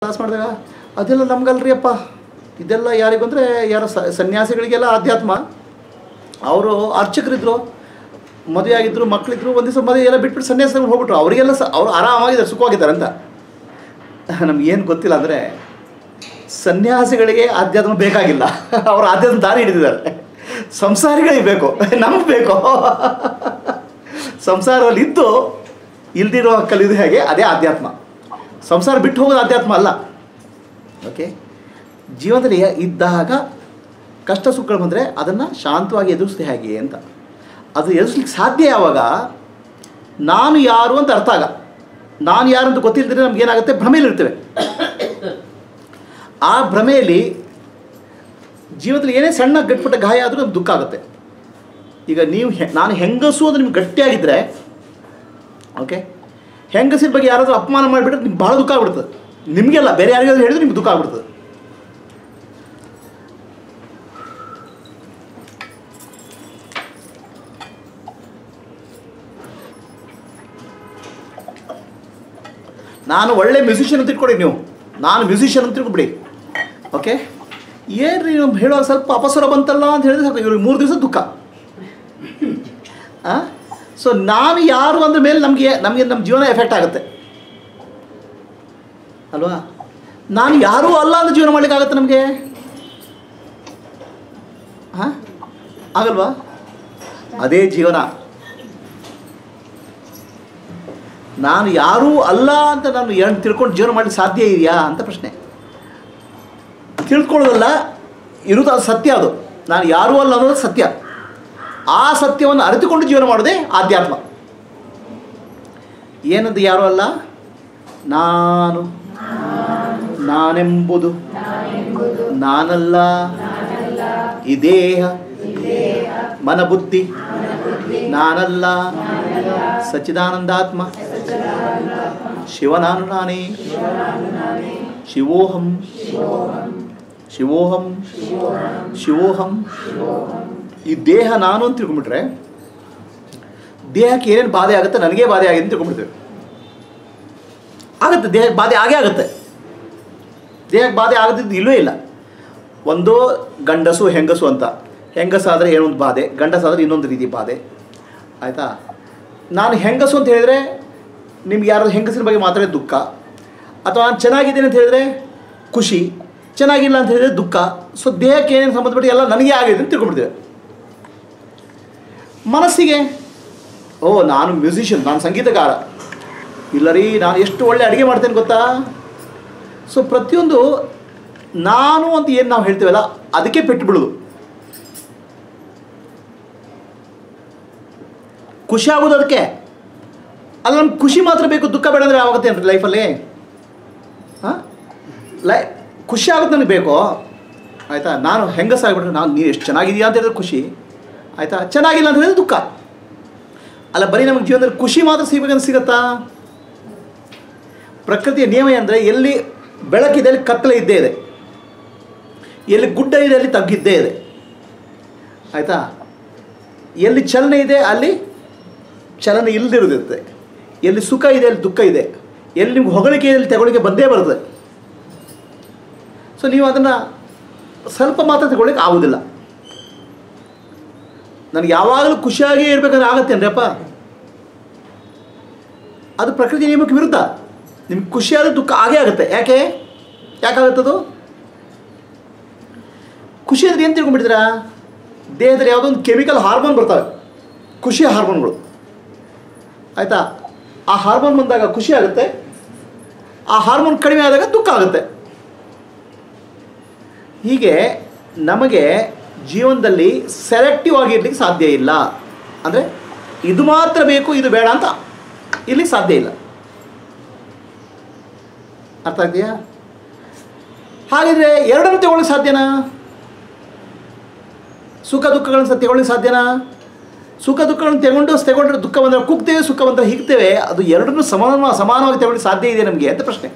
Class ಮಾಡಿದಾಗ ಅದೆಲ್ಲ ನಮ್ಗಲ್ರಿ ಅಪ್ಪ ಇದೆಲ್ಲ ಯಾರಿಗಂದರೆ ಯಾರೋ ಸ ಸನ್ಯಾಸಿಗಳಿಗೆಲ್ಲ ಆಧ್ಯಾತ್ಮ ಅವರು ಅರ್ಚಕರಿದ್ದರು ಮದುವೆ ಆಗಿದ್ರು ಮಕ್ಕಳಿದ್ರು ಒಂದು ದಿವಸ ಮದುವೆ ಎಲ್ಲ ಬಿಟ್ಬಿಟ್ಟು ಸನ್ಯಾಸಿಗಳು ಹೋಗ್ಬಿಟ್ರು ಅವರಿಗೆಲ್ಲ ಸ ಅವ್ರು ಆರಾಮಾಗಿದ್ದಾರೆ ಸುಖವಾಗಿದ್ದಾರೆ ಅಂತ ನಮಗೇನು ಗೊತ್ತಿಲ್ಲ ಅಂದರೆ ಸನ್ಯಾಸಿಗಳಿಗೆ ಆಧ್ಯಾತ್ಮ ಬೇಕಾಗಿಲ್ಲ ಅವರು ಆಧ್ಯಾತ್ಮ ದಾರಿ ಹಿಡಿದಿದ್ದಾರೆ ಸಂಸಾರಿಗಳಿಗೆ ಬೇಕು ನಮಗೆ ಬೇಕು ಸಂಸಾರದಲ್ಲಿ ಇದ್ದು ಇಲ್ದಿರೋ ಕಲಿಯೋದು ಹೇಗೆ ಅದೇ ಆಧ್ಯಾತ್ಮ ಸಂಸಾರ ಬಿಟ್ಟು ಹೋಗೋದು ಆಧ್ಯಾತ್ಮ ಅಲ್ಲ ಓಕೆ ಜೀವನದಲ್ಲಿ ಇದ್ದಾಗ ಕಷ್ಟ ಸುಖಗಳು ಬಂದರೆ ಅದನ್ನು ಶಾಂತವಾಗಿ ಎದುರಿಸಿದೆ ಹೇಗೆ ಅಂತ ಅದು ಎದುರಿಸ್ಲಿಕ್ಕೆ ಸಾಧ್ಯ ಯಾವಾಗ ನಾನು ಯಾರು ಅಂತ ಅರ್ಥ ಆಗ ನಾನು ಯಾರು ಅಂತ ಗೊತ್ತಿಲ್ಲದ್ರೆ ನಮ್ಗೆ ಏನಾಗುತ್ತೆ ಭ್ರಮೆಯಲ್ಲಿರ್ತೇವೆ ಆ ಭ್ರಮೆಯಲ್ಲಿ ಜೀವನದಲ್ಲಿ ಏನೇ ಸಣ್ಣ ಗಟ್ಟಿಪಟ್ಟ ಗಾಯ ಆದರೂ ನಮ್ಗೆ ದುಃಖ ಆಗುತ್ತೆ ಈಗ ನೀವು ಹೆ ನಾನು ಹೆಂಗಸು ಅದು ನಿಮ್ಗೆ ಗಟ್ಟಿಯಾಗಿದ್ದರೆ ಓಕೆ ಹೆಂಗಸಿನ ಬಗ್ಗೆ ಯಾರಾದರೂ ಅಪಮಾನ ಮಾಡಿಬಿಟ್ರೆ ನಿಮ್ಗೆ ಭಾಳ ದುಃಖ ಆಗ್ಬಿಡ್ತದೆ ನಿಮಗೆಲ್ಲ ಬೇರೆ ಯಾರಿಗಾದ್ರೂ ಹೇಳಿದ್ರೆ ನಿಮ್ಗೆ ದುಃಖ ಆಗ್ಬಿಡ್ತದೆ ನಾನು ಒಳ್ಳೆ ಮ್ಯೂಸಿಷಿಯನ್ ಅಂತ ಇಟ್ಕೊಡಿ ನೀವು ನಾನು ಮ್ಯೂಸಿಷಿಯನ್ ಅಂತ ತಿಳ್ಕೊಬಿಡಿ ಓಕೆ ಏನ್ರಿ ನಾವು ಹೇಳುವಾಗ ಸ್ವಲ್ಪ ಅಪಸ್ವರ ಬಂತಲ್ಲ ಅಂತ ಹೇಳಿದ್ರೆ ಸಾಕು ಇವ್ರಿಗೆ ಮೂರು ದಿವಸ ದುಃಖ ಸೊ ನಾನು ಯಾರು ಅಂದ್ರ ಮೇಲೆ ನಮಗೆ ನಮಗೆ ನಮ್ಮ ಜೀವನ ಎಫೆಕ್ಟ್ ಆಗುತ್ತೆ ಅಲ್ವಾ ನಾನು ಯಾರೂ ಅಲ್ಲ ಅಂತ ಜೀವನ ಮಾಡಲಿಕ್ಕಾಗತ್ತೆ ನಮಗೆ ಹಾಂ ಆಗಲ್ವಾ ಅದೇ ಜೀವನ ನಾನು ಯಾರೂ ಅಲ್ಲ ಅಂತ ನಾನು ಏನು ತಿಳ್ಕೊಂಡು ಜೀವನ ಮಾಡಲಿಕ್ಕೆ ಸಾಧ್ಯ ಇದೆಯಾ ಅಂತ ಪ್ರಶ್ನೆ ತಿಳ್ಕೊಳ್ಳೋದಲ್ಲ ಇರುವುದು ಅದು ಸತ್ಯ ಅದು ನಾನು ಯಾರೂ ಅಲ್ಲ ಅನ್ನೋದು ಸತ್ಯ ಆ ಸತ್ಯವನ್ನು ಅರಿತುಕೊಂಡು ಜೀವನ ಮಾಡೋದೇ ಆಧ್ಯಾತ್ಮ ಏನದು ಯಾರೂ ಅಲ್ಲ ನಾನು ನಾನೆಂಬುದು ನಾನಲ್ಲ ಈ ದೇಹ ಮನಬುದ್ಧಿ ನಾನಲ್ಲ ಸಚ್ಚಿದಾನಂದಾತ್ಮ ಶಿವನಾನು ನಾನೇ ಶಿವೋಹಂ ಶಿವೋಹಂ ಶಿವೋಹಂ ಈ ದೇಹ ನಾನು ಅಂತ ತಿಳ್ಕೊಂಬಿಟ್ರೆ ದೇಹಕ್ಕೆ ಏನೇನು ಬಾಧೆ ಆಗುತ್ತೆ ನನಗೇ ಬಾಧೆ ಆಗಿದೆ ಅಂತ ತಿಳ್ಕೊಂಬಿಡ್ತೇವೆ ಆಗುತ್ತೆ ದೇಹಕ್ಕೆ ಬಾಧೆ ಆಗೇ ಆಗುತ್ತೆ ದೇಹಕ್ಕೆ ಬಾಧೆ ಆಗದಿದ್ದು ಇಲ್ಲವೇ ಇಲ್ಲ ಒಂದು ಗಂಡಸು ಹೆಂಗಸು ಅಂತ ಹೆಂಗಸಾದರೆ ಏನೊಂದು ಬಾಧೆ ಗಂಡಸಾದರೆ ಇನ್ನೊಂದು ರೀತಿ ಬಾಧೆ ಆಯಿತಾ ನಾನು ಹೆಂಗಸು ಅಂತ ಹೇಳಿದರೆ ನಿಮ್ಗೆ ಯಾರಾದ್ರು ಹೆಂಗಸಿನ ಬಗ್ಗೆ ಮಾತಾಡಿದ್ರೆ ದುಃಖ ಅಥವಾ ನಾನು ಚೆನ್ನಾಗಿದ್ದೀನಿ ಅಂತ ಹೇಳಿದ್ರೆ ಖುಷಿ ಚೆನ್ನಾಗಿಲ್ಲ ಅಂತ ಹೇಳಿದ್ರೆ ದುಃಖ ಸೊ ದೇಹಕ್ಕೆ ಏನೇನು ಸಂಬಂಧಪಟ್ಟು ಎಲ್ಲ ನನಗೆ ಆಗಿದೆ ಅಂತ ತಿಳ್ಕೊಂಡ್ಬಿಡ್ತೇವೆ ಮನಸ್ಸಿಗೆ ಓ ನಾನು ಮ್ಯೂಸಿಷಿಯನ್ ನಾನು ಸಂಗೀತಗಾರ ಇಲ್ಲ ರೀ ನಾನು ಎಷ್ಟು ಒಳ್ಳೆ ಅಡುಗೆ ಮಾಡ್ತೇನೆ ಗೊತ್ತಾ ಸೊ ಪ್ರತಿಯೊಂದು ನಾನು ಅಂತ ಏನು ನಾವು ಹೇಳ್ತೇವಲ್ಲ ಅದಕ್ಕೆ ಪೆಟ್ಟು ಬಿಡೋದು ಖುಷಿ ಆಗೋದು ಅದಕ್ಕೆ ಅಲ್ಲ ನಮ್ಗೆ ಖುಷಿ ಮಾತ್ರ ಬೇಕು ದುಃಖ ಬೇಡ ಅಂದರೆ ಆಗುತ್ತೆ ಅಂತ ಲೈಫಲ್ಲಿ ಹಾಂ ಲೈ ಖುಷಿ ಆಗುತ್ತೆ ನನಗೆ ಬೇಕು ಆಯಿತಾ ನಾನು ಹೆಂಗಸಾಗ್ಬಿಟ್ರೆ ನಾನು ನೀನು ಎಷ್ಟು ಚೆನ್ನಾಗಿದೆಯಾ ಅಂತ ಹೇಳಿದ್ರೆ ಖುಷಿ ಆಯಿತಾ ಚೆನ್ನಾಗಿಲ್ಲ ಅಂತ ಹೇಳಿದ್ರೆ ದುಃಖ ಅಲ್ಲ ಬರೀ ನಮಗೆ ಜೀವನದಲ್ಲಿ ಖುಷಿ ಮಾತ್ರ ಸಿಗಬೇಕಂತ ಸಿಗತ್ತಾ ಪ್ರಕೃತಿಯ ನಿಯಮ ಅಂದರೆ ಎಲ್ಲಿ ಬೆಳಕಿದೆ ಅಲ್ಲಿ ಕತ್ತಲೆ ಇದ್ದೇ ಇದೆ ಎಲ್ಲಿ ಗುಡ್ಡ ಇದೆ ಅಲ್ಲಿ ತಗ್ಗಿದ್ದೇ ಇದೆ ಆಯಿತಾ ಎಲ್ಲಿ ಚಲನೆ ಇದೆ ಅಲ್ಲಿ ಚಲನೆ ಇಲ್ಲದಿರೋದಿರುತ್ತೆ ಎಲ್ಲಿ ಸುಖ ಇದೆ ಅಲ್ಲಿ ದುಃಖ ಇದೆ ಎಲ್ಲಿ ನಿಮ್ಗೆ ಹೊಗಳಿಕೆ ಇದೆ ಅಲ್ಲಿ ತಗೊಳ್ಳಿಕ್ಕೆ ಬಂದೇ ಬರ್ತದೆ ಸೊ ನೀವು ಅದನ್ನು ಸ್ವಲ್ಪ ಮಾತ್ರ ತಗೊಳ್ಳಿಕ್ಕೆ ಆಗೋದಿಲ್ಲ ನನಗೆ ಯಾವಾಗಲೂ ಖುಷಿಯಾಗೇ ಇರಬೇಕಂದ್ರೆ ಆಗತ್ತೇನ್ರಿ ಅಪ್ಪ ಅದು ಪ್ರಕೃತಿ ನಿಯಮಕ್ಕೆ ವಿರುದ್ಧ ನಿಮ್ಗೆ ಖುಷಿಯಾದ ದುಃಖ ಆಗೇ ಆಗುತ್ತೆ ಯಾಕೆ ಯಾಕಾಗುತ್ತದು ಖುಷಿ ಅಂದರೆ ಏನು ತಿಳ್ಕೊಂಡ್ಬಿಟ್ಟಿದ್ದೀರಾ ದೇಹದಲ್ಲಿ ಯಾವುದೋ ಒಂದು ಕೆಮಿಕಲ್ ಹಾರ್ಮೋನ್ ಬರ್ತವೆ ಖುಷಿ ಹಾರ್ಮೋನ್ಗಳು ಆಯಿತಾ ಆ ಹಾರ್ಮೋನ್ ಬಂದಾಗ ಖುಷಿ ಆಗುತ್ತೆ ಆ ಹಾರ್ಮೋನ್ ಕಡಿಮೆ ಆದಾಗ ದುಃಖ ಆಗುತ್ತೆ ಹೀಗೆ ನಮಗೆ ಜೀವನದಲ್ಲಿ ಸೆಲೆಕ್ಟಿವ್ ಆಗಿರ್ಲಿಕ್ಕೆ ಸಾಧ್ಯ ಇಲ್ಲ ಅಂದರೆ ಇದು ಮಾತ್ರ ಬೇಕು ಇದು ಬೇಡ ಅಂತ ಇರ್ಲಿಕ್ಕೆ ಸಾಧ್ಯ ಇಲ್ಲ ಅರ್ಥ ಆಗ್ತೀಯಾ ಹಾಗಿದ್ರೆ ಎರಡನ್ನು ತಗೊಳ್ಳಿಕ್ಕೆ ಸಾಧ್ಯನಾ ಸುಖ ದುಃಖಗಳನ್ನು ಸಹ ತಗೊಳ್ಳಿಕ್ಕೆ ಸಾಧ್ಯನಾ ಸುಖ ದುಃಖಗಳನ್ನು ತಗೊಂಡು ತಗೊಂಡ್ರೆ ದುಃಖ ಬಂದರೆ ಕುಗ್ತೇವೆ ಸುಖ ಬಂದರೆ ಹಿಗ್ತೇವೆ ಅದು ಎರಡನ್ನೂ ಸಮಾನ ಸಮಾನವಾಗಿ ತಗೊಳ್ಳಿಕ್ಕೆ ಸಾಧ್ಯ ಇದೆ ನಮಗೆ ಅಂತ ಪ್ರಶ್ನೆ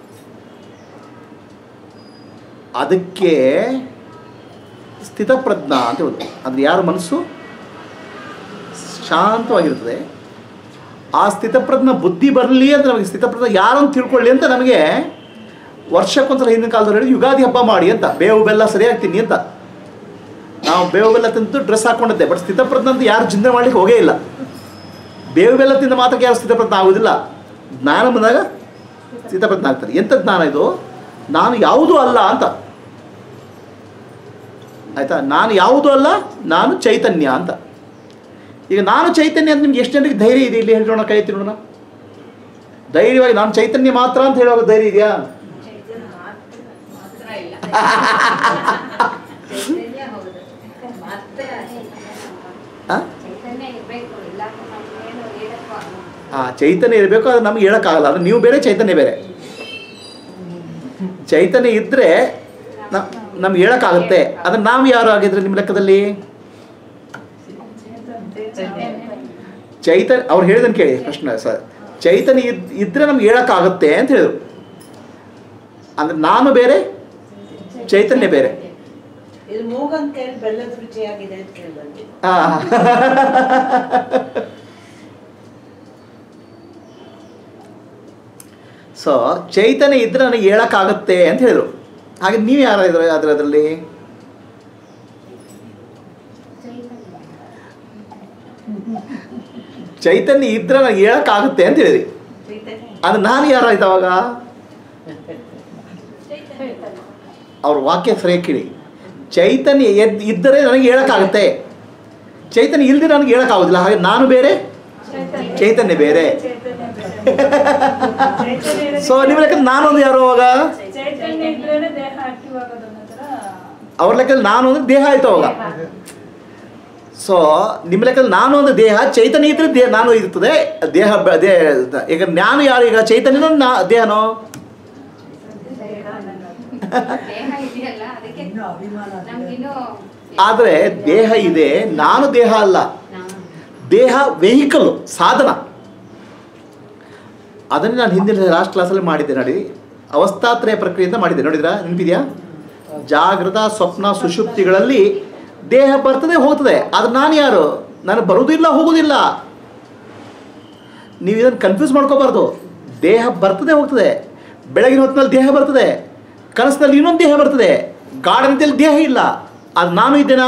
ಅದಕ್ಕೆ ಸ್ಥಿತಪ್ರಜ್ಞ ಅಂತ ಹೇಳೋದು ಅಂದರೆ ಯಾರ ಮನಸ್ಸು ಶಾಂತವಾಗಿರ್ತದೆ ಆ ಸ್ಥಿತಪ್ರಜ್ಞ ಬುದ್ಧಿ ಬರಲಿ ಅಂತ ನಮಗೆ ಸ್ಥಿತಪ್ರಜ್ಞ ಯಾರು ಅಂತ ತಿಳ್ಕೊಳ್ಳಿ ಅಂತ ನಮಗೆ ವರ್ಷಕ್ಕೊಂದ್ಸಲ ಹಿಂದಿನ ಕಾಲದವ್ರು ಹೇಳಿ ಯುಗಾದಿ ಹಬ್ಬ ಮಾಡಿ ಅಂತ ಬೇವು ಬೆಲ್ಲ ಸರಿಯಾಗಿ ತಿನ್ನಿ ಅಂತ ನಾವು ಬೇವು ಬೆಲ್ಲ ತಿಂದು ಡ್ರೆಸ್ ಹಾಕೊಂಡಿದ್ದೆ ಬಟ್ ಸ್ಥಿತಪ್ರಜ್ಞ ಅಂತ ಯಾರು ಚಿಂತನೆ ಮಾಡ್ಲಿಕ್ಕೆ ಹೋಗೇ ಇಲ್ಲ ಬೇವು ಬೆಲ್ಲ ತಿಂದ ಮಾತ್ರಕ್ಕೆ ಯಾರು ಸ್ಥಿತಪ್ರಜ್ಞ ಆಗೋದಿಲ್ಲ ಜ್ಞಾನ ಬಂದಾಗ ಸ್ಥಿತಪ್ರಜ್ಞ ಆಗ್ತಾರೆ ಎಂಥ ಜ್ಞಾನ ಇದು ನಾನು ಯಾವುದೂ ಅಲ್ಲ ಅಂತ ಆಯ್ತಾ ನಾನು ಯಾವುದೂ ಅಲ್ಲ ನಾನು ಚೈತನ್ಯ ಅಂತ ಈಗ ನಾನು ಚೈತನ್ಯ ಅಂತ ನಿಮ್ಗೆ ಎಷ್ಟು ಜನರಿಗೆ ಧೈರ್ಯ ಇದೆ ಇಲ್ಲಿ ಹೇಳೋಣ ಕೈ ಎತ್ತಿ ನೋಡೋಣ ಧೈರ್ಯವಾಗಿ ನಾನು ಚೈತನ್ಯ ಮಾತ್ರ ಅಂತ ಹೇಳುವಾಗ ಧೈರ್ಯ ಇದೆಯಾ ಚೈತನ್ಯ ಮಾತ್ರ ಮಾತ್ರ ಇಲ್ಲ ಚೈತನ್ಯ ಹೌದು ಮಾತ್ರ ಆ? ಚೈತನ್ಯ ಇರಬೇಕು ಇಲ್ಲ ನಮ್ಗೇನು ಹೇಳಕ್ಕೂ ಆಗಲ್ಲ. ಆ ಚೈತನ್ಯ ಇರಬೇಕು ಅದು ನಮ್ಗೆ ಹೇಳೋಕ್ಕಾಗಲ್ಲ ಅದು ನೀವು ಬೇರೆ ಚೈತನ್ಯ ಬೇರೆ ಚೈತನ್ಯ ಇದ್ದರೆ ನಮ್ಗೆ ಹೇಳೋಕ್ಕಾಗುತ್ತೆ ಅದನ್ನು ನಾವು ಯಾರು ಆಗಿದ್ರೆ ನಿಮ್ಮ ಲೆಕ್ಕದಲ್ಲಿ ಚೈತನ್ಯ ಅವ್ರು ಹೇಳಿದನ್ನು ಕೇಳಿ ಪ್ರಶ್ನೆ ಸರ್ ಚೈತನ್ಯ ಇದ್ ಇದ್ದರೆ ನಮ್ಗೆ ಹೇಳೋಕ್ಕಾಗುತ್ತೆ ಅಂತ ಹೇಳಿದ್ರು ಅಂದರೆ ನಾನು ಬೇರೆ ಚೈತನ್ಯ ಬೇರೆ ಇದು ಮೂಗನ್ ಕೇಳಿ ಬೆಲ್ಲದ ರುಚಿಯಾಗಿದೆ ಅಂತ ಕೇಳ್ಬಂದೆ ಆ. ಸೊ ಚೈತನ್ಯ ಇದ್ರೆ ನನಗೆ ಹೇಳಕ್ಕಾಗತ್ತೆ ಅಂತ ಹೇಳಿದ್ರು ಹಾಗೆ ನೀವು ಯಾರು ಇದ್ರೆ ಅದ್ರ ಅದರಲ್ಲಿ ಚೈತನ್ಯ ಇದ್ರೆ ನನಗೆ ಹೇಳಕ್ಕಾಗುತ್ತೆ ಅಂತ ಹೇಳಿದ್ರಿ ಚೈತನ್ಯ ಅದು ನಾನು ಯಾರಾಯ್ತು ಅವಾಗ ಅವ್ರ ವಾಕ್ಯ ಸರಿಯಾಗಿ ಕೇಳಿ ಚೈತನ್ಯ ಎದ್ ಇದ್ದರೆ ನನಗೆ ಹೇಳಕ್ಕಾಗತ್ತೆ ಚೈತನ್ಯ ಇಲ್ಲದೆ ನನಗೆ ಹೇಳಕ್ಕಾಗೋದಿಲ್ಲ ಹಾಗೆ ನಾನು ಬೇರೆ ಚೈತನ್ಯ ಬೇರೆ ಸೊ ನಿಮ್ಮ ಲೆಕ್ಕ ನಾನೊಂದು ಯಾರು ಅವಾಗ ಚೈತನ್ಯ ಇದ್ರೇನೆ ದೇಹ ಆಕ್ಟಿವ್ ಆಗೋದು ಅನ್ನೋ ಥರ ಅವ್ರ ಲೆಕ್ಕದಲ್ಲಿ ನಾನು ಅಂದ್ರೆ ದೇಹ ಆಯ್ತು ಅವಾಗ ಸೊ ನಿಮ್ಮ ಲೆಕ್ಕದಲ್ಲಿ ನಾನು ಒಂದು ದೇಹ ಚೈತನ್ಯ ಇದ್ರೆ ದೇಹ ನಾನು ಇರ್ತದೆ ದೇಹ ಬ- ದೇಹ ಈಗ ನಾನು ಯಾರು ಈಗ ಚೈತನ್ಯನೋ ನಾ ದೇಹನೋ ದೇಹ ಇದೆಯಲ್ಲ ಅದಕ್ಕೆ ನಮ್ಗಿನ್ನೂ ಆದರೆ ದೇಹ ಇದೆ ನಾನು ದೇಹ ಅಲ್ಲ ನಾವು ದೇಹ ವೆಹಿಕಲ್ ಸಾಧನ ಅದನ್ನು ನಾನು ಹಿಂದಿನ ಲಾಸ್ಟ್ ಕ್ಲಾಸಲ್ಲಿ ಮಾಡಿದ್ದೆ ನೋಡಿ ಅವಸ್ಥಾತ್ರಯ ಪ್ರಕ್ರಿಯೆಯಿಂದ ಮಾಡಿದ್ದೆ ನೋಡಿದ್ರಾ ನೆನಪಿದೆಯಾ ಜಾಗೃತ ಸ್ವಪ್ನ ಸುಷುಪ್ತಿಗಳಲ್ಲಿ ದೇಹ ಬರ್ತದೆ ಹೋಗ್ತದೆ ಆದ್ರೆ ನಾನು ಯಾರು ನಾನು ಬರುವುದಿಲ್ಲ ಹೋಗುವುದಿಲ್ಲ ನೀವು ಇದನ್ನು ಕನ್ಫ್ಯೂಸ್ ಮಾಡ್ಕೋಬಾರ್ದು ದೇಹ ಬರ್ತದೆ ಹೋಗ್ತದೆ ಬೆಳಗಿನ ಹೊತ್ತಿನಲ್ಲಿ ದೇಹ ಬರ್ತದೆ ಕನಸಿನಲ್ಲಿ ಇನ್ನೊಂದು ದೇಹ ಬರ್ತದೆ ಗಾಢನಿದ್ದಲ್ಲಿ ದೇಹ ಇಲ್ಲ ಅದು ನಾನು ಇದ್ದೇನಾ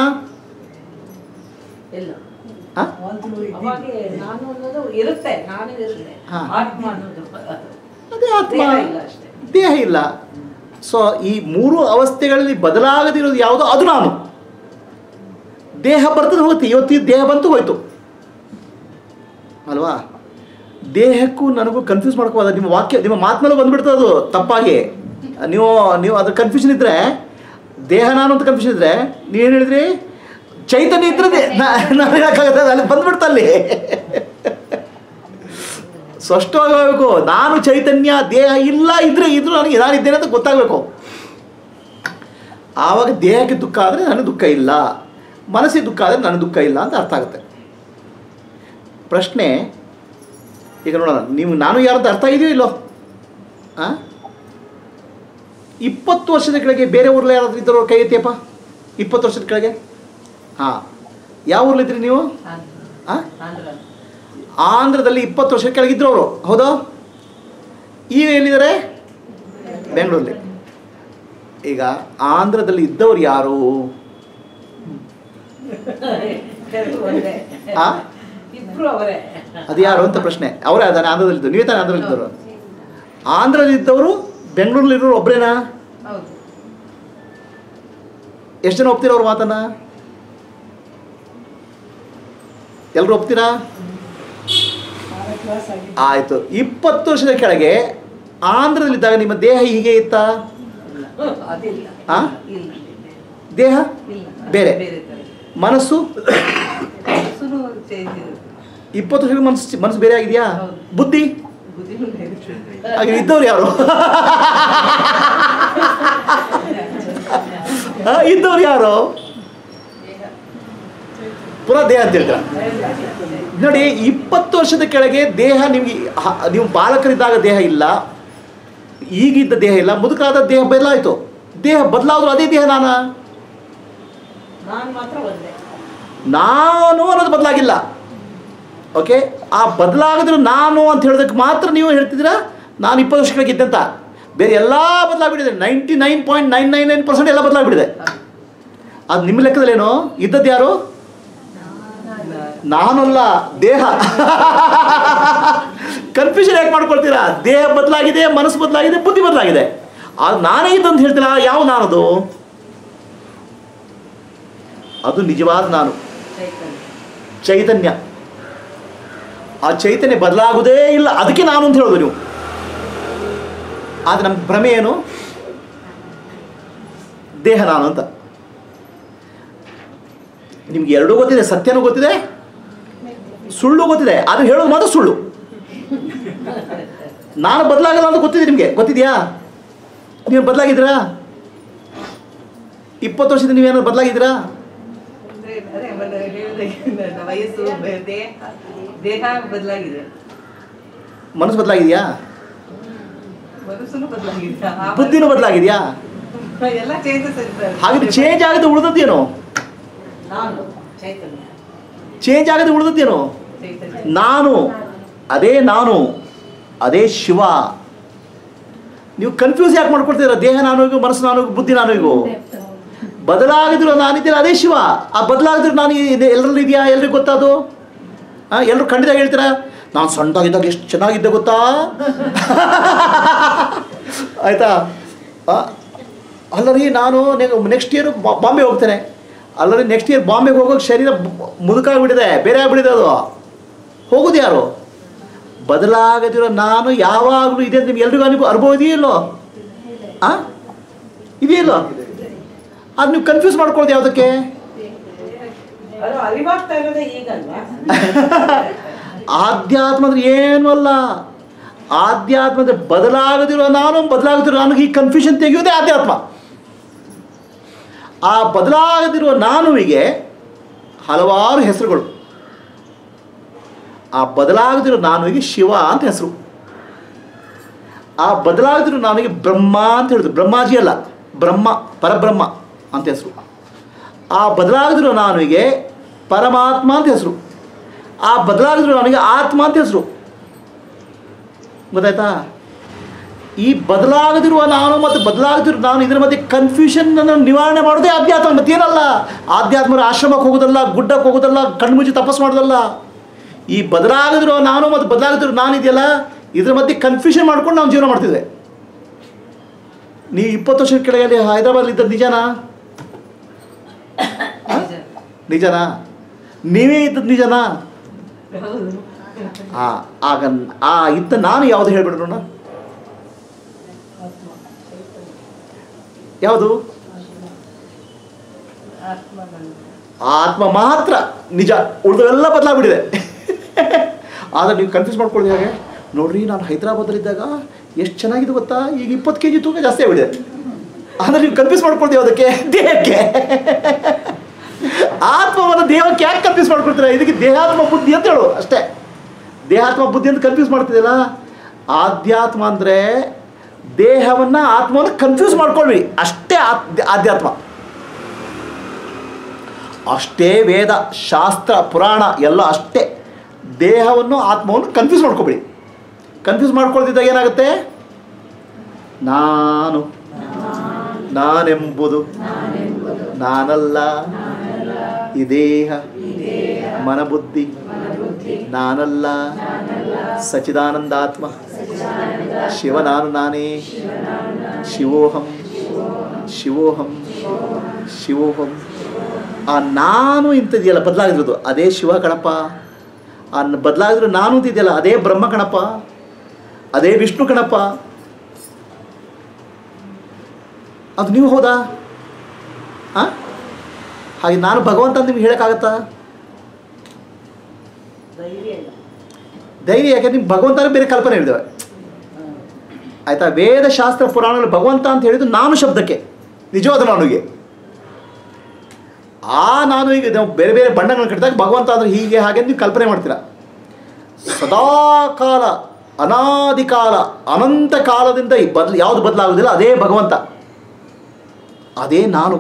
ಇಲ್ಲ ಹಾಂ ಅವಾಗ ನಾನು ಅನ್ನೋದು ಇರುತ್ತೆ ನಾನು ಇರುತ್ತೆ ಹಾ. ಆತ್ಮ ಅನ್ನೋದು ಅದೇ ಆತ್ಮ ದೇಹ ಇಲ್ಲ ಅಷ್ಟೇ. ದೇಹ ಇಲ್ಲ ಸೊ ಈ ಮೂರು ಅವಸ್ಥೆಗಳಲ್ಲಿ ಬದಲಾಗದಿರೋದು ಯಾವುದೋ ಅದು ನಾನು ದೇಹ ಬರ್ತದೆ ಹೋಗುತ್ತೆ ಇವತ್ತು ಈ ದೇಹ ಬಂತು ಹೋಯ್ತು ಅಲ್ವಾ ದೇಹಕ್ಕೂ ನನಗೂ ಕನ್ಫ್ಯೂಸ್ ಮಾಡ್ಕೋಬೋದ ನಿಮ್ಮ ವಾಕ್ಯ ನಿಮ್ಮ ಮಾತಿನಲ್ಲೂ ಬಂದ್ಬಿಡ್ತದೆ ಅದು ತಪ್ಪಾಗಿ ನೀವು ನೀವು ಅದ್ರ ಕನ್ಫ್ಯೂಷನ್ ಇದ್ದರೆ ದೇಹ ನಾನು ಅಂತ ಕನ್ಫ್ಯೂಷನ್ ಇದ್ದರೆ ನೀವೇನು ಹೇಳಿದ್ರಿ ಚೈತನ್ಯ ಇದ್ರೆ ದೇ- ನಾ- ನಾನು ಹೇಳೋಕ್ಕಾಗತ್ತೆ ಅಲ್ಲಿ ಬಂದ್ಬಿಡ್ತ ಅಲ್ಲಿ ಸ್ಪಷ್ಟವಾಗಿ ಹೋಗ್ಬೇಕು ನಾನು ಚೈತನ್ಯ ದೇಹ ಇಲ್ಲ ಇದ್ರೆ ಇದ್ರು ನನಗೆ ನಾನಿದ್ದೇನೆ ಅಂತ ಗೊತ್ತಾಗಬೇಕು ಆವಾಗ ದೇಹಕ್ಕೆ ದುಃಖ ಆದರೆ ನನಗೆ ದುಃಖ ಇಲ್ಲ ಮನಸ್ಸಿಗೆ ದುಃಖ ಆದರೆ ನನಗೆ ದುಃಖ ಇಲ್ಲ ಅಂತ ಅರ್ಥ ಆಗುತ್ತೆ ಪ್ರಶ್ನೆ ಈಗ ನೋಡೋಣ ನೀವು ನಾನು ಯಾರದ್ದು ಅರ್ಥ ಇದೆಯೋ ಇಲ್ಲೋ ಆ? ಇಪ್ಪತ್ತು ವರ್ಷದ ಕೆಳಗೆ ಬೇರೆ ಊರಲ್ಲಿ ಯಾರಾದ್ರೂ ಇದ್ದರೋ ಕೈ ಎತ್ತಿಯಪ್ಪ ಇಪ್ಪತ್ತು ವರ್ಷದ ಕೆಳಗೆ ಹಾಂ ಯಾವ ಊರಲ್ಲಿದ್ರಿ ನೀವು ಹಾಂ ಆಂಧ್ರ ಆಂಧ್ರದಲ್ಲಿ ಇಪ್ಪತ್ತು ವರ್ಷ ಕೆಳಗಿದ್ರು ಅವರು ಹೌದಾ ಈಗ ಎಲ್ಲಿದ್ದಾರೆ ಬೆಂಗಳೂರಲ್ಲಿ ಈಗ ಆಂಧ್ರದಲ್ಲಿ ಇದ್ದವ್ರು ಯಾರು ಕೆಲವು ಒಂದೇ ಆ ಇಬ್ರು ಅವರೇ ಅದು ಯಾರು ಅಂತ ಪ್ರಶ್ನೆ ಅವರೇ ಅದಾನೆ ಆಂಧ್ರದಲ್ಲಿದ್ದು ನೀವೇ ತಾನೇ ಆಂಧ್ರದಲ್ಲಿದ್ದವರು ಆಂಧ್ರದಲ್ಲಿದ್ದವರು ಬೆಂಗಳೂರಲ್ಲಿರೋರು ಒಬ್ಬರೇನಾ ಹೌದು ಎಷ್ಟು ಜನ ಒಪ್ತೀರಾ ಅವ್ರ ಮಾತನ್ನ ಎಲ್ಲರೂ ಒಪ್ತೀರಾ ಆಯಿತು ಇಪ್ಪತ್ತು ವರ್ಷದ ಕೆಳಗೆ ಆಂಧ್ರದಲ್ಲಿದ್ದಾಗ ನಿಮ್ಮ ದೇಹ ಹೀಗೆ ಇತ್ತಾ ಅದಿಲ್ಲ ಆ? ಇಲ್ಲ ದೇಹ ಇಲ್ಲ ಬೇರೆ. ಬೇರೆ ತರ ಮನಸ್ಸು ಮನಸ್ಸುನು ಚೇಂಜ್ ಇರುತ್ತೆ ಇಪ್ಪತ್ತು ವರ್ಷಕ್ಕೆ ಮನಸ್ಸು ಮನಸ್ಸು ಬೇರೆ ಆಗಿದೆಯಾ ಹೌದು. ಬುದ್ಧಿ ಬುದ್ಧಿನೂ ಬೇರೆ ಹಾಗೆ ಇದ್ದವ್ರು ಯಾರು ಆ, ಇದ್ದವ್ರು ಯಾರು ಪುನಃ ದೇಹ ಅಂತ ಹೇಳ್ತೀರ ನೋಡಿ ಇಪ್ಪತ್ತು ವರ್ಷದ ಕೆಳಗೆ ದೇಹ ನಿಮಗೆ ಹ- ನೀವು ಬಾಲಕರಿದ್ದಾಗ ದೇಹ ಇಲ್ಲ ಈಗಿದ್ದ ದೇಹ ಇಲ್ಲ ಮುದುಕಾದ ದೇಹ ಬದಲಾಯಿತು ದೇಹ ಬದಲಾದ್ರು ಅದೇ ದೇಹ ನಾನಾ ನಾನು ಮಾತ್ರ ಒಂದೇ ನಾನು ಅನ್ನೋದು ಬದಲಾಗಿಲ್ಲ ಓಕೆ ಆ ಬದಲಾಗದಿರೋ ನಾನು ಅಂತ ಹೇಳೋದಕ್ಕೆ ಮಾತ್ರ ನೀವು ಹೇಳ್ತಿದ್ದೀರಾ ನಾನು ಇಪ್ಪತ್ತು ವರ್ಷಗಳಿಗೆ ಇದ್ದಂತ ಬೇರೆ ಎಲ್ಲ ಬದಲಾಗ್ಬಿಟ್ಟಿದೆ ninety nine point nine nine nine percent ಎಲ್ಲ ಬದಲಾಗ್ಬಿಟ್ಟಿದೆ ಅದು ನಿಮ್ಮ ಲೆಕ್ಕದಲ್ಲೇನು ಇದ್ದದ್ದು ಯಾರು ನಾನಲ್ಲ ದೇಹ ಕನ್ಫ್ಯೂಷನ್ ಯಾಕೆ ಮಾಡ್ಕೊಳ್ತೀರಾ ದೇಹ ಬದಲಾಗಿದೆ ಮನಸ್ಸು ಬದಲಾಗಿದೆ ಬುದ್ಧಿ ಬದಲಾಗಿದೆ ಅದು ನಾನೇ ಇದ್ದಂತ ಹೇಳ್ತೀರಾ ಯಾವ ನಾನದು ಅದು ನಿಜವಾದ ನಾನು ಚೈತನ್ಯ ಆ ಚೈತನ್ಯ ಬದಲಾಗುವುದೇ ಇಲ್ಲ ಅದಕ್ಕೆ ನಾನು ಅಂತ ಹೇಳೋದು ನೀವು ಆದರೆ ನಮ್ಮ ಭ್ರಮೆ ಏನು ದೇಹ ನಾನು ಅಂತ ನಿಮ್ಗೆ ಎರಡೂ ಗೊತ್ತಿದೆ ಸತ್ಯನೂ ಗೊತ್ತಿದೆ ಸುಳ್ಳು ಗೊತ್ತಿದೆ ಅದು ಹೇಳೋದು ಮಾತ್ರ ಸುಳ್ಳು ನಾನು ಬದಲಾಗಲ್ಲ ಅಂತ ಗೊತ್ತಿದೆ ನಿಮಗೆ ಗೊತ್ತಿದೆಯಾ ನೀವು ಬದಲಾಗಿದ್ದೀರಾ ಇಪ್ಪತ್ತು ವರ್ಷದಿಂದ ನೀವೇನಾದ್ರು ಬದಲಾಗಿದ್ದೀರಾ ಅಂದ್ರೆ ಅದೇ ಮೊನ್ನೆ ಹೇಳಿದೆ, ನನ್ನ ವಯಸ್ಸು ಬೆ- ದೇಹ ದೇಹ ಬದಲಾಗಿದೆ ಮನಸ್ಸು ಬದಲಾಗಿದೆಯಾ ಮನಸ್ಸು ಬದಲಾಗಿದೆ ಆ ಬುದ್ಧಿನೂ ಬದಲಾಗಿದೆಯಾ ಮನಸ್ಸು- ಎಲ್ಲ ಚೇಂಜಸ್ ಇರ್ತದೆ ಹಾಗಾದ್ರೆ ಚೇಂಜ್ ಆಗದೆ ಉಳಿದದ್ದೇನು ನಾನು ಚೈತನ್ಯ ಚೇಂಜ್ ಆಗದೆ ಉಳಿದದ್ದೇನು ಚೈತನ್ಯ ನಾನು ಅದೇ ನಾನು ಅದೇ ಶಿವ ನೀವು ಕನ್ಫ್ಯೂಸ್ ಯಾಕೆ ಮಾಡ್ಕೊಳ್ತೀರ ದೇಹ ನಾನು ಈಗ ಮನಸ್ಸು ನಾನು ಈಗ ಬುದ್ಧಿ ನಾನು ಈಗ ಬದಲಾಗಿದ್ರು ನಾನಿದ್ದೀರ ಅದೇ ಶಿವ ಆ ಬದಲಾಗಿದ್ರು ನಾನು ಎಲ್ಲರಲ್ಲಿ ಇದೆಯಾ ಎಲ್ರಿಗೂ ಗೊತ್ತಾ ಅದು ಹಾಂ ಎಲ್ಲರೂ ಖಂಡಿತ ಹೇಳ್ತೀರಾ ನಾನು ಸಣ್ಣದಾಗಿದ್ದಾಗ ಎಷ್ಟು ಚೆನ್ನಾಗಿದ್ದೆ ಗೊತ್ತಾ ಆಯಿತಾ ಅಲ್ಲರಿ ನಾನು ನೆಕ್ಸ್ಟ್ ಇಯರ್ ಬಾಂಬೆ ಹೋಗ್ತೇನೆ ಅಲ್ಲರಿ ನೆಕ್ಸ್ಟ್ ಇಯರ್ ಬಾಂಬೆಗೆ ಹೋಗೋಕೆ ಶರೀರ ಬ- ಮುದುಕಾಗ್ಬಿಟ್ಟಿದೆ ಬೇರೆ ಆಗ್ಬಿಟ್ಟಿದೆ ಅದು ಹೋಗೋದು ಯಾರು ಬದಲಾಗದಿರೋ ನಾನು ಯಾವಾಗಲೂ ಇದೆ ಅಂತ ನಿಮ್ಗೆ ಎಲ್ರಿಗೂ ಅನುಭವ ಅನುಭವ ಇದೆಯಲ್ಲೋ ಆ ಇದೆಯಲ್ಲೋ ಅದು ನೀವು ಕನ್ಫ್ಯೂಸ್ ಮಾಡ್ಕೊಳ್ಳೋದು ಯಾವುದಕ್ಕೆ ಅದು ಅರಿವಾಗ್ತಾ ಇರೋದೇ ಈಗಲ್ವಾ ಆಧ್ಯಾತ್ಮ ಅಂದ್ರೆ ಏನೂ ಅಲ್ಲ ಆಧ್ಯಾತ್ಮ ಅಂದ್ರೆ ಬದಲಾಗದಿರೋ ನಾನು ಬದಲಾಗದಿರೋ ನನಗೆ ಈ ಕನ್ಫ್ಯೂಷನ್ ತೆಗೆಯೋದೇ ಆಧ್ಯಾತ್ಮ ಆ ಬದಲಾಗದಿರುವ ನಾನುವಿಗೆ ಹಲವಾರು ಹೆಸರುಗಳು ಆ ಬದಲಾಗದಿರೋ ನಾನುವಿಗೆ ಶಿವ ಅಂತ ಹೆಸರು ಆ ಬದಲಾಗದಿರೋ ನಾನಿಗೆ ಬ್ರಹ್ಮ ಅಂತ ಹೇಳಿದ್ರು ಬ್ರಹ್ಮಾಜಿ ಅಲ್ಲ ಬ್ರಹ್ಮ ಪರಬ್ರಹ್ಮ ಅಂತ ಹೆಸರು ಆ ಬದಲಾಗದಿರೋ ನಾನುವಿಗೆ ಪರಮಾತ್ಮ ಅಂತ ಹೆಸರು ಆ ಬದಲಾಗದಿರೋ ನನಗೆ ಆತ್ಮ ಅಂತ ಹೆಸರು ಗೊತ್ತಾಯ್ತಾ ಈ ಬದಲಾಗದಿರುವ ನಾನು ಮತ್ತು ಬದಲಾಗದಿರೋ ನಾನು ಇದರ ಮಧ್ಯೆ ಕನ್ಫ್ಯೂಷನ್ ನಿವಾರಣೆ ಮಾಡೋದೇ ಆಧ್ಯಾತ್ಮ ಮತ್ತೇನಲ್ಲ ಆಧ್ಯಾತ್ಮ ಆಶ್ರಮಕ್ಕೆ ಹೋಗೋದಲ್ಲ ಗುಡ್ಡಕ್ಕೆ ಹೋಗೋದಲ್ಲ ಕಣ್ಮುಚ್ಚಿ ತಪಸ್ ಮಾಡೋದಲ್ಲ ಈ ಬದಲಾಗದಿರೋ ನಾನು ಮತ್ತು ಬದಲಾಗದಿರೋ ನಾನು ಇದೆಯಲ್ಲ ಇದ್ರ ಮಧ್ಯೆ ಕನ್ಫ್ಯೂಷನ್ ಮಾಡ್ಕೊಂಡು ನಾವು ಜೀವನ ಮಾಡ್ತಿದ್ದೆ ನೀವು ಇಪ್ಪತ್ತು ವರ್ಷದ ಕೆಳಗೆ ಹೈದರಾಬಾದ್ ಇದ್ದದ್ದು ನಿಜನಾ ನಿಜ. ನಿಜನಾ ನೀವೇ ಇದ್ದದ್ದು ನಿಜನಾ ಹೌದು ಆ ಆಗ ಆ ಇದ್ದ ನಾನು ಯಾವುದು ಹೇಳ್ಬಿಡೋಣ ಯಾವುದು ಆತ್ಮ ಬಂದು ಆತ್ಮ ಮಾತ್ರ ನಿಜ ಉಳಿದವೆಲ್ಲ ಬದಲಾಗ್ಬಿಟ್ಟಿದೆ ಆದರೆ ನೀವು ಕನ್ಫ್ಯೂಸ್ ಮಾಡ್ಕೊಳ್ಳಿ ಹಾಗೆ ನೋಡ್ರಿ ನಾನು ಹೈದರಾಬಾದಲ್ಲಿದ್ದಾಗ ಎಷ್ಟು ಚೆನ್ನಾಗಿದೆ ಗೊತ್ತಾ ಈಗ ಇಪ್ಪತ್ತು ಕೆ ಜಿ ತೂಕ ಜಾಸ್ತಿ ಆಗ್ಬಿಟ್ಟಿದೆ ಆದರೆ ನೀವು ಕನ್ಫ್ಯೂಸ್ ಮಾಡ್ಕೊಳ್ತೀವಿ ಅದಕ್ಕೆ ದೇಹಕ್ಕೆ ಆತ್ಮವನ್ನು ದೇಹಕ್ಕೆ ಯಾಕೆ ಕನ್ಫ್ಯೂಸ್ ಮಾಡ್ಕೊಳ್ತೀರಾ ಇದಕ್ಕೆ ದೇಹಾತ್ಮ ಬುದ್ಧಿ ಅಂತ ಹೇಳು ಅಷ್ಟೇ ದೇಹಾತ್ಮ ಬುದ್ಧಿ ಅಂತ ಕನ್ಫ್ಯೂಸ್ ಮಾಡ್ತಿದ್ದಿಲ್ಲ ಆಧ್ಯಾತ್ಮ ಅಂದರೆ ದೇಹವನ್ನು ಆತ್ಮವನ್ನು ಕನ್ಫ್ಯೂಸ್ ಮಾಡ್ಕೊಳ್ವಿ ಅಷ್ಟೇ ಆದ್- ಆಧ್ಯಾತ್ಮ ಅಷ್ಟೇ ವೇದ ಶಾಸ್ತ್ರ ಪುರಾಣ ಎಲ್ಲ ಅಷ್ಟೇ ದೇಹವನ್ನು ಆತ್ಮವನ್ನು ಕನ್ಫ್ಯೂಸ್ ಮಾಡ್ಕೊಬೇಡಿ ಕನ್ಫ್ಯೂಸ್ ಮಾಡ್ಕೊಳ್ತಿದ್ದಾಗ ಏನಾಗುತ್ತೆ ನಾನು ನಾನೆಂಬುದು ನಾನಲ್ಲ ಈ ದೇಹ ಮನಬುದ್ಧಿ ನಾನಲ್ಲ ಸಚಿದಾನಂದಾತ್ಮ ಶಿವ ನಾನು ನಾನೇ ಶಿವೋಹಂ ಶಿವೋಹಂ ಶಿವೋಹಂ ಆ ನಾನು ಇಂಥದ್ದಿಯಲ್ಲ ಬದಲಾಗಿರೋದು ಅದೇ ಶಿವ ಕಣಪ್ಪ ಆ ಬದಲಾಗಿರೋ ನಾನು ಅಂತಿದೆಯಲ್ಲ ಅದೇ ಬ್ರಹ್ಮ ಕಣಪ್ಪ ಅದೇ ವಿಷ್ಣು ಕಣಪ್ಪ ಅದು ನೀವು ಹೌದಾ ಹಾಂ ಹಾಗೆ ನಾನು ಭಗವಂತ ಅಂತ ನಿಮ್ಗೆ ಹೇಳೋಕ್ಕಾಗತ್ತಾ ಧೈರ್ಯ ಇಲ್ಲ ಧೈರ್ಯ ಯಾಕೆ ನಿಮ್ಗೆ ಭಗವಂತ ಅಂದ್ರೆ ಬೇರೆ ಕಲ್ಪನೆ ಹೇಳಿದ್ದೇವೆ ಆಯಿತಾ ವೇದ ಶಾಸ್ತ್ರ ಪುರಾಣದಲ್ಲಿ ಭಗವಂತ ಅಂತ ಹೇಳಿದ್ದು ನಾನು ಶಬ್ದಕ್ಕೆ ನಿಜವಾದ ನಾನುಗೆ ಆ ನಾನು ಈಗ ನಾವು ಬೇರೆ ಬೇರೆ ಬಣ್ಣಗಳನ್ನು ಕಟ್ಟಿದಾಗ ಭಗವಂತ ಅಂದರೆ ಹೀಗೆ ಹಾಗೆ ಅಂತ ನೀವು ಕಲ್ಪನೆ ಮಾಡ್ತೀರಾ ಸದಾ ಕಾಲ ಅನಾದಿ ಕಾಲ ಅನಂತ ಕಾಲದಿಂದ ಈ ಬದಲು ಯಾವುದು ಬದಲಾಗೋದಿಲ್ಲ ಅದೇ ಭಗವಂತ ಅದೇ ನಾನು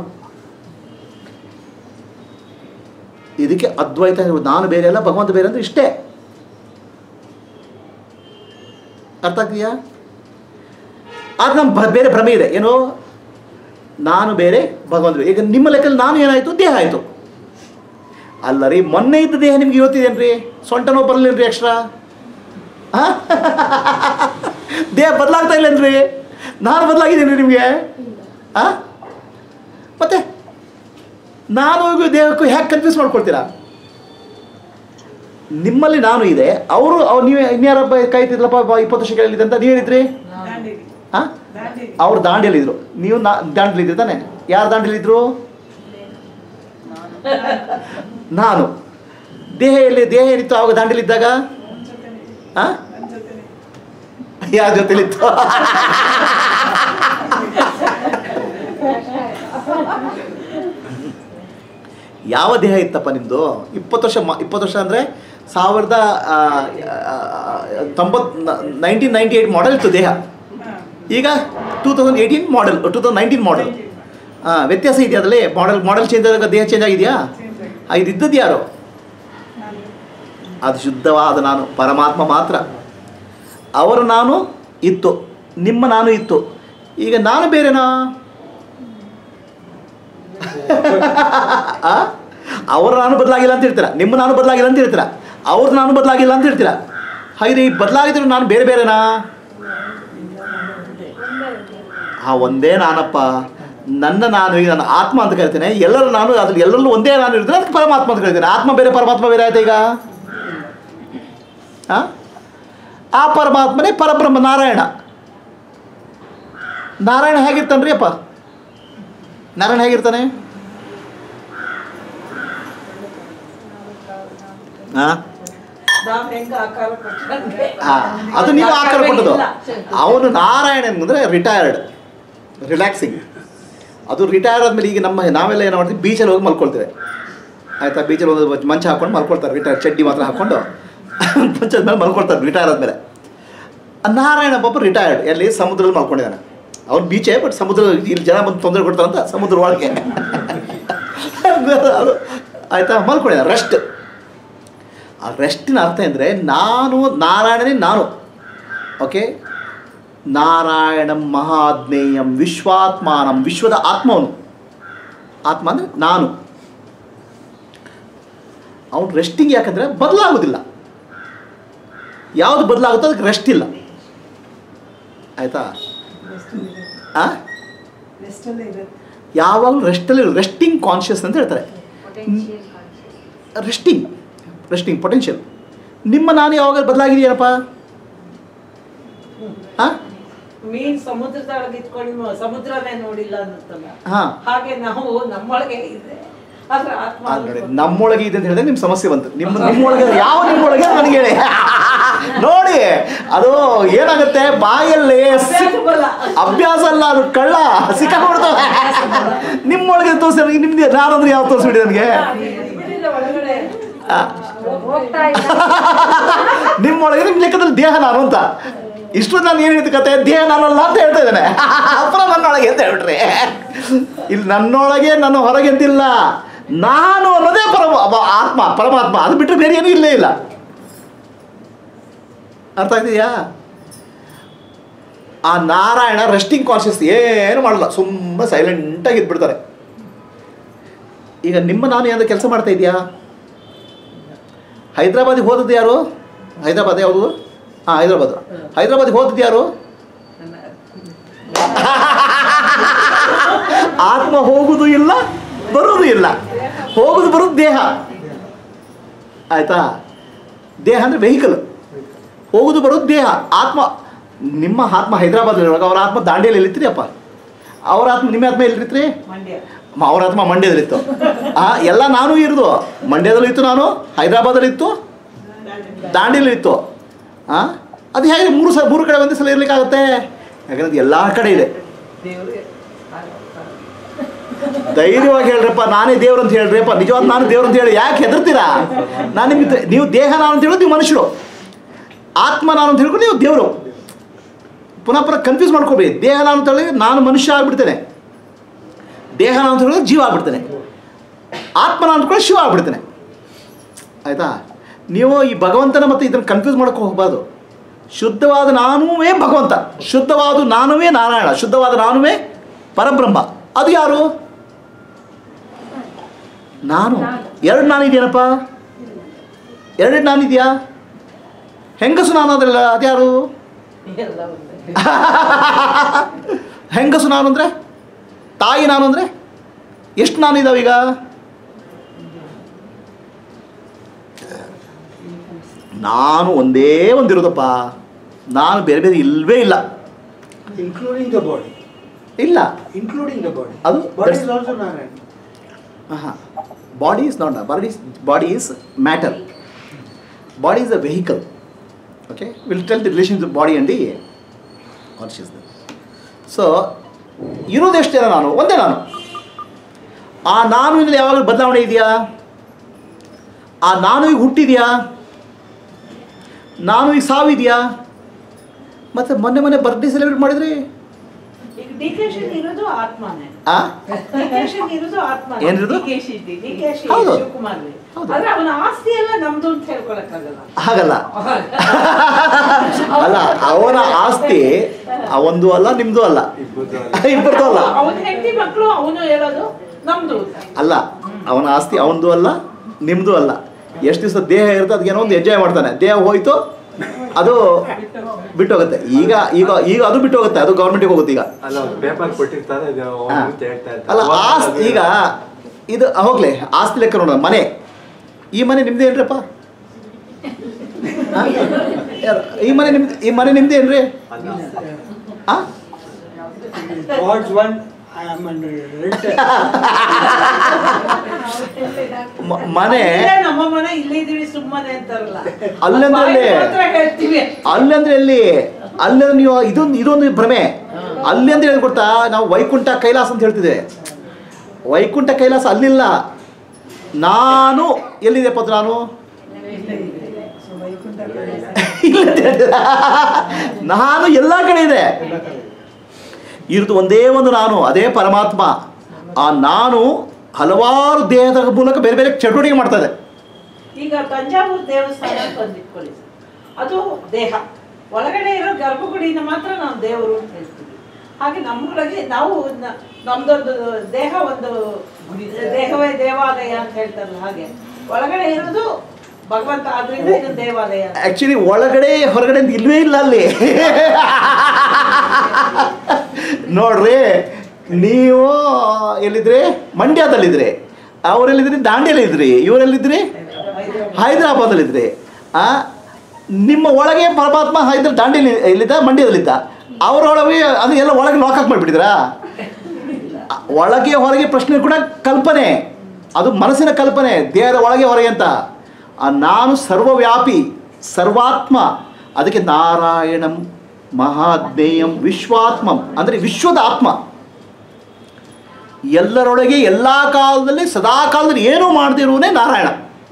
ಇದಕ್ಕೆ ಅದ್ವೈತ ಹೇಳೋದು. ನಾನು ಬೇರೆ ಅಲ್ಲ ಭಗವಂತ ಬೇರೆ ಅಂದರೆ ಇಷ್ಟೇ ಅರ್ಥ ಆಗ್ತೀಯಾ ಅದು ನಮ್ಮ ಬ- ಬೇರೆ ಭ್ರಮೆ ಇದೆ ಏನು ನಾನು ಬೇರೆ ಭಗವಂತ ಬೇರೆ. ಈಗ ನಿಮ್ಮ ಲೆಕ್ಕದಲ್ಲಿ ನಾನು ಏನಾಯಿತು ದೇಹ ಆಯಿತು ಅಲ್ಲ ರೀ ಮೊನ್ನೆ ಇದ್ದ ದೇಹ ನಿಮ್ಗೆ ಇವತ್ತಿದೇನ್ರಿ ಸೊಂಟ ನೋವು ಬರಲಿಲ್ರಿ ಎಕ್ಸ್ಟ್ರಾ ದೇಹ ಬದಲಾಗ್ತಾ ಇಲ್ಲೇನ್ರಿ ನಾನು ಬದಲಾಗಿದ್ದೀನಿ ನಿಮಗೆ ಆ ಮತ್ತೆ ನಾನು ಹಾಗೂ ದೇಹಕ್ಕೂ ಹೇಗೆ ಕನ್ಫ್ಯೂಸ್ ಮಾಡ್ಕೊಳ್ತೀರಾ ನಿಮ್ಮಲ್ಲಿ ನಾನು ಇದೆ ಅವರು ಅವ್ರು ನೀವು ಇನ್ಯಾರಪ್ಪ ಕೈ ತಿದ್ಲಪ್ಪ ಇಪ್ಪತ್ತು ವರ್ಷ ಕೇಳಿದೆ ಅಂತ ನೀವೇನಿದ್ರಿ ದಾಂಡೇಲಿ ಹಾಂ ದಾಂಡೇಲಿ ಅವ್ರು ದಾಂಡೇಲಿದ್ರು ನೀವು ನಾ ದಾಂಡೇಲಿದ್ರಿ ತಾನೆ ಯಾರು ದಾಂಡೇಲಿದ್ರು ನಾನು ದೇಹ ಎಲ್ಲಿ ದೇಹ ಏನಿತ್ತು ಆವಾಗ ದಾಂಡೇಲಿದ್ದಾಗ ನನ್ನ ಜೊತೆನೆ ಹಾಂ ನನ್ನ ಜೊತೆನೆ ಯಾರ ಜೊತೆಲಿತ್ತು ಯಾವ ದೇಹ ಇತ್ತಪ್ಪ ನಿಮ್ಮದು ಇಪ್ಪತ್ತು ವರ್ಷ ಮ ಇಪ್ಪತ್ತು ವರ್ಷ ಅಂದರೆ ಸಾವಿರದ ಆ, ಆ, ತೊಂಬತ್ ನೈನ್ಟೀನ್ ನೈಂಟಿ ಏಯ್ಟ್ ಮಾಡೆಲ್ ಇತ್ತು ದೇಹ ಹಾ ಈಗ two thousand eighteen model two thousand nineteen model ಹಾಂ ವ್ಯತ್ಯಾಸ ಇದೆಯಾ ಅದರಲ್ಲಿ ಮಾಡೆಲ್ ಮಾಡೆಲ್ ಚೇಂಜ್ ಆದಾಗ ದೇಹ ಚೇಂಜ್ ಆಗಿದೆಯಾ ಚೇಂಜ್ ಆಗಿ ಆ, ಇದು ಇದ್ದದ್ದು ಯಾರು ನಾನು ಅದು ಶುದ್ಧವಾದ ನಾನು ಪರಮಾತ್ಮ ಮಾತ್ರ ಅವರ ನಾನು ಇತ್ತು ನಿಮ್ಮ ನಾನು ಇತ್ತು ಈಗ ನಾನು ಬೇರೆನಾ ಆ? ಅವರ ನಾನು ಬದಲಾಗಿಲ್ಲ ಅಂತ ಹೇಳ್ತೀರಾ ನಿಮ್ಮ ನಾನು ಬದಲಾಗಿಲ್ಲ ಅಂತ ಹೇಳ್ತೀರಾ ಅವ್ರ ನಾನು ಬದಲಾಗಿಲ್ಲ ಅಂತ ಹೇಳ್ತೀರಾ ಹಾಗೆ ಈ ಬದಲಾಗಿದ್ರು ನಾನು ಬೇರೆ ಬೇರೆನಾ ಆ ಒಂದೇ ನಾನಪ್ಪ ನನ್ನ ನಾನು ಈಗ ನನ್ನ ಆತ್ಮ ಅಂತ ಕರಿತೇನೆ ಎಲ್ಲರೂ ನಾನು ಅದ್ರಲ್ಲಿ ಎಲ್ಲರಲ್ಲೂ ಒಂದೇ ನಾನು ಇರ್ತೀನಿ ಅದಕ್ಕೆ ಪರಮಾತ್ಮ ಅಂತ ಕರಿತೇನೆ ಆತ್ಮ ಬೇರೆ ಪರಮಾತ್ಮ ಬೇರೆ ಆಯ್ತಾ ಈಗ ಆ? ಆ ಪರಮಾತ್ಮನೇ ಪರಬ್ರಹ್ಮ ನಾರಾಯಣ ನಾರಾಯಣ ಹೇಗಿರ್ತಾನ್ರಿ ಅಪ್ಪ ನಾರಾಯಣ ಹೇಗಿರ್ತಾನೆ ಆ? ನಾವ್ ಹೆಂಗ ಆಕಾರ ಕೊಟ್ಕೊಂಡ್ರೆ ಆ, ಅದು ನೀವು ಆಕಾರ ಕೊಟ್ಟದು ಅವನು ನಾರಾಯಣ ಅಂದರೆ ರಿಟೈರ್ಡ್ ರಿಲ್ಯಾಕ್ಸಿಂಗ್ ಅದು ರಿಟೈರ್ಡ್ ಆದಮೇಲೆ ಈಗ ನಮ್ಮ ನಾವೆಲ್ಲ ಏನು ಮಾಡ್ತೀವಿ ಬೀಚಲ್ಲಿ ಹೋಗಿ ಮಲ್ಕೊಳ್ತೇವೆ ಆಯ್ತಾ ಬೀಚಲ್ಲಿ ಒಂದು ಮಂಚ ಹಾಕೊಂಡು ಮಲ್ಕೊಳ್ತಾರೆ ರಿಟೈರ್ ಚಡ್ಡಿ ಮಾತ್ರ ಹಾಕ್ಕೊಂಡು ಮಂಚದ ಮೇಲೆ ಮಲ್ಕೊಳ್ತಾರೆ ರಿಟೈರ್ ಆದಮೇಲೆ ನಾರಾಯಣ ಪಾಪ ರಿಟೈರ್ಡ್ ಎಲ್ಲಿ ಸಮುದ್ರದಲ್ಲಿ ಮಲ್ಕೊಂಡಿದ್ದಾನೆ ಅವ್ನು ಬೀಚೇ ಬಟ್ ಸಮುದ್ರ ಇಲ್ಲಿ ಜನ ಬಂದು ತೊಂದರೆ ಕೊಡ್ತಾರಂತ ಸಮುದ್ರ ಒಳಗೆ ಅದು ಆಯ್ತಾ ಮಲ್ಕೊಂಡಿದ್ದಾನೆ ರೆಸ್ಟ್ ಆ ರೆಸ್ಟಿನ ಅರ್ಥ ಅಂದರೆ ನಾನು ನಾರಾಯಣನೇ ನಾನು ಓಕೆ ನಾರಾಯಣಂ ಮಹಾಜ್ಞೇಯಂ ವಿಶ್ವಾತ್ಮಾನಂ ವಿಶ್ವದ ಆತ್ಮವನು ಆತ್ಮ ಅಂದರೆ ನಾನು ಅವನು ರೆಸ್ಟಿಂಗ್ ಯಾಕಂದರೆ ಬದಲಾಗೋದಿಲ್ಲ ಯಾವುದು ಬದಲಾಗುತ್ತೋ ಅದಕ್ಕೆ ರೆಸ್ಟ್ ಇಲ್ಲ ಆಯಿತಾ ಆ ರೆಸ್ಟಲ್ಲೇ ಇರುತ್ತೆ ಯಾವಾಗಲೂ ರೆಸ್ಟಲ್ಲಿ ರೆಸ್ಟಿಂಗ್ ಕಾನ್ಷಿಯಸ್ ಅಂತ ಹೇಳ್ತಾರೆ potential conscious resting resting potential ನಿಮ್ಮ ನಾನು ಯಾವಾಗ ಬದಲಾಗಿದೆಯೇನಪ್ಪ ಹಾಂ ಮೀನ್ ಸಮುದ್ರದೊಳಗೆ ಇಟ್ಕೊಂಡು ಮ- ಸಮುದ್ರನೇ ನೋಡಿಲ್ಲ ಅನ್ನುತ್ತಲ್ಲ ಹಾಂ ಹಾಗೆ ನಾವು ನಮ್ಮೊಳಗೆ ಇದೆ ಆದ್ರೆ ಆತ್ಮ ಆ, ನೋಡಿ ನಮ್ಮೊಳಗೆ ಇದೆ ಅಂತ ಹೇಳಿದ್ರೆ ನಿಮ್ಮ ಸಮಸ್ಯೆ ಬಂತು ನಿಮ್ಮ ನಿಮ್ಮೊಳಗೆ ಯಾವ ನಿಮ್ಮೊಳಗೆ ಅಂತ ನನಗೆ ಹೇಳಿ ನೋಡಿ ಅದು ಏನಾಗುತ್ತೆ ಬಾಯಲ್ಲಿ ಸಿ- ಅಭ್ಯಾಸ ಬಲ. ಅಭ್ಯಾಸ ಅಲ್ಲ ಅದು ಕಳ್ಳ ಸಿಕ್ಕಾಕೊಡ್ತವೆ ನಿಮ್ಮೊಳಗೆ ತೋರಿಸಿ ನಿಮ್ದು ನಾನಂದ್ರೆ ಯಾವ ತೋರಿಸ್ಬಿಡಿ ನನಗೆ ಬಿಡಿಲ್ಲ ಒಳಗಡೆ ಆ, ಹೋಗ್ತಾ ಇಲ್ಲ ನಿಮ್ಮೊಳಗೆ ನಿಮ್ಮ ಲೆಕ್ಕದಲ್ಲಿ ದೇಹ ನಾನು ಅಂತ ಇಷ್ಟು ನಾನು ಏನು ಹೇಳ್ತ ಕತೆ ದೇಹ ನಾನಲ್ಲ ಅಂತ ಹೇಳ್ತಾ ಇದ್ದೇನೆ ಅಪರ ನನ್ನೊಳಗೆ ಅಂತ ಹೇಳ್ಬಿಟ್ರಿ ಇಲ್ಲಿ ನನ್ನೊಳಗೆ ನನ್ನ ಹೊರಗೆ ಅಂತಿಲ್ಲ ನಾನು ಅನ್ನೋದೇ ಪರಮ ಅವ- ಆತ್ಮ ಪರಮಾತ್ಮ ಅದು ಬಿಟ್ಟರೆ ಬೇರೆ ಏನೂ ಇಲ್ಲೇ ಇಲ್ಲ ಅರ್ಥ ಆಗ್ತಿದೆಯಾ ಆ ನಾರಾಯಣ ರೆಸ್ಟಿಂಗ್ ಕಾನ್ಷಿಯಸ್ ಏನು ಮಾಡಲ್ಲ ಸುಮ್ಮನೆ ಸೈಲೆಂಟಾಗಿ ಇದ್ಬಿಡ್ತಾರೆ ಈಗ ನಿಮ್ಮ ನಾನು ಏನಾದ್ರು ಕೆಲಸ ಮಾಡ್ತಾ ಇದೆಯಾ ಹೈದ್ರಾಬಾದಿಗೆ ಹೋದದ್ದು ಯಾರು ಹೈದ್ರಾಬಾದ್ ಯಾವುದು ಹಾಂ ಹೈದ್ರಾಬಾದ್ ಹೈದ್ರಾಬಾದಿಗೆ ಹೋದದ್ದು ಯಾರು ಆತ್ಮ ಹೋಗುದು ಇಲ್ಲ ಬರುವುದು ಇಲ್ಲ ಹೋಗುದು ಬರೋದು ದೇಹ ಆಯ್ತಾ ದೇಹ ಅಂದರೆ ವೆಹಿಕಲ್ ಹೋಗುದು ಬರೋದು ದೇಹ ಆತ್ಮ ನಿಮ್ಮ ಆತ್ಮ ಹೈದ್ರಾಬಾದ್ಲಿರುವಾಗ ಅವರ ಆತ್ಮ ದಾಂಡೇಲಿ ಎಲ್ಲಿತ್ರಿ ಅಪ್ಪ ಅವ್ರ ಆತ್ಮ ನಿಮ್ಮ ಆತ್ಮ ಎಲ್ಲಿರ್ತ್ರಿ ಮಂಡ್ಯ ಮ- ಅವ್ರ ಆತ್ಮ ಮಂಡ್ಯದಲ್ಲಿತ್ತು ಆ ಎಲ್ಲ ನಾನು ಇರೋದು ಮಂಡ್ಯದಲ್ಲೂ ಇತ್ತು ನಾನು ಹೈದರಾಬಾದಲ್ಲಿ ಇತ್ತು ದಾಂಡೇಲಿ ಇತ್ತು ಆ ಅದು ಹೇಗೆ ಮೂರು ಸಲ ಮೂರು ಕಡೆ ಒಂದೇ ಸಲ ಇರ್ಲಿಕ್ಕಾಗುತ್ತೆ ಯಾಕಂದ್ರೆ ಅದು ಎಲ್ಲ ಕಡೆ ಇದೆ ದೇವ್ರಿಗೆ ಧೈರ್ಯವಾಗಿ ಹೇಳ್ರಪ್ಪ ನಾನೇ ದೇವ್ರು ಅಂತ ಹೇಳ್ರಿಪ್ಪ ನಿಜವಾದ ನಾನು ದೇವ್ರು ಅಂತ ಹೇಳಿ ಯಾಕೆ ಹೆದರ್ತೀರಾ ನಾನು ನಿಮ್ಗೆ ನೀವು ದೇಹ ನಾನು ಅಂತ ಹೇಳೋದು ನೀವು ಮನುಷ್ಯರು ಆತ್ಮ ನಾನು ಅಂತ ಹೇಳ್ಕೊಂಡು ನೀವು ದೇವರು ಪುನಃ ಪುನಃ ಕನ್ಫ್ಯೂಸ್ ಮಾಡ್ಕೋಬೇಡಿ ದೇಹ ನಾನು ಅಂತ ಹೇಳಿದ್ರೆ ನಾನು ಮನುಷ್ಯ ಆಗ್ಬಿಡ್ತೇನೆ ದೇಹ ನಾನು ಅಂತ ಹೇಳಿದ್ರೆ ಜೀವ ಆಗ್ಬಿಡ್ತೇನೆ ಆತ್ಮ ನಾನು ಅಂದ್ಕೊಳ್ಳಿ ಶಿವ ಆಗ್ಬಿಡ್ತೇನೆ ಆಯಿತಾ ನೀವು ಈ ಭಗವಂತನ ಮತ್ತು ಇದನ್ನು ಕನ್ಫ್ಯೂಸ್ ಮಾಡೋಕ್ಕೆ ಹೋಗಬಾರ್ದು ಶುದ್ಧವಾದ ನಾನುವೇ ಭಗವಂತ ಶುದ್ಧವಾದ ನಾನುವೇ ನಾರಾಯಣ ಶುದ್ಧವಾದ ನಾನುವೇ ಪರಬ್ರಹ್ಮ ಅದು ಯಾರು ನಾನು ಎರಡು ನಾನಿದೆಯೇನಪ್ಪ ಎರಡು ನಾನಿದೆಯಾ ಹೆಂಗಸು ನಾನು ಅದಲ್ಲ ಅದ್ಯಾರು ಎಲ್ಲ ಒಂದೇ. ಹೆಂಗಸು ನಾನು ಅಂದರೆ ತಾಯಿ ನಾನು ಅಂದರೆ ಎಷ್ಟು ನಾನು ಇದಾವೀಗ ನಾನು ಒಂದೇ ಒಂದಿರೋದಪ್ಪ ನಾನು ಬೇರೆ ಬೇರೆ ಇಲ್ಲವೇ ಇಲ್ಲ including the body. ಇಲ್ಲ Including the body. ಅದು Body that's- is also Narayan. Body is not body is body is matter body is a vehicle okay will tell the relation body and the consciousness so ಇರೋದು ಎಷ್ಟು ಜನ ನಾನು ಒಂದೇ ನಾನು ಆ ನಾನು ಇಲ್ಲಿ ಯಾವಾಗಲೂ ಬದಲಾವಣೆ ಇದೆಯಾ ಆ ನಾನು ಈಗ ಹುಟ್ಟಿದೆಯಾ ನಾನು ಈಗ ಸಾವಿದೆಯಾ ಮತ್ತು ಮೊನ್ನೆ ಮೊನ್ನೆ ಬರ್ಡೇ ಸೆಲೆಬ್ರೇಟ್ ಮಾಡಿದ್ರಿ ಈಗ ಡಿಕೆಶನ್ ಇರೋದು ಆತ್ಮನೇ ಆ ಡಿಕೆಶನ್ ಇರೋದು ಆತ್ಮ ಏನಿರೋದು? ಡಿಕೆಶಿ ಡಿಕೆಶಿ ಹೌದು. ಶಿವಕುಮಾರ್ ಹೌದು. ಆದ್ರೆ ಅವನ ಆಸ್ತಿ ಎಲ್ಲ ನಮ್ದು ಅಂತ ಹೇಳ್ಕೊಳಕ್ಕಾಗಲ್ಲ ಹಾಗಲ್ಲ ಅಲ್ಲ ಅವನ ಆಸ್ತಿ ಅವಂದು ಅಲ್ಲ ನಿಮ್ದು ಅಲ್ಲ ಇಬ್ಬರದು ಅಲ್ಲ ಅವನ ಹೆಂಡತಿ ಮಕ್ಕಳು ಅವನು ಹೇಳೋದು ನಮ್ದು ಅಂತ. ಅಲ್ಲ ಅವನ ಆಸ್ತಿ ಅವಂದು ಅಲ್ಲ ನಿಮ್ದು ಅಲ್ಲ ಎಷ್ಟು ದಿವಸ ದೇಹ ಇರುತ್ತೆ ಅದಕ್ಕೇನೋ ಒಂದು ಎಂಜಾಯ್ ಮಾಡ್ತಾನೆ ದೇಹ ಹೋಯ್ತು ಅದು ಬಿಟ್ಟು ಹೋಗುತ್ತೆ ಈಗ ಈಗ ಈಗ ಅದು ಬಿಟ್ಟು ಹೋಗುತ್ತೆ ಅದು ಗೌರ್ಮೆಂಟಿಗೆ ಹೋಗುತ್ತೆ ಈಗ ಅಲ್ಲ ಪೇಪರ್ ಕೊಟ್ಟಿರ್ತಾರೆ ಇದು ಅವ್ನು ಹಾ. ಅಂತ ಹೇಳ್ತಾ ಇರ್ತಾರೆ. ಅಲ್ಲ ಅವಾಗ ಆಸ್ತಿ ಅದು- ಈಗ ಇದು ಹೋಗ್ಲಿ ಆಸ್ತಿ ಲೆಕ್ಕ ನೋಡೋಣ ಮನೆ ಈ ಮನೆ ನಿಮ್ದೇ ಏನ್ರಪ್ಪ ಆ? ಯಾರು? ಈ ಮನೆ ನಿಮ್ದು ಈ ಮನೆ ನಿಮ್ದೇ ಏನ್ರಿ ಅಲ್ಲ. ಆ God's one, I am a renter. ಮ- ಮನೆ ಇಲ್ಲೇ ನಮ್ಮ ಮನೆ ಇಲ್ಲೇ ಇದೀವಿ ಸುಮ್ಮನೆ ಅಂತಾರಲ್ಲ ಅಲ್ಲಂದ್ರೆ ಬಾಯಿಗೆ ಮಾತ್ರ ಹೇಳ್ತೀವಿ ಅಲ್ಲಂದ್ರೆ ಎಲ್ಲಿ ಅಲ್ಲಂದ್ರೆ ನೀವು ಇದೊಂದು ಇದೊಂದು ಭ್ರಮೆ ಅಲ್ಲಿ ಅಂದ್ರೆ ಏನು ಗೊತ್ತಾ ನಾವು ವೈಕುಂಠ ಕೈಲಾಸ ಅಂತ ಹೇಳ್ತಿದ್ದೆ ವೈಕುಂಠ ಕೈಲಾಸ ಅಲ್ಲಿಲ್ಲ ನಾನು ಎಲ್ಲಿದೆಪ್ಪ ಅದು ನಾನು ಸೊ ವೈಕುಂಠ ಪ್ರವೇಶ. ಇಲ್ಲ ಅಂತ ಹೇಳ್ತಿದ್ದ. ನಾನು ಎಲ್ಲ ಕಡೆ ಇದೆ ಇರೋದು ಒಂದೇ ಒಂದು ನಾನು ಅದೇ ಪರಮಾತ್ಮ ಆ ನಾನು ಹಲವಾರು ದೇಹದ ಮೂಲಕ ಬೇರೆ ಬೇರೆ ಚಟುವಟಿಕೆ ಮಾಡ್ತಾ ಇದೆ ಈಗ ತಂಜಾವೂರು ದೇವಸ್ಥಾನ ಬಂದಿಟ್ಕೊಳ್ಳಿ ಅದು ದೇಹ ಒಳಗಡೆ ಇರೋ ಗರ್ಭಗುಡಿನ ಮಾತ್ರ ನಾವು ದೇವರು ಅಂತ ಹೇಳ್ತೀವಿ ಹಾಗೆ ನಮ್ಮೊಳಗೆ ನಾವು ನ- ನಮ್ದೊಂದು ದೇಹ ಒಂದು ದೇಹವೇ ದೇವಾಲಯ ಅಂತ ಹೇಳ್ತಾರಲ್ಲ ಹಾಗೆ ಒಳಗಡೆ ಇರೋದು ಭಗವಂತ ಆದ್ರಿಂದ ಇದು ದೇವಾಲಯ ಅಂತ. ಆಕ್ಚುಲಿ ಒಳಗಡೆ ಹೊರಗಡೆ ಅಂತ ಇಲ್ವೇ ಇಲ್ಲ ಅಲ್ಲಿ ನೋಡ್ರಿ ನೀವು ಎಲ್ಲಿದ್ರಿ ಮಂಡ್ಯದಲ್ಲಿದ್ರಿ ಅವರೆಲ್ಲಿದ್ರಿ ದಾಂಡೇಲಿದ್ರಿ ಇವರೆಲ್ಲಿದ್ರಿ ಹೈದರಾಬಾದಲ್ಲಿದ್ರಿ ಆ ನಿಮ್ಮ ಒಳಗೆ ಪರಮಾತ್ಮ ಹೈದ್ರ ದಾಂಡೇಲಿ ಎಲ್ಲಿದ್ದ ಮಂಡ್ಯದಲ್ಲಿದ್ದ ಅವರೊಳಗೆ ಅದು ಎಲ್ಲ ಒಳಗೆ ಲಾಕ್ ಹಾಕಿ ಮಾಡಿಬಿಟ್ಟಿದ್ರಾ ಒಳಗೆ ಹೊರಗೆ ಪ್ರಶ್ನೆ ಕೂಡ ಕಲ್ಪನೆ ಅದು ಮನಸ್ಸಿನ ಕಲ್ಪನೆ ದೇಹದ ಒಳಗೆ ಹೊರಗೆ ಅಂತ ಆ ನಾನು ಸರ್ವವ್ಯಾಪಿ ಸರ್ವಾತ್ಮ ಅದಕ್ಕೆ ನಾರಾಯಣಂ ಮಹಾಜ್ಞೇಯಂ ವಿಶ್ವಾತ್ಮಂ ಅಂದರೆ ವಿಶ್ವದ ಆತ್ಮ ಎಲ್ಲರೊಳಗೆ ಎಲ್ಲ ಕಾಲದಲ್ಲಿ ಸದಾ ಕಾಲದಲ್ಲಿ ಏನೂ ಮಾಡದಿರುವನೇ ನಾರಾಯಣ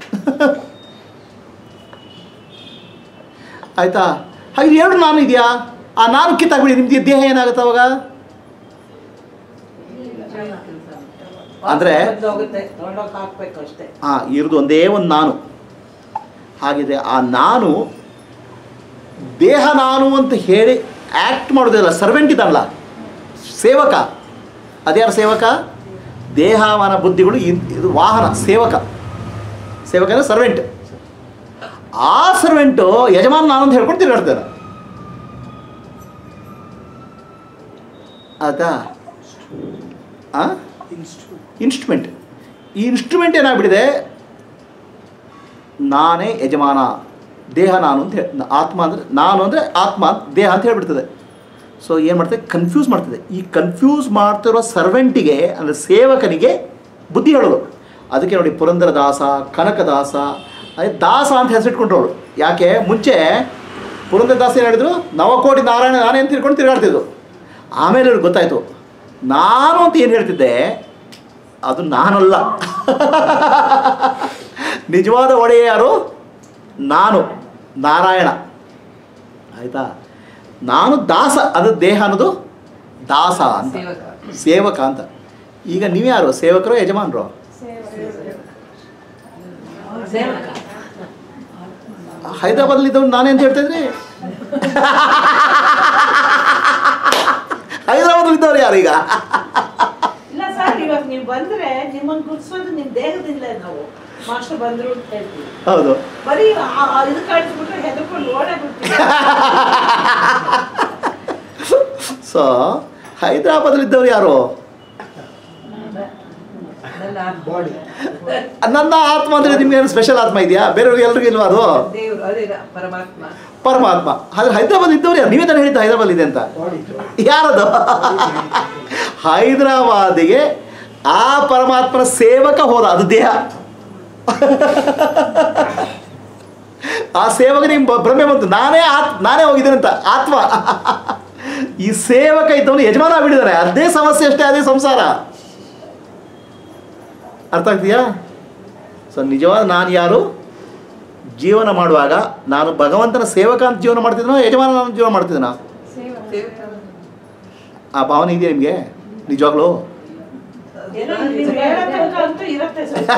ಆಯ್ತಾ ಹಾಗೆ ಎರಡು ನಾನು ಇದೆಯಾ ಆ ನಾನು ಕಿತ್ತಾಕ್ಬಿಡಿ ನಿಮ್ದು ದೇಹ ಏನಾಗುತ್ತೆ ಅವಾಗ ಅಂದ್ರೆ- ಹೋಗುತ್ತೆ ತೊಗೊಂಡೋಗಿ ಹಾಕ್ಬೇಕು ಅಷ್ಟೇ ಆ ಇರೋದು ಒಂದೇ ಒಂದು ನಾನು ಹಾಗಿದೆ ಆ ನಾನು ದೇಹ ನಾನು ಅಂತ ಹೇಳಿ ಆ್ಯಕ್ಟ್ ಮಾಡೋದಿಲ್ಲ ಸರ್ವೆಂಟ್ ಇದಲ್ಲ ಸೇವಕ ಅದ್ಯಾರ ಸೇವಕ ದೇಹವನ ಬುದ್ಧಿಗಳು ಇದ್- ಇದು ವಾಹನ ಸೇವಕ ಸೇವಕ ಅಂದರೆ ಸರ್ವೆಂಟ್ ಆ ಸರ್ವೆಂಟು ಯಜಮಾನ ನಾನು ಅಂತ ಹೇಳ್ಕೊಂಡು ತಿರುಗಾಡ್ತಾರೆ ಆಯ್ತಾ ಆ Instrument. ಇನ್ಸ್ಟ್ರುಮೆಂಟ್ ಈ ಇನ್ಸ್ಟ್ರುಮೆಂಟ್ ಏನಾಗ್ಬಿಟ್ಟಿದೆ ನಾನೇ ಯಜಮಾನ ದೇಹ ನಾನು ಅಂತ ಹೇಳಿ ಆತ್ಮ ಅಂದರೆ ನಾನು ಅಂದರೆ ಆತ್ಮ ದೇಹ ಅಂತ ಹೇಳ್ಬಿಡ್ತದೆ ಸೊ ಏನು ಮಾಡ್ತದೆ ಕನ್ಫ್ಯೂಸ್ ಮಾಡ್ತದೆ ಈ ಕನ್ಫ್ಯೂಸ್ ಮಾಡ್ತಿರೋ ಸರ್ವೆಂಟಿಗೆ ಅಂದರೆ ಸೇವಕನಿಗೆ ಬುದ್ಧಿ ಹೇಳೋದು ಅದಕ್ಕೆ ನೋಡಿ ಪುರಂದರ ದಾಸ ಕನಕದಾಸ ಅದೇ ದಾಸ ಅಂತ ಹೆಸರಿಟ್ಕೊಂಡ್ರವಳು ಯಾಕೆ ಮುಂಚೆ ಪುರಂದರ ದಾಸ ಏನು ಹೇಳಿದ್ರು ನವಕೋಟಿ ನಾರಾಯಣ ನಾನೇ ಅಂತ ತಿಳ್ಕೊಂಡು ತಿರುಗಾಡ್ತಿದ್ರು ಆಮೇಲೆ ಅವ್ರಿಗೆ ಗೊತ್ತಾಯಿತು ನಾನು ಅಂತ ಏನು ಹೇಳ್ತಿದ್ದೆ ಅದು ನಾನಲ್ಲ ನಿಜವಾದ ಒಡೆಯ ಯಾರು ನಾನು ನಾರಾಯಣ ಆಯಿತಾ ನಾನು ದಾಸ ಅದು ದೇಹ ಅನ್ನೋದು ದಾಸ ಅಂತ ಸೇವಕ. ಸೇವಕ ಅಂತ ಈಗ ನೀವ್ಯಾರು ಸೇವಕರು ಯಜಮಾನರು ಸೇವಕ ಹೈದರಾಬಾದಲ್ಲಿ ಇದ್ದವ್ರು ನಾನೇ ಅಂತ ಹೇಳ್ತಾ ಇದ್ರಿ ಹೈದರಾಬಾದ್ ಇದ್ದವ್ರು ಯಾರು ಈಗ ಇಲ್ಲ ಸರ್ ಇವಾಗ ನೀವು ಬಂದ್ರೆ ನಿಮ್ಮನ್ನ ಗುರ್ಸೋದು ನಿಮ್ ದೇಹದಿಂದ ನಾವು ಮಾಸ್ಟರ್ ಬಂದ್ರು ಅಂತ ಹೇಳ್ತೀವಿ ಹೌದು ಬರೀ ಆ- ಆ ಇದು ಕಾಣಿಸ್ಬಿಟ್ರೆ ಹೆದರ್ಕೊಂಡು ಓಡೇ ಬಿಡ್ತೀವಿ ಸೊ ಹೈದರಾಬಾದಲ್ಲಿ ಇದ್ದವ್ರು ಯಾರು ನನ್ನ ಬಾಡಿ ನನ್ನ ಆತ್ಮ ಅಂದ್ರೆ ನಿಮ್ಗೆ ಏನು ಸ್ಪೆಷಲ್ ಆತ್ಮ ಇದೆಯಾ ಬೇರೆಯವ್ರಿಗೆ ಎಲ್ರಿಗೂ ಇಲ್ವಾ ಅದು ದೇವರು ಅದೇ ಪರಮಾತ್ಮ ಪರಮಾತ್ಮ ಆದ್ರೆ ಹೈದರಾಬಾದ್ ಇದ್ದವ್ರು ಯಾರು ನೀವೇ ತಾನೇ ಹೇಳಿದ್ದು ಹೈದರಾಬಾದ್ ಇದೆ ಅಂತ ಬಾಡಿ ಯಾರದು ಹೈದರಾಬಾದಿಗೆ ಆ ಪರಮಾತ್ಮನ ಸೇವಕ ಹೋದ ಅದು ದೇಹ ಆ ಸೇವಕ ನಿಮ್ ಭ್ರಮೆ ಬಂತು ನಾನೇ ಆತ್ ನಾನೇ ಹೋಗಿದ್ದೇನೆ ಅಂತ ಆತ್ಮ ಈ ಸೇವಕ ಇದ್ದವನು ಯಜಮಾನ ಬಿಡಿದಾನೆ ಅದೇ ಸಮಸ್ಯೆ ಅಷ್ಟೇ ಅದೇ ಸಂಸಾರ ಅರ್ಥ ಆಗ್ತೀಯಾ ಸೊ ನಿಜವಾದ ನಾನು ಯಾರು ಜೀವನ ಮಾಡುವಾಗ ನಾನು ಭಗವಂತನ ಸೇವಕ ಅಂತ ಜೀವನ ಮಾಡ್ತಿದ್ದೀನೋ ಯಜಮಾನ ನಾನು ಜೀವನ ಮಾಡ್ತಿದ್ದೀನೋ ಆ ಭಾವನೆ ಇದೆಯಾ ನಿಮಗೆ ನಿಜವಾಗ್ಲೂ ಏನೋ ನೀವು ಹೇಳೋದು ಅಂತೂ ಇರುತ್ತೆ ಸ್ವಲ್ಪ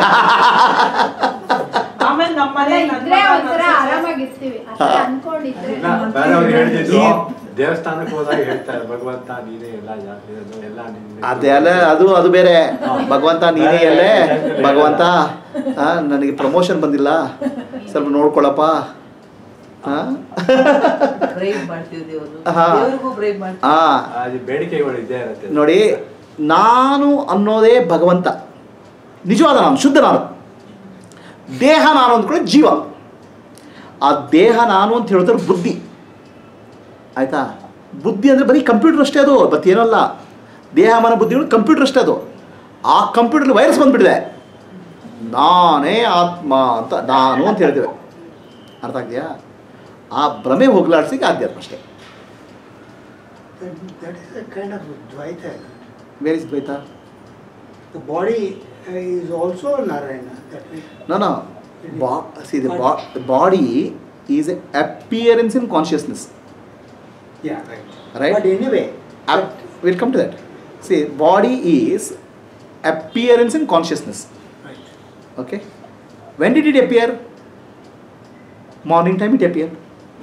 ಆಮೇಲೆ ನಮ್ಮ ಮನೆ ಇದ್ರೆ ಒಂಥರ ಆರಾಮಾಗಿರ್ತೀವಿ ಅಷ್ಟೇ ಅನ್ಕೊಂಡಿದ್ರೆ ಇಲ್ಲ, ಬೇರೆಯವ್ರು ಹೇಳ್ತಿದ್ರು ದೇವಸ್ಥಾನಕ್ಕೆ ಹೋದಾಗ ಹೇಳ್ತಾರೆ ಭಗವಂತ ನೀನೇ ಎಲ್ಲ ಜಾಸ್ತಿ ಇರೋದು, ಎಲ್ಲ ನಿನ್ನೆ ಅದೆಲ್ಲ ಅದು ಅದು ಬೇರೆ ಭಗವಂತ ನೀನೇ ಎಲ್ಲೇ ಭಗವಂತ ಆ, ನನಗೆ ಪ್ರಮೋಷನ್ ಬಂದಿಲ್ಲ ಸ್ವಲ್ಪ ನೋಡ್ಕೊಳಪ್ಪ ಆ? ಬ್ರೈವ್ ಮಾಡ್ತೀವಿ ದೇವರು ಹಾ. ದೇವ್ರಿಗೂ ಬ್ರೈವ್ ಮಾಡ್ತೀವಿ ಆ ಅದು ಬೇಡಿಕೆಗಳು ಇದ್ದೇ ಇರುತ್ತೆ ನೋಡಿ ನಾನು ಅನ್ನೋದೇ ಭಗವಂತ ನಿಜವಾದ ನಾನು ಶುದ್ಧ ನಾನು ದೇಹ ನಾನು ಅಂದ್ಕೊಳ್ಳಿ ಜೀವ ಆ ದೇಹ ನಾನು ಅಂತ ಹೇಳ್ತಾರೆ ಬುದ್ಧಿ ಆಯ್ತಾ ಬುದ್ಧಿ ಅಂದರೆ ಬರೀ ಕಂಪ್ಯೂಟರ್ ಅಷ್ಟೇ ಅದು ಮತ್ತೇನಲ್ಲ ದೇಹ ಮನ ಬುದ್ಧಿಗಳು ಕಂಪ್ಯೂಟರ್ ಅಷ್ಟೇ ಅದು ಆ ಕಂಪ್ಯೂಟರ್ ವೈರಸ್ ಬಂದ್ಬಿಟ್ಟಿದೆ ನಾನೇ ಆತ್ಮ ಅಂತ ನಾನು ಅಂತ ಹೇಳ್ತೇವೆ ಅರ್ಥ ಆಗ್ತೀಯಾ ಆ ಭ್ರಮೆ ಹೋಗ್ಲಾಡ್ಸಿಗೆ ಆಧ್ಯಾತ್ಮ ಅಷ್ಟೇ That, that is a kind of Dvaita. Where is Dvaita The body uh, is also Narayana. That way. No, no. Bo- see, the, bo- the body is an appearance in consciousness. Yeah, right. Right. But anyway, Ap- we'll come to that. See, body is appearance in consciousness. right. Okay. When did it appear? Morning time it appeared.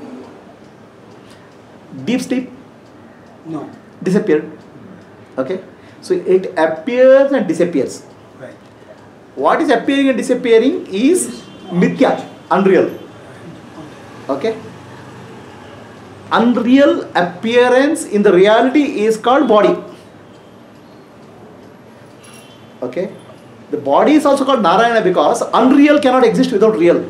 Deep sleep No, disappeared. Okay. So it appears and disappears. right. What is appearing and disappearing is mithya, unreal. Okay? Unreal appearance in the reality is called body. Okay? The body is also called Narayana because unreal cannot exist without real.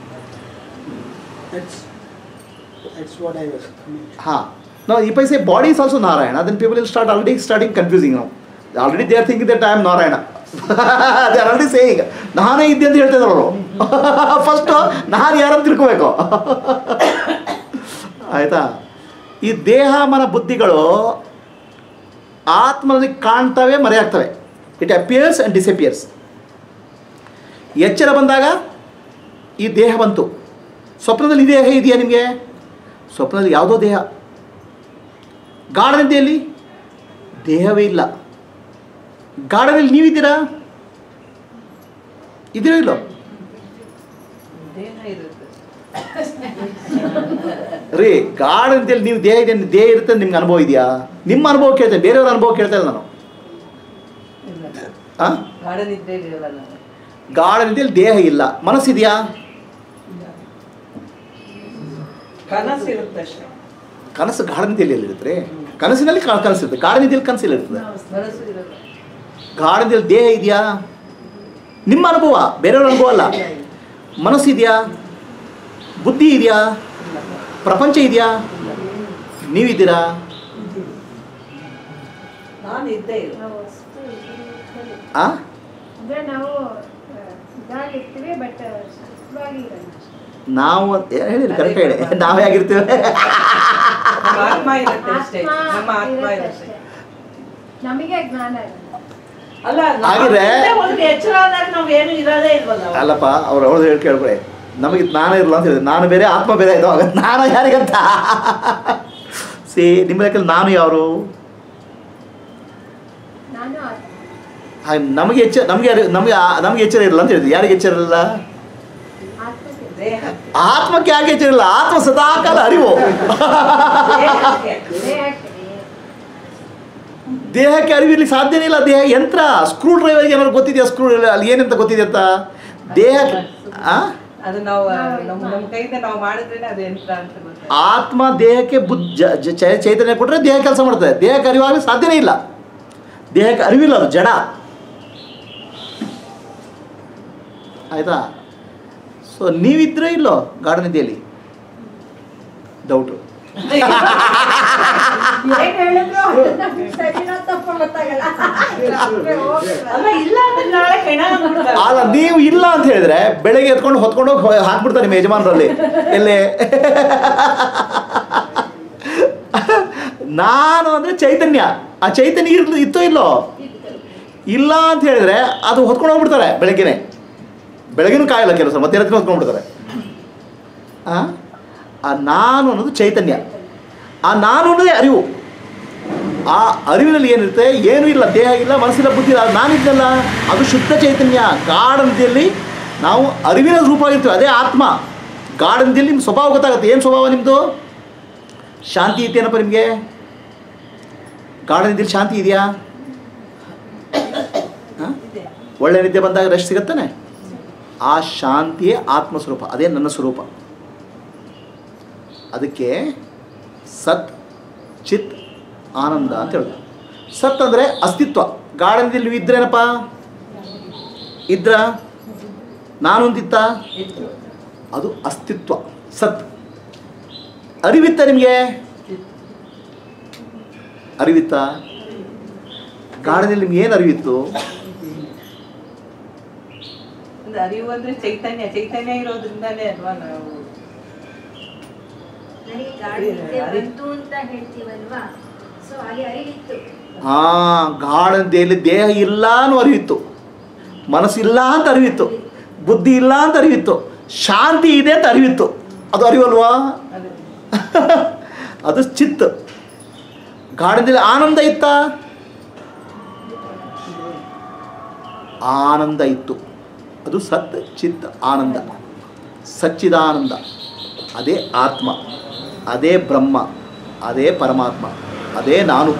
That's that's what I was coming to. Ha. Now, if I say body is also Narayana, then people will start already starting confusing now. Already they are thinking that I am Narayana. they are already saying, ನಾನೇ ಇದ್ದೆ ಅಂತ ಹೇಳ್ತಿದ್ರು ಅವರು first ನಾನು ಯಾರಂತ ತಿಳ್ಕೋಬೇಕು ಆಯ್ತಾ ಈ ದೇಹ ಮನ ಬುದ್ಧಿಗಳು ಆತ್ಮನಲ್ಲಿ ಕಾಣ್ತವೆ ಮರೆಯಾಗ್ತವೆ ಇಟ್ ಅಪಿಯರ್ಸ್ ಆ್ಯಂಡ್ ಡಿಸಪಿಯರ್ಸ್ ಎಚ್ಚರ ಬಂದಾಗ ಈ ದೇಹ ಬಂತು ಸ್ವಪ್ನದಲ್ಲಿ ಈ ದೇಹ ಇದೆಯಾ ನಿಮಗೆ ಸ್ವಪ್ನದಲ್ಲಿ ಯಾವುದೋ ದೇಹ ಗಾಢನಿದ್ದೆಯಲ್ಲಿ ದೇಹವೇ ಇಲ್ಲ ಗಾಢನಲ್ಲಿ ನೀವಿದ್ದೀರಾ ಇದ್ದೀರೋ ಇಲ್ಲೋ ದೇಹ ಇರುತ್ತೆ ರೀ ಗಾಢನಿದ್ದೆಯಲ್ಲಿ ನೀವು ದೇಹ ಇದೆ ದೇಹ ಇರುತ್ತೆ ನಿಮ್ಗೆ ಅನುಭವ ಇದೆಯಾ ನಿಮ್ಮ ಅನುಭವ ಕೇಳ್ತೇನೆ ಬೇರೆಯವ್ರ ಅನುಭವ ಕೇಳ್ತಾ ಇಲ್ಲ ನಾನು ಆ ಗಾಢ ನಿದ್ರೆ ಇರಲ್ಲ ನಾನು ಗಾಢನಿದ್ದೆಯಲ್ಲಿ ದೇಹ ಇಲ್ಲ ಮನಸ್ಸಿದೆಯಾ ಕನಸಿರುತ್ತೆ ಅಷ್ಟೇ ಕನಸು ಗಾಢನಿದ್ದೆಯಲ್ಲಿ ಎಲ್ಲಿರುತ್ತೆ ಕನಸಿನಲ್ಲಿ ಕ- ಕನಸಿರುತ್ತೆ ಗಾಢನಿದ್ದೆಯಲ್ಲಿ ಕನಸಿಲ್ಲ ಇರ್ತದೆ ಮನಸ್ಸು ಇರಲ್ಲ ಗಾಢನಿದ್ದೆಯಲ್ಲಿ ದೇಹ ಇದೆಯಾ ನಿಮ್ಮ ಅನುಭವ ಬೇರೆಯವ್ರ ಅನುಭವ ಅಲ್ಲ ಮನಸ್ಸಿದೆಯಾ ಬುದ್ಧಿ ಇದೆಯಾ ಪ್ರಪಂಚ ಇದೆಯಾ ನೀವಿದ್ದೀರಾ ನಾನು ಇದ್ದೇ ಇಲ್ಲ ನಾವು ಅಷ್ಟು ಇದ್ರಲ್ಲಿ ಆ ಅಂದ್ರೆ ನಾವು ಆ, ಇದಾಗಿರ್ತೀವಿ ಬಟ್ ಸುಖವಾಗಿ ಇರಲ್ಲ ಅಷ್ಟೇ. ನಾವು ಏ- ಹೇಳಿಲ್ಲ ಕರೆಕ್ಟ್ ಹೇಳಿ ನಾವು ಹೇಗಿರ್ತೇವೆ ನಮ್ಮ ಆತ್ಮ ಇರುತ್ತೆ ಅಷ್ಟೇ ಆತ್ಮ ನಮ್ಮ ಆತ್ಮ ಇರುತ್ತೆ ಇರುತ್ತೆ ಅಷ್ಟೇ. ನಮಗೆ ಜ್ಞಾನ ಇರಲ್ಲ ಅಲ್ಲ ಹಾಗಿದ್ರೆ- ಒಂದು ಎಚ್ಚರ ಆದಾಗ ನಾವ್ ಏನು ಇರೋದೇ ಇಲ್ವಲ್ಲ ಅವಾಗ. ಅಲ್ಲಪ್ಪ ಅವ್ರು ಅವ್ರದ್ದು ಹೇಳಿ ಕೇಳ್ಕೊಳೆ ನಮಗೆ ಜ್ಞಾನ ಇರಲ್ಲ ಅಂತ ಹೇಳಿದ್ರು ನಾನು ಬೇರೆ ಆತ್ಮ ಬೇರೆ ಇದು ಆಗ ನಾನು ಯಾರಿಗಂತ ಸಿ ನಿಮ್ಮ ಲೆಕ್ಕಲ್ಲಿ ನಾನು ಯಾರು ನಾನು ಆತ್ಮ. ಹಾಗೆ ನಮಗೆ ಎಚ್ಚರ ನಮಗೆ ಯಾರು- ನಮಗೆ ಆ- ನಮಗೆ ಎಚ್ಚರ ಇರಲ್ಲ ಅಂತ ಹೇಳಿದ್ರು ಯಾರಿಗೆ ಎಚ್ಚರ ಇರಲ್ಲ ಆತ್ಮಕ್ಕೆ ದೇಹ ಆತ್ಮಕ್ಕೆ ಯಾಕೆ ಹೆಚ್ಚಿರಲ್ಲ ಆತ್ಮ ಸದಾಕಾಲ ಅರಿವು ದೇಹಕ್ಕೆ ದೇಹಕ್ಕೆ ದೇಹಕ್ಕೆ ಅರಿವಿರ್ಲಿಕ್ಕೆ ಸಾಧ್ಯನೇ ಇಲ್ಲ ದೇಹ ಯಂತ್ರ ಸ್ಕ್ರೂ ಡ್ರೈವರ್ಗೆ ಏನಾದ್ರು ಗೊತ್ತಿದೆಯಾ ಸ್ಕ್ರೂ ಅಲ್ಲಿ ಏನಂತ ಗೊತ್ತಿದೆ ಅಂತ ದೇಹಕ್ಕೆ ಆ? ಅದು ನಾವು ನಮ್ಮ ನಮ್ಮ ಕೈಯಿಂದ ನಾವು ಮಾಡಿದ್ರೇನೆ ಅದು ಯಂತ್ರ ಅಂತ ಗೊತ್ತಾಗ್ತದೆ ಆತ್ಮ ದೇಹಕ್ಕೆ ಬುದ್ಧ ಜ- ಜ- ಚೈ- ಚೈತನ್ಯ ಕೊಟ್ಟರೆ ದೇಹ ಕೆಲಸ ಮಾಡ್ತದೆ ದೇಹಕ್ಕೆ ಅರಿವಾಗಲಿ ಸಾಧ್ಯನೇ ಇಲ್ಲ ದೇಹಕ್ಕೆ ಅರಿವಿಲ್ಲ ಅದು ಜಡ ಆಯ್ತಾ ಸೊ ನೀವಿದ್ರೆ ಇಲ್ಲೋ ಗಾರ್ಡನ್ ಇದೆಯಲ್ಲಿ ಡೌಟು ಏನ್ ಹೇಳಿದ್ರು ಅದನ್ನ ಸರಿನೋ ತಪ್ಪೋ ಗೊತ್ತಾಗಲ್ಲ ಅಲ್ಲ ಇಲ್ಲ ಅಂದ್ರೆ ನಾಳೆ ಹೆಣ ಅಂದ್ಬಿಡ್ತಾರೆ. ಅಲ್ಲ ನೀವು ಇಲ್ಲ ಅಂತ ಹೇಳಿದ್ರೆ ಬೆಳಗ್ಗೆ ಎತ್ಕೊಂಡು ಹೊತ್ಕೊಂಡು ಹೋಗಿ ಹಾಕ್ಬಿಡ್ತಾರೆ ನಿಮ್ಮ ಯಜಮಾನರಲ್ಲಿ ಎಲ್ಲೇ ನಾನು ಅಂದ್ರೆ ಚೈತನ್ಯ ಆ ಚೈತನ್ಯ ಇರ್ಲಿ ಇತ್ತೋ ಇಲ್ಲೋ ಇಲ್ಲ ಅಂತ ಹೇಳಿದ್ರೆ ಅದು ಹೊತ್ಕೊಂಡು ಹೋಗ್ಬಿಡ್ತಾರೆ ಬೆಳಗ್ಗೆನೆ ಬೆಳಗ್ಗೆನೂ ಕಾಯಲ್ಲ ಕೆಲಸ ಮಧ್ಯಾಹ್ನ ಹೊತ್ಕೊಂಡ್ಬಿಡ್ತಾರೆ ಆ? ಆ ನಾನು ಅನ್ನೋದು ಚೈತನ್ಯ ಆ ನಾನು ಅನ್ನೋದೇ ಅರಿವು ಆ ಅರಿವಿನಲ್ಲಿ ಏನಿರುತ್ತೆ ಏನೂ ಇಲ್ಲ ದೇಹ ಇಲ್ಲ ಮನಸ್ಸಿಲ್ಲ ಬುದ್ಧಿ ಇಲ್ಲ ನಾನಿದ್ದಲ್ಲ ಅದು ಶುದ್ಧ ಚೈತನ್ಯ ಗಾಢನದಿಯಲ್ಲಿ ನಾವು ಅರಿವಿನ ರೂಪ ಆಗಿರ್ತೀವಿ ಅದೇ ಆತ್ಮ ಗಾಢನದಿಯಲ್ಲಿ ನಿಮ್ಮ ಸ್ವಭಾವ ಗೊತ್ತಾಗುತ್ತೆ ಏನು ಸ್ವಭಾವ ನಿಮ್ಮದು ಶಾಂತಿ ಇತ್ತೇನಪ್ಪ ನಿಮಗೆ ಗಾಢನದಿಯಲ್ಲಿ ಶಾಂತಿ ಇದೆಯಾ ಆ? ಒಳ್ಳೆ ನಿದ್ದೆ ಬಂದಾಗ ರೆಸ್ಟ್ ಸಿಗುತ್ತಾನೆ ಆ ಶಾಂತಿಯೇ ಆತ್ಮ ಸ್ವರೂಪ ಅದೇ ನನ್ನ ಸ್ವರೂಪ ಅದಕ್ಕೆ ಸತ್ ಚಿತ್ ಆನಂದ ಅಂತ ಹೇಳೋದು ಸತ್ ಅಂದರೆ ಅಸ್ತಿತ್ವ ಗಾರ್ಡನ್ದಲ್ಲಿ ನೀವು ಇದ್ರೇನಪ್ಪ ಇದ್ರ ನಾನು ಅಂತಿತ್ತ ಅದು ಅಸ್ತಿತ್ವ ಸತ್ ಅರಿವಿತ್ತ ನಿಮಗೆ ಅರಿವಿತ್ತ ಗಾರ್ಡನಲ್ಲಿ ನಿಮ್ಗೆ ಏನು ಅರಿವಿತ್ತು ಒಂದು ಅರಿವು ಅಂದ್ರೆ ಚೈತನ್ಯ ಚೈತನ್ಯ ಇರೋದ್ರಿಂದಾನೇ ಅಲ್ವಾ ನಾವು ನನಗೆ ಗಾಳಿ ನಿದ್ದೆ ಬಂತು ಅಂತ ಹೇಳ್ತೀವಲ್ವಾ ಸೊ ಹಾಗೆ ಅರಿವಿತ್ತು ಹಾಂ ಗಾಢದಲ್ಲಿ ದೇಹ ಇಲ್ಲ ಅನ್ನೋ ಅರಿವಿತ್ತು ಮನಸ್ಸಿಲ್ಲ ಅಂತ ಅರಿವಿತ್ತು ಬುದ್ಧಿ ಇಲ್ಲ ಅಂತ ಅರಿವಿತ್ತು ಶಾಂತಿ ಇದೆ ಅಂತ ಅರಿವಿತ್ತು ಅದು ಅರಿವಲ್ವಾ ಅದು ಅದು ಚಿತ್ ಗಾಢದಲ್ಲಿ ಆನಂದ ಇತ್ತ ಆನಂದ ಇತ್ತು ಅದು ಸತ್ ಚಿತ್ ಆನಂದ ಸಚ್ಚಿದಾನಂದ ಅದೇ ಆತ್ಮ ಅದೇ ಬ್ರಹ್ಮ ಅದೇ ಪರಮಾತ್ಮ ಅದೇ ನಾನು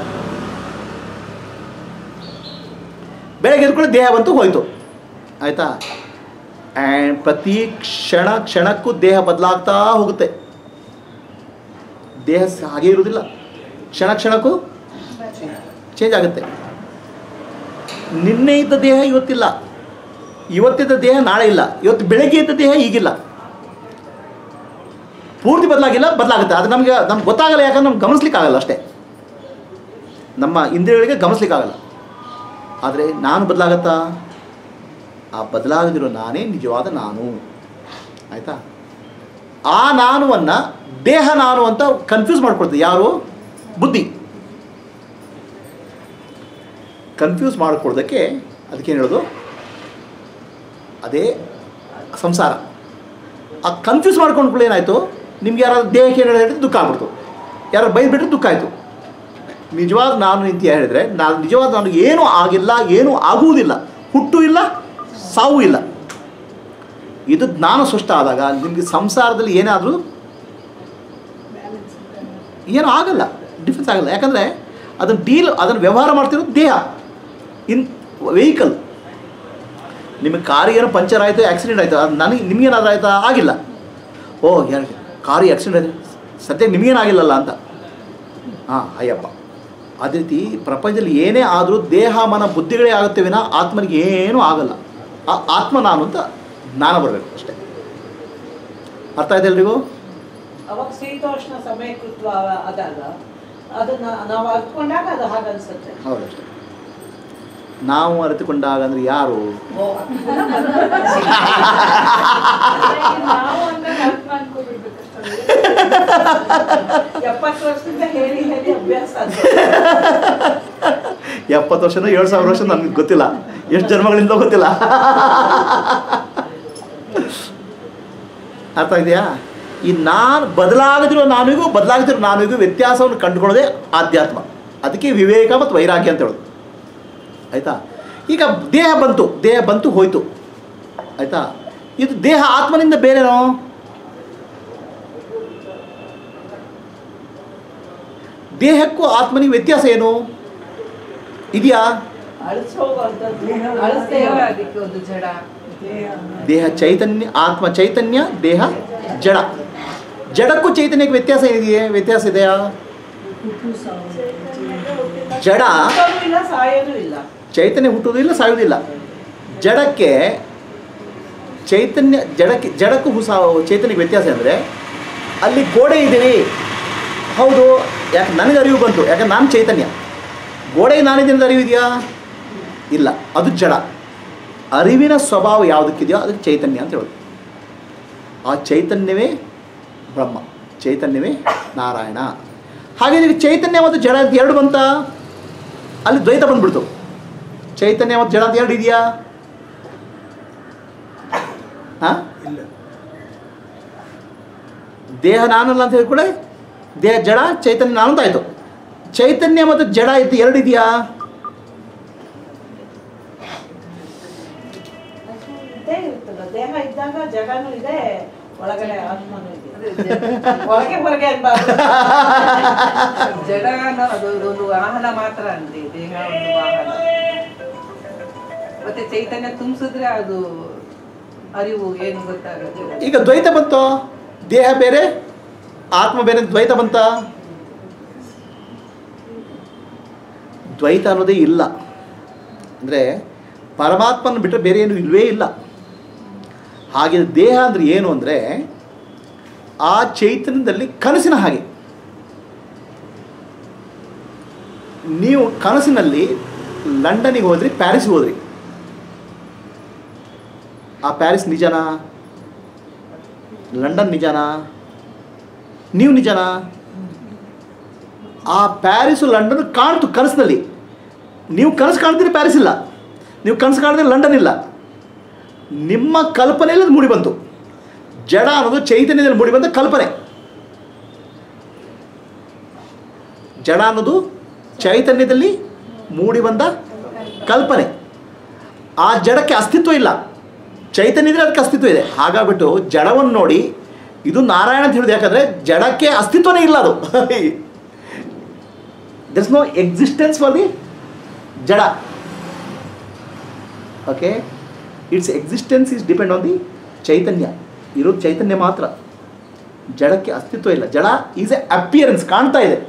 ಬೆಳಗ್ಗೆ ಎದ್ಕೊಂಡು ದೇಹ ಬಂತು ಹೋಯ್ತು ಆಯಿತಾ ಆ್ಯಂಡ್ ಪ್ರತಿ ಕ್ಷಣ ಕ್ಷಣಕ್ಕೂ ದೇಹ ಬದಲಾಗ್ತಾ ಹೋಗುತ್ತೆ ದೇಹ ಸ- ಹಾಗೆ ಇರುವುದಿಲ್ಲ ಕ್ಷಣ ಕ್ಷಣಕ್ಕೂ ಚೇಂಜ್ ಆಗುತ್ತೆ ನಿನ್ನೆ ಇದ್ದ ದೇಹ ಇವತ್ತಿಲ್ಲ ಇವತ್ತಿದ್ದ ದೇಹ ನಾಳೆ ಇಲ್ಲ ಇವತ್ತು ಬೆಳಗ್ಗೆ ಇದ್ದ ದೇಹ ಈಗಿಲ್ಲ ಪೂರ್ತಿ ಬದಲಾಗಿಲ್ಲ ಬದಲಾಗುತ್ತೆ ಅದು ನಮಗೆ ನಮ್ಗೆ ಗೊತ್ತಾಗಲ್ಲ ಯಾಕಂದ್ರೆ ನಮ್ಗೆ ಗಮನಿಸ್ಲಿಕ್ಕಾಗಲ್ಲ ಅಷ್ಟೇ ನಮ್ಮ ಇಂದ್ರಿಯಗಳಿಗೆ ಗಮನಿಸ್ಲಿಕ್ಕಾಗಲ್ಲ ಆದರೆ ನಾನು ಬದಲಾಗತ್ತಾ ಆ ಬದಲಾಗದಿರೋ ನಾನೇ ನಿಜವಾದ ನಾನು ಆಯಿತಾ ಆ ನಾನುವನ್ನು ದೇಹ ನಾನು ಅಂತ ಕನ್ಫ್ಯೂಸ್ ಮಾಡ್ಕೊಳ್ತೀವಿ ಯಾರು ಬುದ್ಧಿ ಕನ್ಫ್ಯೂಸ್ ಮಾಡ್ಕೊಳ್ದಕ್ಕೆ ಅದಕ್ಕೇನು ಹೇಳೋದು ಅದೇ ಸಂಸಾರ ಆ ಕನ್ಫ್ಯೂಸ್ ಮಾಡ್ಕೊಂಡ್ಕೊಳ್ಳಿ ಏನಾಯಿತು ನಿಮ್ಗೆ ಯಾರಾದ್ರು ದೇಹಕ್ಕೆ ಏನು ಹೇಳಿದ್ರೆ ದುಃಖ ಆಗ್ಬಿಡ್ತು ಯಾರು ಬೈದ್ಬಿಟ್ರೆ ದುಃಖ ಆಯಿತು ನಿಜವಾದ ನಾನು ಅಂತ ಹೇಳಿದರೆ ನಾನು ನಿಜವಾದ ನಾನು ಏನೂ ಆಗಿಲ್ಲ ಏನೂ ಆಗುವುದಿಲ್ಲ ಹುಟ್ಟು ಇಲ್ಲ ಸಾವು ಇಲ್ಲ ಇದು ಜ್ಞಾನ ಸೃಷ್ಟ ಆದಾಗ ನಿಮಗೆ ಸಂಸಾರದಲ್ಲಿ ಏನಾದರೂ ಏನೂ ಆಗಲ್ಲ ಡಿಫ್ರೆನ್ಸ್ ಆಗಲ್ಲ ಯಾಕಂದರೆ ಅದನ್ನು ಡೀಲ್ ಅದನ್ನು ವ್ಯವಹಾರ ಮಾಡ್ತಿರೋದು ದೇಹ ಇನ್ ವೆಹಿಕಲ್ ನಿಮಗೆ ಕಾರಿಗೆ ಏನೋ ಪಂಚರ್ ಆಯಿತು ಆಕ್ಸಿಡೆಂಟ್ ಆಯಿತು ಅದು ನನಗೆ ನಿಮಗೇನಾದ್ರೂ ಆಯಿತಾ ಆಗಿಲ್ಲ ಓ ಯಾರು ಕಾರು ಆಕ್ಸಿಡೆಂಟ್ ಆಯಿತು ಸದ್ಯಕ್ಕೆ ನಿಮಗೇನಾಗಿಲ್ಲಲ್ಲ ಅಂತ ಹಾಂ ಅಯ್ಯಪ್ಪ ಅದೇ ರೀತಿ ಪ್ರಪಂಚದಲ್ಲಿ ಏನೇ ಆದರೂ ದೇಹ ಮನ ಬುದ್ಧಿಗಳೇ ಆಗುತ್ತೆ ವಿನ ಆತ್ಮನಿಗೆ ಏನೂ ಆಗಲ್ಲ ಆ ಆತ್ಮ ನಾನು ಅಂತ ಜ್ಞಾನ ಬರಬೇಕು ಅಷ್ಟೇ ಅರ್ಥ ಆಯ್ತು ಎಲ್ರಿಗೂ ಅವಾಗ ಶೀತೋಷ್ಣ ಸಮಯಕೃತ್ವ ಅದಲ್ಲ ಅದನ್ನ ನಾವು ಅರ್ತ್ಕೊಂಡಾಗ ಅದು ಹಾಗನ್ಸುತ್ತೆ ಹೌದು ಅಷ್ಟೇ ನಾವು ಅರಿತುಕೊಂಡಾಗ ಅಂದರೆ ಯಾರು ನಾವು ಅಂದಾಗ ಅರ್ಥ ಮಾಡ್ಕೊಬಿಡ್ಬೇಕಷ್ಟೇ ಎಪ್ಪತ್ತು ವರ್ಷದಿಂದ ಹೇಳಿ ಹೇಳಿ ಅಭ್ಯಾಸ ಅದು ಎಪ್ಪತ್ತು ವರ್ಷನೋ ಏಳು ಸಾವಿರ ವರ್ಷ ನನಗೆ ಗೊತ್ತಿಲ್ಲ ಎಷ್ಟು ಜನ್ಮಗಳಿಂದ ಗೊತ್ತಿಲ್ಲ ಅರ್ಥ ಇದೆಯಾ ಈ ನಾನು ಬದಲಾಗದಿರೋ ನಾನಿಗೂ ಬದಲಾಗದಿರೋ ನಾನಿಗೂ ವ್ಯತ್ಯಾಸವನ್ನು ಕಂಡುಕೊಳ್ಳೋದೇ ಆಧ್ಯಾತ್ಮ ಅದಕ್ಕೆ ವಿವೇಕ ಮತ್ತು ವೈರಾಗ್ಯ ಅಂತ ಹೇಳೋದು ಆಯಿತಾ ಈಗ ದೇಹ ಬಂತು ದೇಹ ಬಂತು ಹೋಯ್ತು ಆಯಿತಾ ಇದು ದೇಹ ಆತ್ಮನಿಂದ ಬೇರೆನೋ ದೇಹಕ್ಕೂ ಆತ್ಮನಿಗೆ ವ್ಯತ್ಯಾಸ ಏನು ಇದೆಯಾ ಅಳಿಸೋಗುವಂಥದ್ದು ಅಳಿಸ್ತೇ ದೇಹ ಅದಕ್ಕೆ ಒಂದು ಜಡ ದೇಹ ಚೈತನ್ಯ ಆತ್ಮ ಚೈತನ್ಯ ದೇಹ ಜಡ ಜಡಕ್ಕೂ ಚೈತನ್ಯಕ್ಕೆ ವ್ಯತ್ಯಾಸ ಇದೆಯೇ ವ್ಯತ್ಯಾಸ ಇದೆಯಾ ಜಡ ಹುಟ್ಟೋದು ಇಲ್ಲ ಸಾಯೋದು ಇಲ್ಲ ಚೈತನ್ಯ ಹುಟ್ಟುವುದಿಲ್ಲ ಸಾಯುವುದಿಲ್ಲ ಜಡಕ್ಕೆ ಚೈತನ್ಯ ಜಡಕ್ಕೆ ಜಡಕ್ಕೂ ಹುಸ ಚೈತನ್ಯಕ್ಕೆ ವ್ಯತ್ಯಾಸ ಅಂದರೆ ಅಲ್ಲಿ ಗೋಡೆ ಇದ್ದೀವಿ ಹೌದು ಯಾಕೆ ನನಗೆ ಅರಿವು ಬಂತು ಯಾಕಂದ್ರೆ ನಾನು ಚೈತನ್ಯ ಗೋಡೆಗೆ ನಾನಿದ್ದೀನಿ ಅರಿವು ಇದೆಯಾ ಇಲ್ಲ ಅದು ಜಡ ಅರಿವಿನ ಸ್ವಭಾವ ಯಾವುದಕ್ಕಿದೆಯೋ ಅದಕ್ಕೆ ಚೈತನ್ಯ ಅಂತ ಹೇಳೋದು ಆ ಚೈತನ್ಯವೇ ಬ್ರಹ್ಮ ಚೈತನ್ಯವೇ ನಾರಾಯಣ ಹಾಗೆ ಚೈತನ್ಯ ಮತ್ತು ಜಡ ಅಂತ ಎರಡು ಬಂತ ಅಲ್ಲಿ ದ್ವೈತ ಬಂದ್ಬಿಡ್ತು ಚೈತನ್ಯ ಮತ್ತು ಜಡ ಅಂತ ಎರಡು ಇದೆಯಾ ಹಾಂ ಇಲ್ಲ ದೇಹ ನಾನಲ್ಲ ಅಂತ ಹೇಳ್ಕೊಳ್ಳೆ ದೇಹ ಜಡ ಚೈತನ್ಯ ನಾನು ಅಂತ ಆಯಿತು ಚೈತನ್ಯ ಮತ್ತು ಜಡ ಇದ್ದು ಎರಡು ಇದೆಯಾ ಇದ್ದೇ ಇರ್ತದೆ ದೇಹ ಇದ್ದಾಗ ಜಗನೂ ಇದೆ ಒಳಗಡೆ ಆತ್ಮನೂ ಇದೆ ಅದೇ ಜಡ- ಒಳಗೆ ಹೊರಗೆ ಅನ್ಬಾರ್ದು ಜಡ ಅನ್ನೋ ಅದು ಒಂದು ವಾಹನ ಮಾತ್ರ ಅಂತೆ ದೇಹ ಒಂದು ವಾಹನ ಮತ್ತೆ ಚೈತನ್ಯ ತುಂಬಿಸಿದ್ರೆ ಅದು ಅರಿವು ಏನು ಗೊತ್ತಾಗುತ್ತೆ ಈಗ ದ್ವೈತ ಬಂತು ದೇಹ ಬೇರೆ ಆತ್ಮ ಬೇರೆ ದ್ವೈತ ಬಂತ ದ್ವೈತ ಅನ್ನೋದೇ ಇಲ್ಲ ಅಂದರೆ ಪರಮಾತ್ಮನ ಬಿಟ್ಟರೆ ಬೇರೆ ಏನು ಇಲ್ವೇ ಇಲ್ಲ ಹಾಗೆ ದೇಹ ಅಂದರೆ ಏನು ಅಂದರೆ ಆ ಚೈತನ್ಯದಲ್ಲಿ ಕನಸಿನ ಹಾಗೆ ನೀವು ಕನಸಿನಲ್ಲಿ ಲಂಡನಿಗೆ ಹೋದ್ರಿ ಪ್ಯಾರಿಸ್ಗೆ ಹೋದ್ರಿ ಆ ಪ್ಯಾರಿಸ್ ನಿಜನಾ ಲಂಡನ್ ನಿಜನಾ ನೀವು ನಿಜನಾ ಆ ಪ್ಯಾರಿಸು ಲಂಡನ್ ಕಾಣ್ತು ಕನಸಿನಲ್ಲಿ ನೀವು ಕನಸು ಕಾಣ್ತೀರಿ ಪ್ಯಾರಿಸ್ ಇಲ್ಲ ನೀವು ಕನಸು ಕಾಣಿದ್ರೆ ಲಂಡನ್ ಇಲ್ಲ ನಿಮ್ಮ ಕಲ್ಪನೆಯಲ್ಲಿ ಅದು ಮೂಡಿ ಬಂತು ಜಡ ಅನ್ನೋದು ಚೈತನ್ಯದಲ್ಲಿ ಮೂಡಿ ಬಂದ ಕಲ್ಪನೆ ಜಡ ಅನ್ನೋದು ಚೈತನ್ಯದಲ್ಲಿ ಮೂಡಿ ಬಂದ ಕಲ್ಪನೆ ಆ ಜಡಕ್ಕೆ ಅಸ್ತಿತ್ವ ಇಲ್ಲ ಚೈತನ್ಯ ಇದ್ರೆ ಅದಕ್ಕೆ ಅಸ್ತಿತ್ವ ಇದೆ ಹಾಗಾಗ್ಬಿಟ್ಟು ಜಡವನ್ನು ನೋಡಿ ಇದು ನಾರಾಯಣ ಅಂತ ಹೇಳಿದ್ರು ಯಾಕಂದರೆ ಜಡಕ್ಕೆ ಅಸ್ತಿತ್ವನೇ ಇಲ್ಲ ಅದು there's no existence for the ಜಡ okay its existence is depend on the ಚೈತನ್ಯ ಇರೋದು ಚೈತನ್ಯ ಮಾತ್ರ ಜಡಕ್ಕೆ ಅಸ್ತಿತ್ವ ಇಲ್ಲ ಜಡ ಈಸ್ ಎ ಅಪಿಯರೆನ್ಸ್ ಕಾಣ್ತಾ ಇದೆ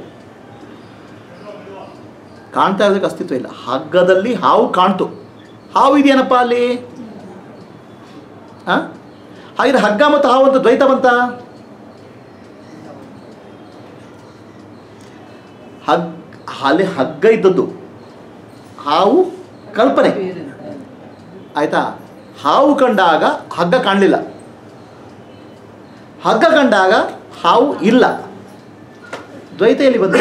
ಕಾಣ್ತಾ ಇರೋದಕ್ಕೆ ಅಸ್ತಿತ್ವ ಇಲ್ಲ ಹಗ್ಗದಲ್ಲಿ ಹಾವು ಕಾಣ್ತು ಹಾವು ಇದೆಯೇನಪ್ಪ ಅಲ್ಲಿ ಹಾಂ ಹಾಗಿದ್ರೆ ಹಗ್ಗ ಮತ್ತು ಹಾವು ಅಂತ ದ್ವೈತ ಬಂತ ಹಗ್ ಅಲ್ಲಿ ಹಗ್ಗ ಇದ್ದದ್ದು ಹಾವು ಕಲ್ಪನೆ ಆಯ್ತಾ ಹಾವು ಕಂಡಾಗ ಹಗ್ಗ ಕಾಣಲಿಲ್ಲ ಹಗ್ಗ ಕಂಡಾಗ ಹಾವು ಇಲ್ಲ ದ್ವೈತ ಎಲ್ಲಿ ಬಂತು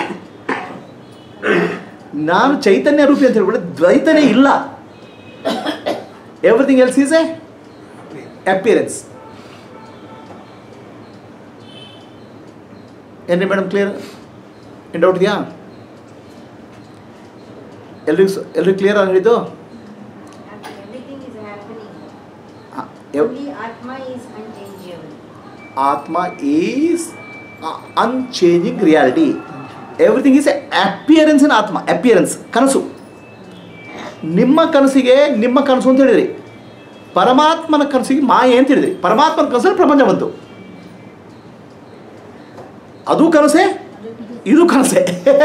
ನಾನು ಚೈತನ್ಯ ರೂಪಿ ಅಂತ ಹೇಳ್ಬಿಟ್ಟು ದ್ವೈತನೇ ಇಲ್ಲ everything else is a appearance ಏನ್ರಿ ಮೇಡಮ್ ಕ್ಲಿಯರ್ ಏನು ಡೌಟ್ ಇದೆಯಾ ಎಲ್ರಿಗೂ ಸ- ಎಲ್ರಿಗೂ ಕ್ಲಿಯರ್ ಆಗಿ ಹೇಳಿದ್ದು Everything is happening. ಆ, ಎವ್- Only Atma is unchangeable. ಆತ್ಮ is unchanging reality everything is a appearance in ಆತ್ಮ ಅಪಿಯರೆನ್ಸ್ ಕನಸು ನಿಮ್ಮ ಕನಸಿಗೆ ನಿಮ್ಮ ಕನಸು ಅಂತ ಹೇಳಿದ್ರಿ ಪರಮಾತ್ಮನ ಕನಸಿಗೆ ಮಾಯೆ ಅಂತ ಹೇಳಿದ್ರಿ ಪರಮಾತ್ಮನ ಕನಸಲ್ಲಿ ಪ್ರಪಂಚ ಬಂತು ಅದು ಕನಸೆ ಇದು ಕನಸೆ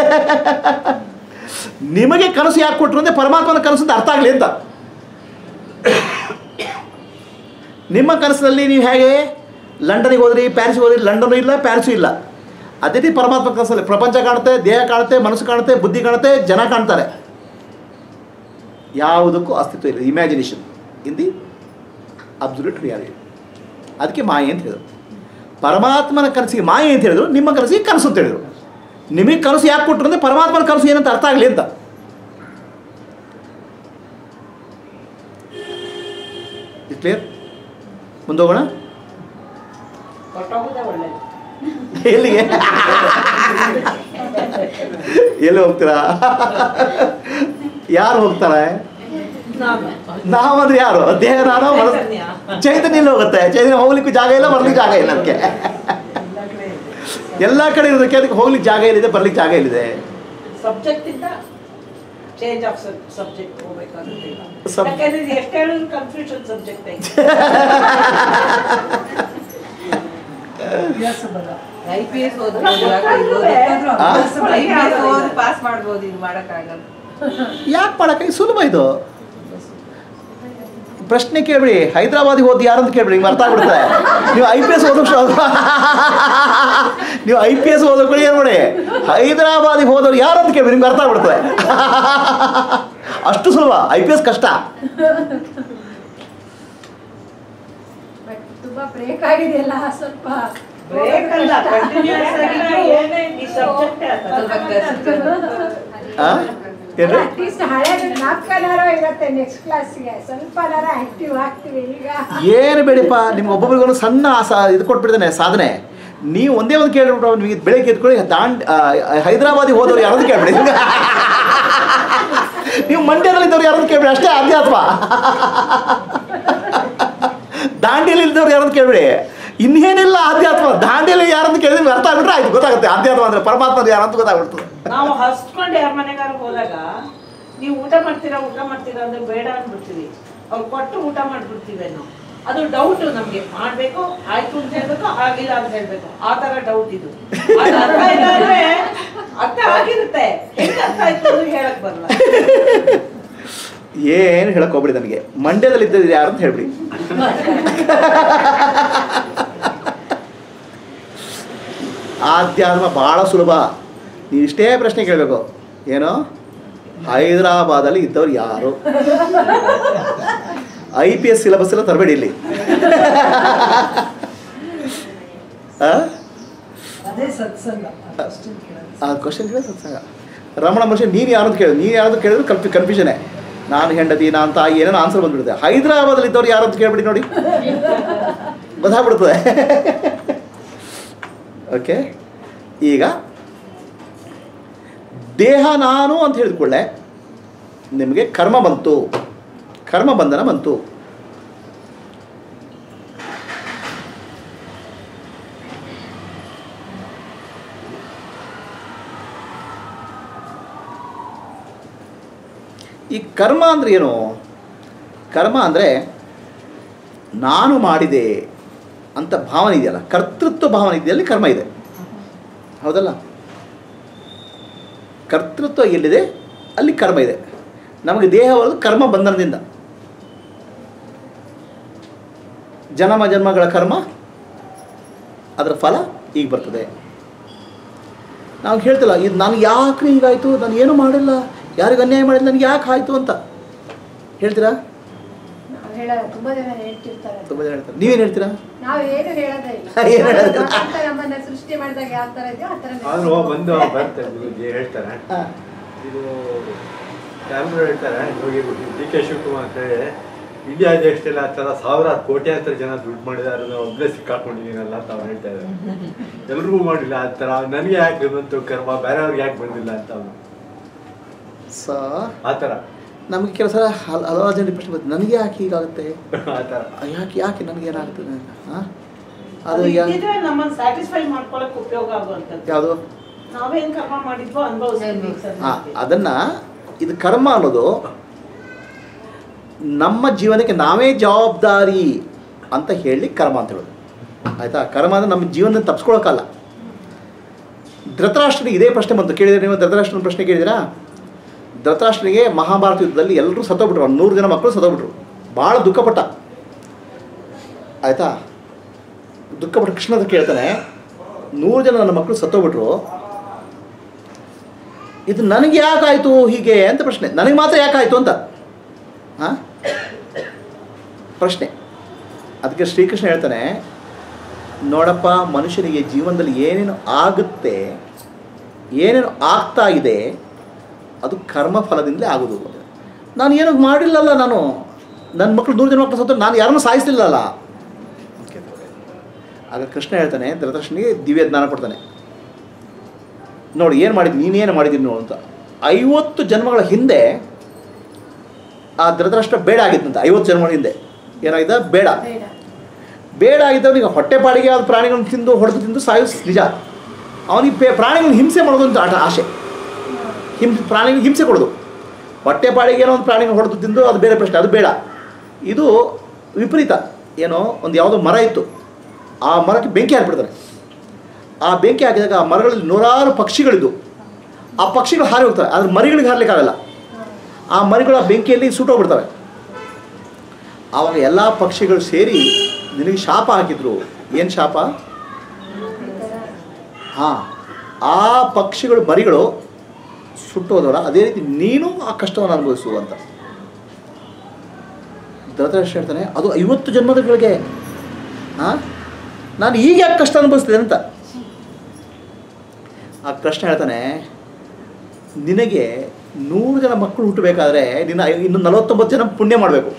ನಿಮಗೆ ಕನಸು ಯಾಕೆ ಕೊಟ್ಟರು ಅಂದರೆ ಪರಮಾತ್ಮನ ಕನಸು ಅಂತ ಅರ್ಥ ಆಗಲಿ ಅಂತ ನಿಮ್ಮ ಕನಸಿನಲ್ಲಿ ನೀವು ಹೇಗೆ ಲಂಡನಿಗೆ ಹೋದ್ರಿ ಪ್ಯಾರಿಸ್ಗೆ ಹೋದ್ರಿ ಲಂಡನು ಇಲ್ಲ ಪ್ಯಾರಿಸು ಇಲ್ಲ ಅದೇ ರೀತಿ ಪರಮಾತ್ಮ ಕನಸಲ್ಲಿ ಪ್ರಪಂಚ ಕಾಣುತ್ತೆ ದೇಹ ಕಾಣುತ್ತೆ ಮನಸ್ಸು ಕಾಣುತ್ತೆ ಬುದ್ಧಿ ಕಾಣುತ್ತೆ ಜನ ಕಾಣ್ತಾರೆ ಯಾವುದಕ್ಕೂ ಅಸ್ತಿತ್ವ ಇಲ್ಲ imagination in the absolute reality ಅದಕ್ಕೆ ಮಾಯೆ ಅಂತ ಹೇಳಿದ್ರು ಪರಮಾತ್ಮನ ಕನಸಿಗೆ ಮಾಯೆ ಅಂತ ಹೇಳಿದ್ರು ನಿಮ್ಮ ಕನಸಿಗೆ ಕನಸು ಅಂತ ಹೇಳಿದ್ರು ನಿಮಗೆ ಕನಸು ಯಾಕೆ ಕೊಟ್ಟರು ಅಂದರೆ ಪರಮಾತ್ಮನ ಕನಸು ಏನಂತ ಅರ್ಥ ಆಗಲಿ ಅಂತ ಕ್ಲಿಯರ್ ಮುಂದೋಗೋಣ ಹೊರಟೋಗೋದೇ ಒಳ್ಳೇದು ಎಲ್ಲಿಗೆ ಎಲ್ಲಿ ಹೋಗ್ತೀರಾ ಯಾರು ಹೋಗ್ತಾರೆ ನಾನು ನಾವಂದ್ರೆ ಯಾರು ದೇಹ ನಾನು ಮನಸ್ಸು ಚೈತನ್ಯ. ಚೈತನ್ಯ ಎಲ್ಲಿ ಹೋಗುತ್ತೆ ಚೈತನ್ಯ ಹೋಗ್ಲಿಕ್ಕೂ ಜಾಗ ಇಲ್ಲ ಬರ್ಲಿಕ್ಕೆ ಜಾಗ ಇಲ್ಲ ಅದಕ್ಕೆ ಎಲ್ಲ ಕಡೆ ಇರೋದಕ್ಕೆ ಅದಕ್ಕೆ ಹೋಗ್ಲಿಕ್ಕೆ ಜಾಗ ಎಲ್ಲಿದೆ ಬರ್ಲಿಕ್ಕೆ ಜಾಗ ಎಲ್ಲಿದೆ ಸಬ್ಜೆಕ್ಟ್ ಇಂದ ಚೇಂಜ್ ಆಫ್ ಸಬ್ಜೆಕ್ಟ್ ಹೋಗ್ಬೇಕಾಗುತ್ತೆ Sub- ಯಾಕಂದ್ರೆ ಇದು ಎಷ್ಟು ಹೇಳಿದ್ರು ಕನ್ಫ್ಯೂಷನ್ ಸಬ್ಜೆಕ್ಟ್ ಐತೆ ಐ ಪಿ ಎಸ್ ಓದ್ಬೋದು ಐ ಪಿ ಎಸ್ ಓದಿ ಪಾಸ್ ಮಾಡ್ಬೋದು ಇದು ಮಾಡಕ್ಕಾಗಲ್ಲ ಯಾಕೆ ಮಾಡಕ್ಕೆ ಸುಲಭ ಇದು ಪ್ರಶ್ನೆ ಕೇಳ್ಬಿಡಿ ಹೈದರಾಬಾದಿಗೆ ಹೋದ್ ಯಾರು ಅಂತ ಕೇಳ್ಬಿಡಿ ನಿಮ್ಗೆ ಅರ್ಥ ಆಗ್ಬಿಡುತ್ತೆ ನೀವು ಐ ಪಿ ಎಸ್ ಓದೋಷ್ಟು ನೀವು ಐ ಪಿ ಎಸ್ ಓದೋಕೆ ಏನು ಮಾಡಿ ಹೈದರಾಬಾದಿಗೆ ಹೋದವ್ರು ಯಾರು ಅಂತ ಕೇಳ್ಬಿಡಿ ನಿಮ್ಗೆ ಅರ್ಥ ಆಗ್ಬಿಡುತ್ತೆ ಅಷ್ಟು ಸುಲಭ ಐ ಪಿ ಎಸ್ ಕಷ್ಟ ಬಟ್ ತುಂಬಾ ಬ್ರೇಕ್ ಆಗಿದೆಯಲ್ಲ ಸ್ವಲ್ಪ ಬ್ರೇಕ್ ಅಲ್ಲ ಕಂಟಿನ್ಯೂಸ್ ಆಗಿ ಏನೇ ಈ ಸಬ್ಜೆಕ್ಟ್ ಸ್ವಲ್ಪ ಕಷ್ಟ. ಆ? ಏನ್ರಿ ಅಟ್ಲೀಸ್ಟ್ ಹಳೆದು ಜ್ಞಾಪಕನಾರೋ ಇರುತ್ತೆ ನೆಕ್ಸ್ಟ್ ಕ್ಲಾಸ್ಗೆ ಸ್ವಲ್ಪನಾರ ಆಕ್ಟಿವ್ ಆಗ್ತೀವಿ ಈಗ ಏನು ಬೇಡಿಪ್ಪ ನಿಮ್ಗೆ ಒಬ್ಬೊಬ್ಬರಿಗೊಂದು ಸಣ್ಣ ಸಾ ಇದು ಕೊಟ್ಬಿಡ್ತಾನೆ ಸಾಧನೆ ನೀವು ಒಂದೇ ಒಂದು ಕೇಳ್ಬಿಟ್ಟು ನಿಮಗೆ ಬೆಳಗ್ಗೆ ಎದ್ಕೊಳ್ಳಿ ದಾಂಡ್ ಆ, ಹೈದರಾಬಾದಿಗೆ ಹೋದವ್ರು ಯಾರನ್ನು ಕೇಳ್ಬಿಡಿ ನೀವು ಮಂಡ್ಯದಲ್ಲಿ ಇದ್ದವ್ರು ಯಾರನ್ನು ಕೇಳ್ಬಿಡಿ ಅಷ್ಟೇ ಅಧ್ಯಾತ್ಮ ದಾಂಡಿಯಲ್ಲಿ ಇದ್ದವ್ರು ಯಾರನ್ನು ಕೇಳ್ಬಿಡಿ ಇನ್ನೇನಿಲ್ಲ ಆಧ್ಯಾತ್ಮ ದಾಂಡಿಯಲ್ಲಿ ಯಾರಂತ ಕೇಳಿದ್ರೆ ನಿಮ್ಗೆ ಅರ್ಥ ಆಗ್ಬಿಟ್ರೆ ಆಯ್ತು ಗೊತ್ತಾಗುತ್ತೆ ಆಧ್ಯಾತ್ಮ ಅಂದ್ರೆ ಪರಮಾತ್ಮ ಯಾರಂತ ಗೊತ್ತಾಗ್ಬಿಡ್ತದೆ ನಾವು ಹಸ್ಕೊಂಡು ಯಾರ ಮನೆಗಾರ ಹೋದಾಗ ನೀವು ಊಟ ಮಾಡ್ತೀರಾ ಊಟ ಮಾಡ್ತೀರಾ ಅಂದ್ರೆ ಬೇಡ ಅಂದ್ಬಿಡ್ತೀವಿ ಅವ್ರು ಕೊಟ್ಟು ಊಟ ಮಾಡ್ಬಿಡ್ತೀವಿ ನಾವು ಅದು ಡೌಟ್ ನಮ್ಗೆ ಮಾಡ್ಬೇಕು ಆಯ್ತು ಅಂತ ಹೇಳ್ಬೇಕು ಆಗಿಲ್ಲ ಅಂತ ಹೇಳ್ಬೇಕು ಆ ತರ ಡೌಟ್ ಇದು ಅದು ಅರ್ಥ ಇಲ್ಲ ಅಂದ್ರೆ ಅರ್ಥ ಆಗಿರುತ್ತೆ ಹೆಂಗ್ ಅರ್ಥ ಆಯ್ತು ಅಂತ ಹೇಳಕ್ ಬರಲ್ಲ ಏನು ಹೇಳಕ್ ಹೋಗ್ಬಿಡಿ ನನಗೆ ಮಂಡ್ಯದಲ್ಲಿ ಇದ್ದದ್ದು ಯಾರು ಅಂತ ಹೇಳ್ಬಿಡಿ ಆಧ್ಯಾತ್ಮ ಭಾಳ ಸುಲಭ ನೀವು ಇಷ್ಟೇ ಪ್ರಶ್ನೆ ಕೇಳಬೇಕು ಏನು ಹೈದರಾಬಾದಲ್ಲಿ ಇದ್ದವ್ರು ಯಾರು ಐ ಪಿ ಎಸ್ ಸಿಲೆಬಸ್ ಎಲ್ಲ ತರಬೇಡಿ ಇಲ್ಲಿ ಆ? ಅದೇ ಸತ್ಸಂಗ ಆ ಕ್ವಶನ್ ಕೇಳಿ ಸತ್ಸಂಗ ರಮಣ ಮಹರ್ಷಿ ನೀನು ಯಾರು ಅಂತ ಕೇಳಿದ್ರು ನೀನು ಯಾರು ಅಂತ ಕೇಳಿದ್ರು ಕನ್ಫ್ಯೂ ಕನ್ಫ್ಯೂಷನೇ ನಾನು ಹೆಂಡತಿ ನಾನು ತಾಯಿ ಏನೇನೋ ಆನ್ಸರ್ ಬಂದ್ಬಿಡುತ್ತೆ ಹೈದರಾಬಾದಲ್ಲಿ ಇದ್ದವ್ರು ಯಾರು ಅಂತ ಕೇಳ್ಬಿಡಿ ನೋಡಿ ಗೊತ್ತಾಗ್ಬಿಡ್ತದೆ ಓಕೆ ಈಗ ದೇಹ ನಾನು ಅಂತ ಹೇಳಿದ್ಕೊಳ್ಳೆ ನಿಮಗೆ ಕರ್ಮ ಬಂತು ಕರ್ಮ ಬಂಧನ ಬಂತು ಈ ಕರ್ಮ ಅಂದ್ರೆ ಏನು ಕರ್ಮ ಅಂದರೆ ನಾನು ಮಾಡಿದೆ ಅಂತ ಭಾವನೆ ಇದೆಯಲ್ಲ ಕರ್ತೃತ್ವ ಭಾವನೆ ಇದೆಯಲ್ಲಿ ಕರ್ಮ ಇದೆ ಹೌದಲ್ಲ ಕರ್ತೃತ್ವ ಎಲ್ಲಿದೆ ಅಲ್ಲಿ ಕರ್ಮ ಇದೆ ನಮಗೆ ದೇಹ ಬರೋದು ಕರ್ಮ ಬಂಧನದಿಂದ ಜನ್ಮ ಜನ್ಮಗಳ ಕರ್ಮ ಅದರ ಫಲ ಈಗ ಬರ್ತದೆ ನಾವು ಹೇಳ್ತಿಲ್ಲ ಇದು ನಾನು ಯಾಕೆ ಹೀಗಾಯಿತು ನಾನು ಏನೂ ಮಾಡಿಲ್ಲ ಯಾರಿಗೂ ಅನ್ಯಾಯ ಮಾಡಿಲ್ಲ ನನಗೆ ಯಾಕೆ ಆಯಿತು ಅಂತ ಹೇಳ್ತೀರಾ ನಾವು ಹೇಳೋದು ತುಂಬಾ ಜನ ಹೇಳ್ತಿರ್ತಾರೆ ತುಂಬ ಜನ ಹೇಳ್ತಾರೆ ನೀವೇನು ಹೇಳ್ತೀರಾ ನಾವು ಏನು ಹೇಳೋದೇ ಇಲ್ಲ ಏನ್ ಹೇಳೋದಿಲ್ಲ. ಭಗವಂತ ನಮ್ಮನ್ನ ಸೃಷ್ಟಿ ಮಾಡಿದಾಗ ಯಾವ ತರ ಇದೆಯೋ ಆ ತರ ಆದ್ರೂ ಬಂದು ಬರ್ತಾರೆ ಗುರುಜಿ ಹೇಳ್ತಾರೆ ಹಾಂ ಇದು ಯಾರು ಹೇಳ್ತಾರೆ ಯೋಗಿ ಡಿ ಕೆ ಶಿವಕುಮಾರ್ ಅಂತ ಹೇಳಿ ಇಂಡಿಯಾ ದೇಶದಲ್ಲಿ ಆ ಥರ ಸಾವಿರಾರು ಕೋಟ್ಯಾಂತರ ಜನ ದುಡ್ಡು ಮಾಡಿದಾರೆ ನಾವು ಒಬ್ಬರೇ ಸಿಕ್ಕಾಕೊಂಡಿದ್ದೀನಲ್ಲ ಅಂತ ಅವ್ರು ಹೇಳ್ತಾ ಇದ್ದಾರೆ ಎಲ್ರಿಗೂ ಮಾಡಿಲ್ಲ ಆ ಥರ ನನಗೆ ಯಾಕೆ ಬಂತು ಕರ್ಮ ಬೇರೆಯವ್ರಿಗೆ ಯಾಕೆ ಬಂದಿಲ್ಲ ಅಂತ ಅವನು ಸೊ ಆ ಥರ ನಮಗೆ ಕೆಲವು ಸಲ ಹಲ ಹಲವಾರು ಜನ ಪ್ರಶ್ನೆ ಬರ್ತದೆ ನನಗೆ ಯಾಕೆ ಹೀಗಾಗುತ್ತೆ ಆ ಥರ ಯಾಕೆ ಯಾಕೆ ನನಗೆ ಏನಾಗ್ತದೆ ಹಾಂ ಅದು ಅದು ಯಾ ಇದ್ದಿದ್ರೆ ನಮ್ಮನ್ನ ಸ್ಯಾಟಿಸ್ಫೈ ಮಾಡ್ಕೊಳಕ್ ಉಪಯೋಗ ಆಗುವಂಥದ್ದು ಯಾವುದು ನಾವೇನ್ ಕರ್ಮ ಮಾಡಿದ್ವೋ ಅನುಭವಿಸ್ತೀವಿ ಹಾಂ ಅದನ್ನು ಇದು ಕರ್ಮ ಅನ್ನೋದು ನಮ್ಮ ಜೀವನಕ್ಕೆ ನಾವೇ ಜವಾಬ್ದಾರಿ ಅಂತ ಹೇಳಿ ಕರ್ಮ ಅಂತ ಹೇಳೋದು ಆಯಿತಾ ಕರ್ಮ ಅಂದರೆ ನಮ್ಮ ಜೀವನದಿಂದ ತಪ್ಪಿಸ್ಕೊಳಕ್ಕಲ್ಲ ಧೃತರಾಷ್ಟ್ರನಿಗೆ ಇದೇ ಪ್ರಶ್ನೆ ಬಂತು ಕೇಳಿದ್ರೆ ನೀವು ಧೃತರಾಷ್ಟ್ರನ ಪ್ರಶ್ನೆ ಕೇಳಿದಿರಾ ಧೃತರಾಷ್ಟ್ರನಿಗೆ ಮಹಾಭಾರತ ಯುದ್ಧದಲ್ಲಿ ಎಲ್ಲರೂ ಸತ್ತೋಗ್ಬಿಟ್ರು ಒಂದು ನೂರು ಜನ ಮಕ್ಕಳು ಸತ್ತೋಗ್ಬಿಟ್ರು ಭಾಳ ದುಃಖಪಟ್ಟ ಆಯಿತಾ ದುಃಖಪಟ್ಟ ಕೃಷ್ಣ ಹತ್ರ ಕೇಳ್ತಾನೆ ನೂರು ಜನ ನನ್ನ ಮಕ್ಕಳು ಸತ್ತೋಗ್ಬಿಟ್ರು ಇದು ನನಗೆ ಯಾಕಾಯಿತು ಹೀಗೆ ಅಂತ ಪ್ರಶ್ನೆ ನನಗೆ ಮಾತ್ರ ಯಾಕಾಯಿತು ಅಂತ ಹಾಂ ಪ್ರಶ್ನೆ ಅದಕ್ಕೆ ಶ್ರೀಕೃಷ್ಣ ಹೇಳ್ತಾನೆ ನೋಡಪ್ಪ ಮನುಷ್ಯನಿಗೆ ಜೀವನದಲ್ಲಿ ಏನೇನು ಆಗುತ್ತೆ ಏನೇನು ಆಗ್ತಾ ಇದೆ ಅದು ಕರ್ಮ ಫಲದಿಂದಲೇ ಆಗೋದು ನಾನು ಏನೂ ಮಾಡಿಲ್ಲಲ್ಲ ನಾನು ನನ್ನ ಮಕ್ಕಳು ನೂರು ಜನ ಮಕ್ಕಳು ಸತ್ತು ನಾನು ಯಾರನ್ನೂ ಸಾಯಿಸಲಿಲ್ಲಲ್ಲ ಅಂತ ಕೇಳ್ತಾರೆ. ಆಗ ಕೃಷ್ಣ ಹೇಳ್ತಾನೆ ಧೃತರಾಷ್ಟ್ರನಿಗೆ ದಿವ್ಯ ಜ್ಞಾನ ಕೊಡ್ತಾನೆ ನೋಡಿ ಏನು ಮಾಡಿದ್ದು ನೀನೇನು ಮಾಡಿದ್ದೀನಿ ನೋಡು ಅಂತ ಐವತ್ತು ಜನ್ಮಗಳ ಹಿಂದೆ ಆ ಧೃತರಾಷ್ಟ್ರ ಬೇಡ ಆಗಿತ್ತಂತ ಐವತ್ತು ಜನ್ಮಗಳ ಹಿಂದೆ ಏನಾಗಿದೆ ಬೇಡ ಬೇಡ ಬೇಡ ಆಗಿದ್ದವನಿಗೆ ಹೊಟ್ಟೆ ಪಾಡಿಗೆ ಆದ ಪ್ರಾಣಿಗಳನ್ನು ತಿಂದು ಹೊಡೆದು ತಿಂದು ಸಾಯಿಸ್ ನಿಜ ಅವನಿಗೆ ಪೇ ಪ್ರಾಣಿಗಳನ್ನ ಹಿಂಸೆ ಮಾಡೋದು ಅಂತ ಆಟ ಆಸೆ ಹಿಂ ಪ್ರಾಣಿಗಳಿಗೆ ಹಿಂಸೆ ಕೊಡೋದು ಹೊಟ್ಟೆ ಪಾಡಿಗೆ ಏನೋ ಒಂದು ಪ್ರಾಣಿನ ಹೊಡೆದು ತಿಂದು ಅದು ಬೇರೆ ಪ್ರಶ್ನೆ ಅದು ಬೇಡ ಇದು ವಿಪರೀತ ಏನೋ ಒಂದು ಯಾವುದೋ ಮರ ಇತ್ತು ಆ ಮರಕ್ಕೆ ಬೆಂಕಿ ಹಾಕ್ಬಿಡ್ತಾರೆ ಆ ಬೆಂಕಿ ಹಾಕಿದಾಗ ಆ ಮರಗಳಲ್ಲಿ ನೂರಾರು ಪಕ್ಷಿಗಳಿದ್ದು ಆ ಪಕ್ಷಿಗಳು ಹಾರಿ ಹೋಗ್ತವೆ ಆದರೆ ಮರಿಗಳಿಗೆ ಹಾರಲಿಕ್ಕಾಗಲ್ಲ ಆ ಮರಿಗಳು ಆ ಬೆಂಕಿಯಲ್ಲಿ ಸುಟ್ಟೋಗ್ಬಿಡ್ತವೆ ಆವಾಗ ಎಲ್ಲ ಪಕ್ಷಿಗಳು ಸೇರಿ ನಿನಗೆ ಶಾಪ ಹಾಕಿದ್ರು ಏನು ಶಾಪ ಹಾಂ ಆ ಪಕ್ಷಿಗಳು ಮರಿಗಳು ಸುಟ್ಟೋದವರ ಅದೇ ರೀತಿ ನೀನು ಆ ಕಷ್ಟವನ್ನು ಅನುಭವಿಸು ಅಂತ ಧೃತರಾಷ್ಟ್ರ ಹೇಳ್ತಾನೆ ಅದು ಐವತ್ತು ಜನ್ಮದಗಳಿಗೆ ಹಾಂ ನಾನು ಈಗ ಯಾಕೆ ಕಷ್ಟ ಅನುಭವಿಸ್ತಿದೆ ಅಂತ ಆ ಕೃಷ್ಣ ಹೇಳ್ತಾನೆ ನಿನಗೆ ನೂರು ಜನ ಮಕ್ಕಳು ಹುಟ್ಟಬೇಕಾದ್ರೆ ನಿನ್ನ ಇನ್ನು ನಲವತ್ತೊಂಬತ್ತು ಜನ ಪುಣ್ಯ ಮಾಡಬೇಕು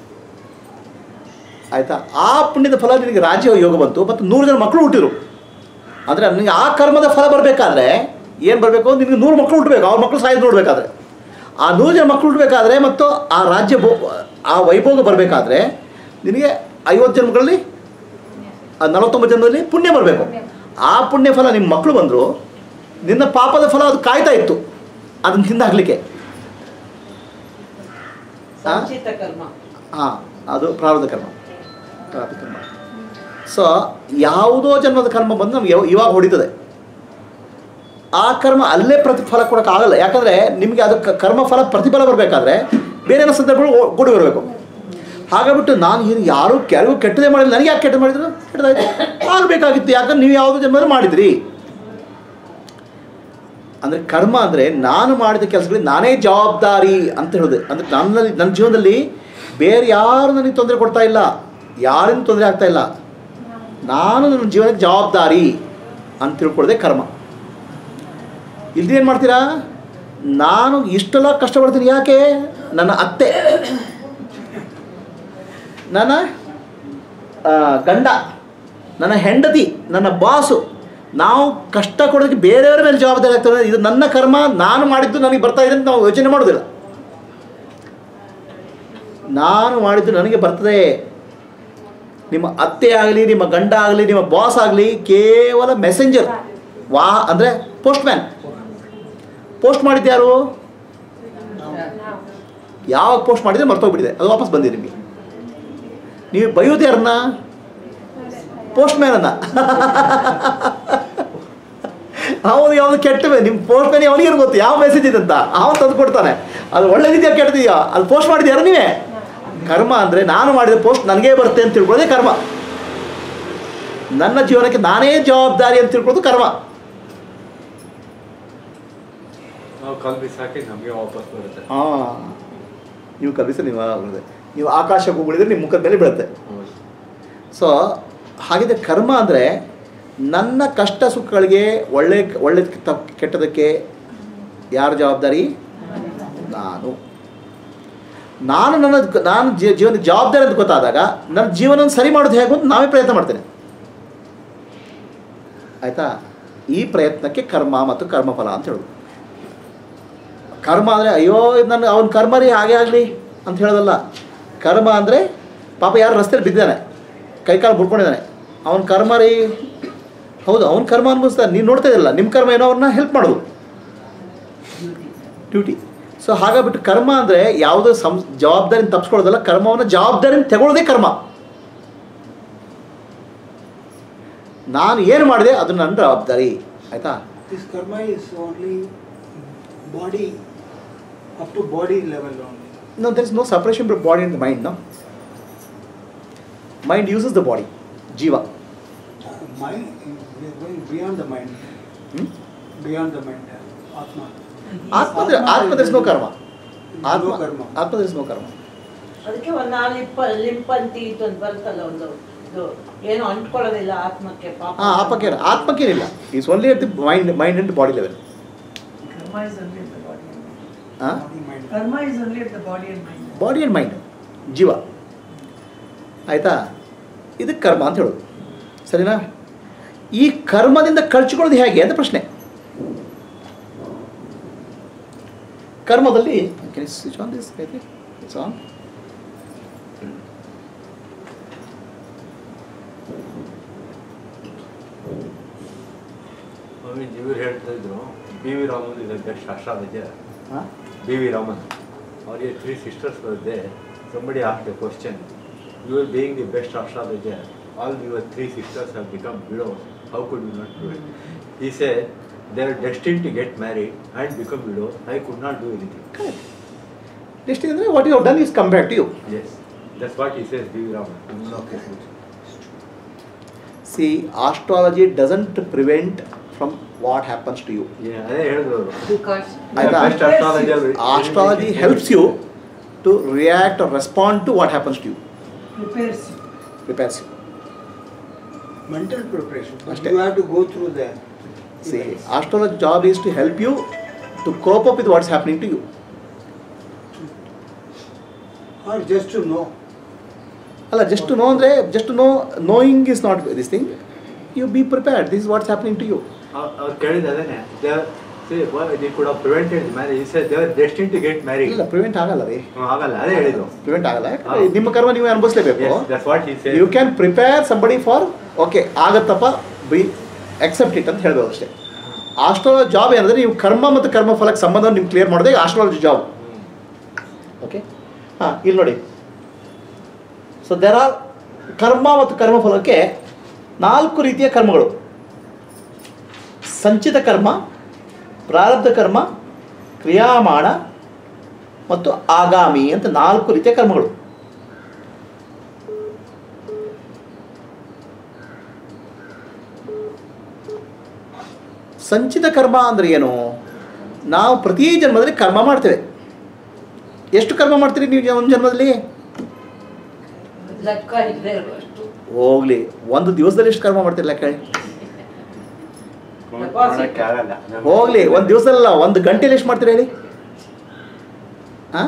ಆಯಿತಾ ಆ ಪುಣ್ಯದ ಫಲ ನಿನಗೆ ರಾಜ್ಯ ಯೋಗ ಬಂತು ಮತ್ತು ನೂರು ಜನ ಮಕ್ಕಳು ಹುಟ್ಟಿದ್ರು ಅಂದರೆ ನಿನಗೆ ಆ ಕರ್ಮದ ಫಲ ಬರಬೇಕಾದ್ರೆ ಏನು ಬರಬೇಕು ನಿನಗೆ ನೂರು ಮಕ್ಕಳು ಹುಟ್ಟಬೇಕು ಅವ್ರ ಮಕ್ಕಳು ಸಾಯೋದು ನೋಡಬೇಕಾದ್ರೆ ಆ ನೂರು ಜನ ಮಕ್ಕಳು ಹುಟ್ಟಬೇಕಾದ್ರೆ ಮತ್ತು ಆ ರಾಜ್ಯ ಭೋ ಆ ವೈಭೋಗ ಬರಬೇಕಾದ್ರೆ ನಿನಗೆ ಐವತ್ತು ಜನ್ಮಗಳಲ್ಲಿ ಆ ನಲವತ್ತೊಂಬತ್ತು ಜನ್ಮದಲ್ಲಿ ಪುಣ್ಯ ಬರಬೇಕು ಆ ಪುಣ್ಯ ಫಲ ನಿಮ್ಮ ಮಕ್ಕಳು ಬಂದರು ನಿನ್ನ ಪಾಪದ ಫಲ ಅದು ಕಾಯ್ತಾ ಇತ್ತು ಅದನ್ನು ತಿಂದಾಗಲಿಕ್ಕೆ ಸಂಚಿತ ಕರ್ಮ ಹಾಂ ಅದು ಪ್ರಾರಬ್ಧ ಕರ್ಮ ಪ್ರಾರಬ್ಧ ಕರ್ಮ ಸೊ ಯಾವುದೋ ಜನ್ಮದ ಕರ್ಮ ಬಂದು ನಮ್ಗೆ ಯಾವ- ಇವಾಗ ಹೊಡಿತದೆ ಆ ಕರ್ಮ ಅಲ್ಲೇ ಪ್ರತಿಫಲ ಕೊಡೋಕ್ಕಾಗಲ್ಲ ಯಾಕಂದರೆ ನಿಮಗೆ ಅದು ಕ- ಕರ್ಮ ಫಲ ಪ್ರತಿಫಲ ಬರಬೇಕಾದ್ರೆ ಬೇರೆ ಏನೋ ಸಂದರ್ಭಗಳು ಓ- ಕೂಡಿ ಬರಬೇಕು ಹಾಗಾಗ್ಬಿಟ್ಟು ನಾನು ಏನು ಯಾರೂ ಯಾರಿಗೂ ಕೆಟ್ಟದೇ ಮಾಡಿಲ್ಲ ನನಗೆ ಯಾಕೆ ಕೆಟ್ಟ ಮಾಡಿದ್ರು ಕೆಟ್ಟದಾಯ್ತು ಆಗಬೇಕಾಗಿತ್ತು ಯಾಕಂದ್ರೆ ನೀವು ಯಾವುದೋ ಜನ್ಮದಲ್ಲಿ ಮಾಡಿದ್ರಿ ಅಂದರೆ ಕರ್ಮ ಅಂದರೆ ನಾನು ಮಾಡಿದ ಕೆಲಸಗಳಿಗೆ ನಾನೇ ಜವಾಬ್ದಾರಿ ಅಂತ ಹೇಳೋದು ಅಂದರೆ ನನ್ನಲ್ಲಿ ನನ್ನ ಜೀವನದಲ್ಲಿ ಬೇರೆ ಯಾರು ನನಗೆ ತೊಂದರೆ ಕೊಡ್ತಾ ಇಲ್ಲ ಯಾರಿಂದ ತೊಂದರೆ ಆಗ್ತಾ ಇಲ್ಲ ನಾನು ನನ್ನ ಜೀವನಕ್ಕೆ ಜವಾಬ್ದಾರಿ ಅಂತ ತಿಳ್ಕೊಳ್ಳೋದೇ ಕರ್ಮ ಇಲ್ಲಿ ಏನು ಮಾಡ್ತೀರಾ ನಾನು ಇಷ್ಟೆಲ್ಲ ಕಷ್ಟಪಡ್ತೀನಿ ಯಾಕೆ ನನ್ನ ಅತ್ತೆ ನನ್ನ ಆ, ಗಂಡ ನನ್ನ ಹೆಂಡತಿ ನನ್ನ ಬಾಸು ನಾವು ಕಷ್ಟ ಕೊಡೋದಕ್ಕೆ ಬೇರೆಯವರ ಮೇಲೆ ಜವಾಬ್ದಾರಿ ಆಗ್ತದೆ ಇದು ನನ್ನ ಕರ್ಮ ನಾನು ಮಾಡಿದ್ದು ನನಗೆ ಬರ್ತಾ ಇದೆ ಅಂತ ನಾವು ಯೋಚನೆ ಮಾಡೋದಿಲ್ಲ ನಾನು ಮಾಡಿದ್ದು ನನಗೆ ಬರ್ತದೆ ನಿಮ್ಮ ಅತ್ತೆ ಆಗಲಿ ನಿಮ್ಮ ಗಂಡ ಆಗಲಿ ನಿಮ್ಮ ಬಾಸ್ ಆಗಲಿ ಕೇವಲ ಮೆಸೆಂಜರ್ ವಾ ಅಂದರೆ ಪೋಸ್ಟ್ಮ್ಯಾನ್ ಪೋಸ್ಟ್ ಮಾಡಿದ್ದು ಯಾರು ಯಾವಾಗ ಪೋಸ್ಟ್ ಮಾಡಿದ್ರೆ ಮರ್ತೋಗ್ಬಿಟ್ಟಿದೆ ಅದು ವಾಪಸ್ ಬಂದಿದೆ ನಿಮಗೆ ನೀವು ಬೈಯೋದು ಯಾರನ್ನ ಪೋಸ್ಟ್ಮ್ಯಾನನ್ನ ಅವನು ಯಾವುದು ಕೆಟ್ಟ ನಿಮ್ಮ ಪೋಸ್ಟ್ಮ್ಯಾನ್ ಅವನಿಗೆ ಗೊತ್ತು ಯಾವ ಮೆಸೇಜ್ ಇದೆ ಅಂತ ಅವನು ತಂದು ಕೊಡ್ತಾನೆ ಅದು ಒಳ್ಳೇದಿದೆಯಾ ಕೆಟ್ಟದಿದೆಯಾ ಅದು ಪೋಸ್ಟ್ ಮಾಡಿದ್ದು ಯಾರು ನೀವೇ ಕರ್ಮ ಅಂದರೆ ನಾನು ಮಾಡಿದ ಪೋಸ್ಟ್ ನನಗೇ ಬರುತ್ತೆ ಅಂತ ತಿಳ್ಕೊಳ್ಳೋದೇ ಕರ್ಮ ನನ್ನ ಜೀವನಕ್ಕೆ ನಾನೇ ಜವಾಬ್ದಾರಿ ಅಂತ ತಿಳ್ಕೊಳ್ಳೋದು ಕರ್ಮ ನಾವು ಕಾಲ್ ಬಿಸಾಕಿ ನಮಗೆ ವಾಪಸ್ ಬರುತ್ತೆ ಹಾಂ ನೀವು ಕಲಿಸಿ ನೀವು ಬರುತ್ತೆ ನೀವು ಆಕಾಶಕ್ಕೆ ಹೋಗಿದ್ರೆ ನಿಮ್ಮ ಮುಖದ ಮೇಲೆ ಬೀಳುತ್ತೆ ಹೌದು. ಸೊ ಹಾಗಿದ್ರೆ ಕರ್ಮ ಅಂದರೆ ನನ್ನ ಕಷ್ಟ ಸುಖಗಳಿಗೆ ಒಳ್ಳೆ ಒಳ್ಳೆ ತಪ್ಪು ಕೆಟ್ಟದಕ್ಕೆ ಯಾರ ಜವಾಬ್ದಾರಿ ನಾನು ನಾನು ನನ್ನ ನಾನು ಜೀ- ಜೀವನ ಜವಾಬ್ದಾರಿ ಅಂತ ಗೊತ್ತಾದಾಗ ನನ್ನ ಜೀವನ ಸರಿ ಮಾಡೋದು ಹೇಗೆ ಅಂತ ನಾವೇ ಪ್ರಯತ್ನ ಮಾಡ್ತೇನೆ ಆಯಿತಾ ಈ ಪ್ರಯತ್ನಕ್ಕೆ ಕರ್ಮ ಮತ್ತು ಕರ್ಮಫಲ ಅಂತ ಹೇಳೋದು ಕರ್ಮ ಅಂದರೆ ಅಯ್ಯೋ ಇದು ನನ್ನ ಅವನ ಕರ್ಮ ರೀ ಹಾಗೆ ಆಗಲಿ ಅಂತ ಹೇಳೋದಲ್ಲ ಕರ್ಮ ಅಂದರೆ ಪಾಪ ಯಾರು ರಸ್ತೆಯಲ್ಲಿ ಬಿದ್ದಾನೆ ಕೈಕಾಲು ಮುಡ್ಕೊಂಡಿದ್ದಾನೆ ಅವನ ಕರ್ಮ ರೀ ಹೌದು ಅವನ ಕರ್ಮ ಅನ್ಭವಿಸ್ತಾನೆ ನೀನು ನೋಡ್ತಾ ಇದ್ದಿಲ್ಲ ನಿಮ್ಮ ಕರ್ಮ ಏನೋ ಅವ್ರನ್ನ ಹೆಲ್ಪ್ ಮಾಡೋದು ಡ್ಯೂಟಿ ಸೊ ಹಾಗಾಗ್ಬಿಟ್ಟು ಕರ್ಮ ಅಂದರೆ ಯಾವುದೋ ಸಂ ಜವಾಬ್ದಾರಿನ ತಪ್ಪಿಸ್ಕೊಳ್ಳೋದಲ್ಲ ಕರ್ಮವನ್ನು ಜವಾಬ್ದಾರಿನ ತಗೊಳ್ಳೋದೇ ಕರ್ಮ ನಾನು ಏನು ಮಾಡಿದೆ ಅದು ನನ್ನ ಜವಾಬ್ದಾರಿ ಆಯಿತಾ This karma is only body, up to body level only. No, there is no separation between body and the mind, no? Mind uses the body, jiva. Uh, Mind, we are going beyond the mind, Hmm? beyond the mind, uh, Atma. Atma, there, Atma, there is no karma. No Atma, karma. Atma, there is no karma. ಅದಕ್ಕೆ ಒಂದು ನಾಲ್ ಲಿಂಪ ಲಿಂಪಂತಿ ಇದು ಒಂದು ಬರುತ್ತಲ್ಲ ಒಂದು ಇದು ಏನು ಅಂಟ್ಕೊಳ್ಳೋದಿಲ್ಲ ಆತ್ಮಕ್ಕೆ ಪಾಪ ಹಾಂ ಆತ್ಮಕ್ಕೇನು ಆತ್ಮಕ್ಕೇನಿಲ್ಲ is only at the mind mind and body level Karma is only at the body and mind. ಹಾಂ Body, mind. Karma is only at the body and mind. Body and mind ಜೀವ ಆಯಿತಾ ಇದಕ್ಕೆ ಕರ್ಮ ಅಂತ ಹೇಳೋದು ಸರಿನಾ ಈ ಕರ್ಮದಿಂದ ಕಳ್ಚಿಕೊಳ್ಳೋದು ಹೇಗೆ ಅಂತ ಪ್ರಶ್ನೆ ಕರ್ಮದಲ್ಲಿ switch on this it's on Swamiji ಇವ್ರು ಹೇಳ್ತಾ ಇದ್ರು ಬಿ ವಿ ರಾಮನ್ ಇದೆ ಬೆಸ್ಟ್ ಅಷ್ಟಾಲಜರ್ ಹಾಂ ಬಿ ವಿ ರಾಮನ್ ಅವರಿಗೆ ತ್ರೀ ಸಿಸ್ಟರ್ಸ್ ಬರುತ್ತೆ somebody of the question you are being the best astrologer all your three sisters have become widow how could you not do it he say they are destined to get married and become widow I could not do anything next ಅಂದರೆ what you done is come back to you yes that's what he says B V Raman okay see astrology doesn't prevent from what happens to you ಅದೇ ಹೇಳಿದ್ರು ಅವರು Because ಆಯ್ತಾ? Best astrologer astrology helps you to react respond to what happens to you Prepares. Prepares you Mental preparation. But Aste. you have to go through the. See events. Astrology job is to help you to cope up with what's happening to you Or just to know. ಅಲ್ಲ just know ಅಂದರೆ just know knowing is not this thing you be prepared this what's happening to you ಅವ್ರು ಕೇಳಿದ ಅದೇನೆ the ಕೂಡ prevented marriage he say they are destined to get married ಇಲ್ಲ prevent ಆಗಲ್ಲ ರೀ ಆಗಲ್ಲ ಅದೇ ಹೇಳಿದ್ರು ಪ್ರಿವೆಂಟ್ ಆಗಲ್ಲ ಯಾಕಂದ್ರೆ ಹೌದು. ನಿಮ್ಮ ಕರ್ಮ ನೀವು ಅನುಭವಿಸ್ಲೇಬೇಕು that's what he say you can prepare somebody for okay ಆಗತ್ತಪ್ಪ ಬಿ ಅಕ್ಸೆಪ್ಟ್ ಇಟ್ ಅಂತ ಹೇಳ್ಬೋದು ಅಷ್ಟೇ ಆಸ್ಟ್ರಾಲಜಿ ಜಾಬ್ ಏನಂದರೆ ನೀವು ಕರ್ಮ ಮತ್ತು ಕರ್ಮ ಫಲಕ್ಕೆ ಸಂಬಂಧ ನಿಮ್ಗೆ ಕ್ಲಿಯರ್ ಮಾಡೋದೇ ಆಸ್ಟ್ರಾಲಜಿ ಜಾಬ್ ಓಕೆ ಹಾಂ ಇಲ್ಲಿ ನೋಡಿ ಸೊ ದೇರ್ ಆರ್ ಕರ್ಮ ಮತ್ತು ಕರ್ಮಫಲಕ್ಕೆ ನಾಲ್ಕು ರೀತಿಯ ಕರ್ಮಗಳು ಸಂಚಿತ ಕರ್ಮ ಪ್ರಾರಬ್ಧ ಕರ್ಮ ಕ್ರಿಯಾಮಾಣ ಮತ್ತು ಆಗಾಮಿ ಅಂತ ನಾಲ್ಕು ರೀತಿಯ ಕರ್ಮಗಳು ಸಂಚಿತ ಕರ್ಮ ಅಂದರೆ ಏನು ನಾವು ಪ್ರತಿ ಜನ್ಮದಲ್ಲಿ ಕರ್ಮ ಮಾಡ್ತೇವೆ ಎಷ್ಟು ಕರ್ಮ ಮಾಡ್ತೀರಿ ನೀವು ಒಂದು ಜನ್ಮದಲ್ಲಿ ಲೆಕ್ಕ ಇಲ್ಲದೆ ಇರುವಷ್ಟು ಹೋಗ್ಲಿ ಒಂದು ದಿವಸದಲ್ಲಿ ಎಷ್ಟು ಕರ್ಮ ಮಾಡ್ತೀರಿ ಲೆಕ್ಕ ಹೇಳಿ ಮಾಡಕ್ಕೆ ಆಗಲ್ಲ ಹೋಗ್ಲಿ ಒಂದು ದಿವಸದಲ್ಲ ಒಂದು ಗಂಟೆಲಿ ಎಷ್ಟು ಮಾಡ್ತೀರಿ ಹೇಳಿ ಹಾಂ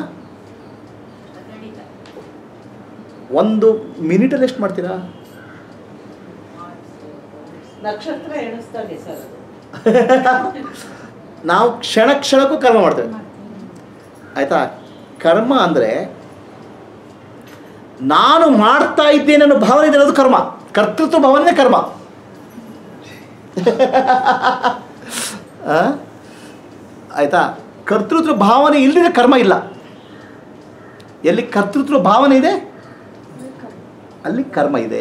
ಒಂದು ಮಿನಿಟಲ್ಲಿ ಎಷ್ಟು ಮಾಡ್ತೀರಾ ನಕ್ಷತ್ರ ಎಣಿಸ್ತಾನೆ ಸರ್ ಅದು ನಾವು ಕ್ಷಣ ಕ್ಷಣಕ್ಕೂ ಕರ್ಮ ಮಾಡ್ತೇವೆ ಆಯ್ತಾ ಕರ್ಮ ಅಂದರೆ ನಾನು ಮಾಡ್ತಾ ಇದ್ದೇನೆ ಅನ್ನೋ ಭಾವನೆ ಇದೆ ಅದು ಕರ್ಮ ಕರ್ತೃತ್ವ ಭಾವನೆ ಕರ್ಮ ಆ? ಆಯ್ತಾ ಕರ್ತೃತ್ವ ಭಾವನೆ ಇಲ್ಲದಿದ್ರೆ ಕರ್ಮ ಇಲ್ಲ ಎಲ್ಲಿ ಕರ್ತೃತ್ವ ಭಾವನೆ ಇದೆ ಅಲ್ಲಿ ಕರ್ಮ ಇದೆ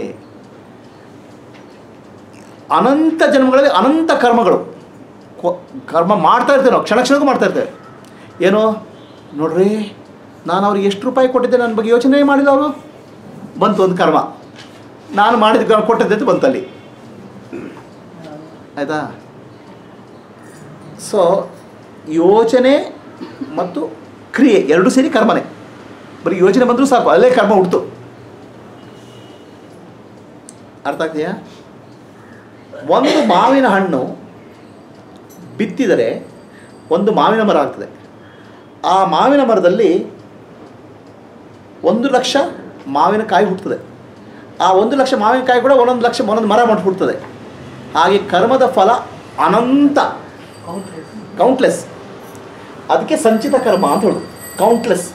ಅನಂತ ಜನ್ಮಗಳಲ್ಲಿ ಅನಂತ ಕರ್ಮಗಳು ಕೊ- ಕರ್ಮ ಮಾಡ್ತಾ ಇರ್ತೇವೆ ನಾವು ಕ್ಷಣ ಕ್ಷಣಕ್ಕೂ ಮಾಡ್ತಾ ಇರ್ತೇವೆ ಏನು ನೋಡ್ರಿ ನಾನು ಅವ್ರಿಗೆ ಎಷ್ಟು ರೂಪಾಯಿ ಕೊಟ್ಟಿದ್ದೆ ನನ್ನ ಬಗ್ಗೆ ಯೋಚನೆ ಮಾಡಿಲ್ಲ ಅವರು ಬಂತು ಒಂದು ಕರ್ಮ ನಾನು ಮಾಡಿದ ಕ- ಕೊಟ್ಟಿದ್ದೆ ಅಂತ ಬಂತು ಅಲ್ಲಿ ಆಯಿತಾ ಸೊ ಯೋಚನೆ ಮತ್ತು ಕ್ರಿಯೆ ಎರಡೂ ಸೇರಿ ಕರ್ಮನೇ ಬರೀ ಯೋಚನೆ ಬಂದರೂ ಸಾಕು ಅಲ್ಲೇ ಕರ್ಮ ಹುಡ್ತು ಅರ್ಥ ಆಗ್ತೀಯಾ ಒಂದು ಮಾವಿನ ಹಣ್ಣು ಬಿತ್ತಿದರೆ ಒಂದು ಮಾವಿನ ಮರ ಆಗ್ತದೆ ಆ ಮಾವಿನ ಮರದಲ್ಲಿ ಒಂದು ಲಕ್ಷ ಮಾವಿನಕಾಯಿ ಹುಟ್ಟುತ್ತದೆ ಆ ಒಂದು ಲಕ್ಷ ಮಾವಿನಕಾಯಿ ಕೂಡ ಒಂದೊಂದು ಲಕ್ಷ ಒಂದೊಂದು ಮರ ಮಾಡಿ ಹುಟ್ಟುತ್ತದೆ ಹಾಗೆ ಕರ್ಮದ ಫಲ ಅನಂತ ಕೌಂಟ್ಲೆಸ್ ಅದಕ್ಕೆ ಸಂಚಿತ ಕರ್ಮ ಅಂತ ಹೇಳೋದು ಕೌಂಟ್ಲೆಸ್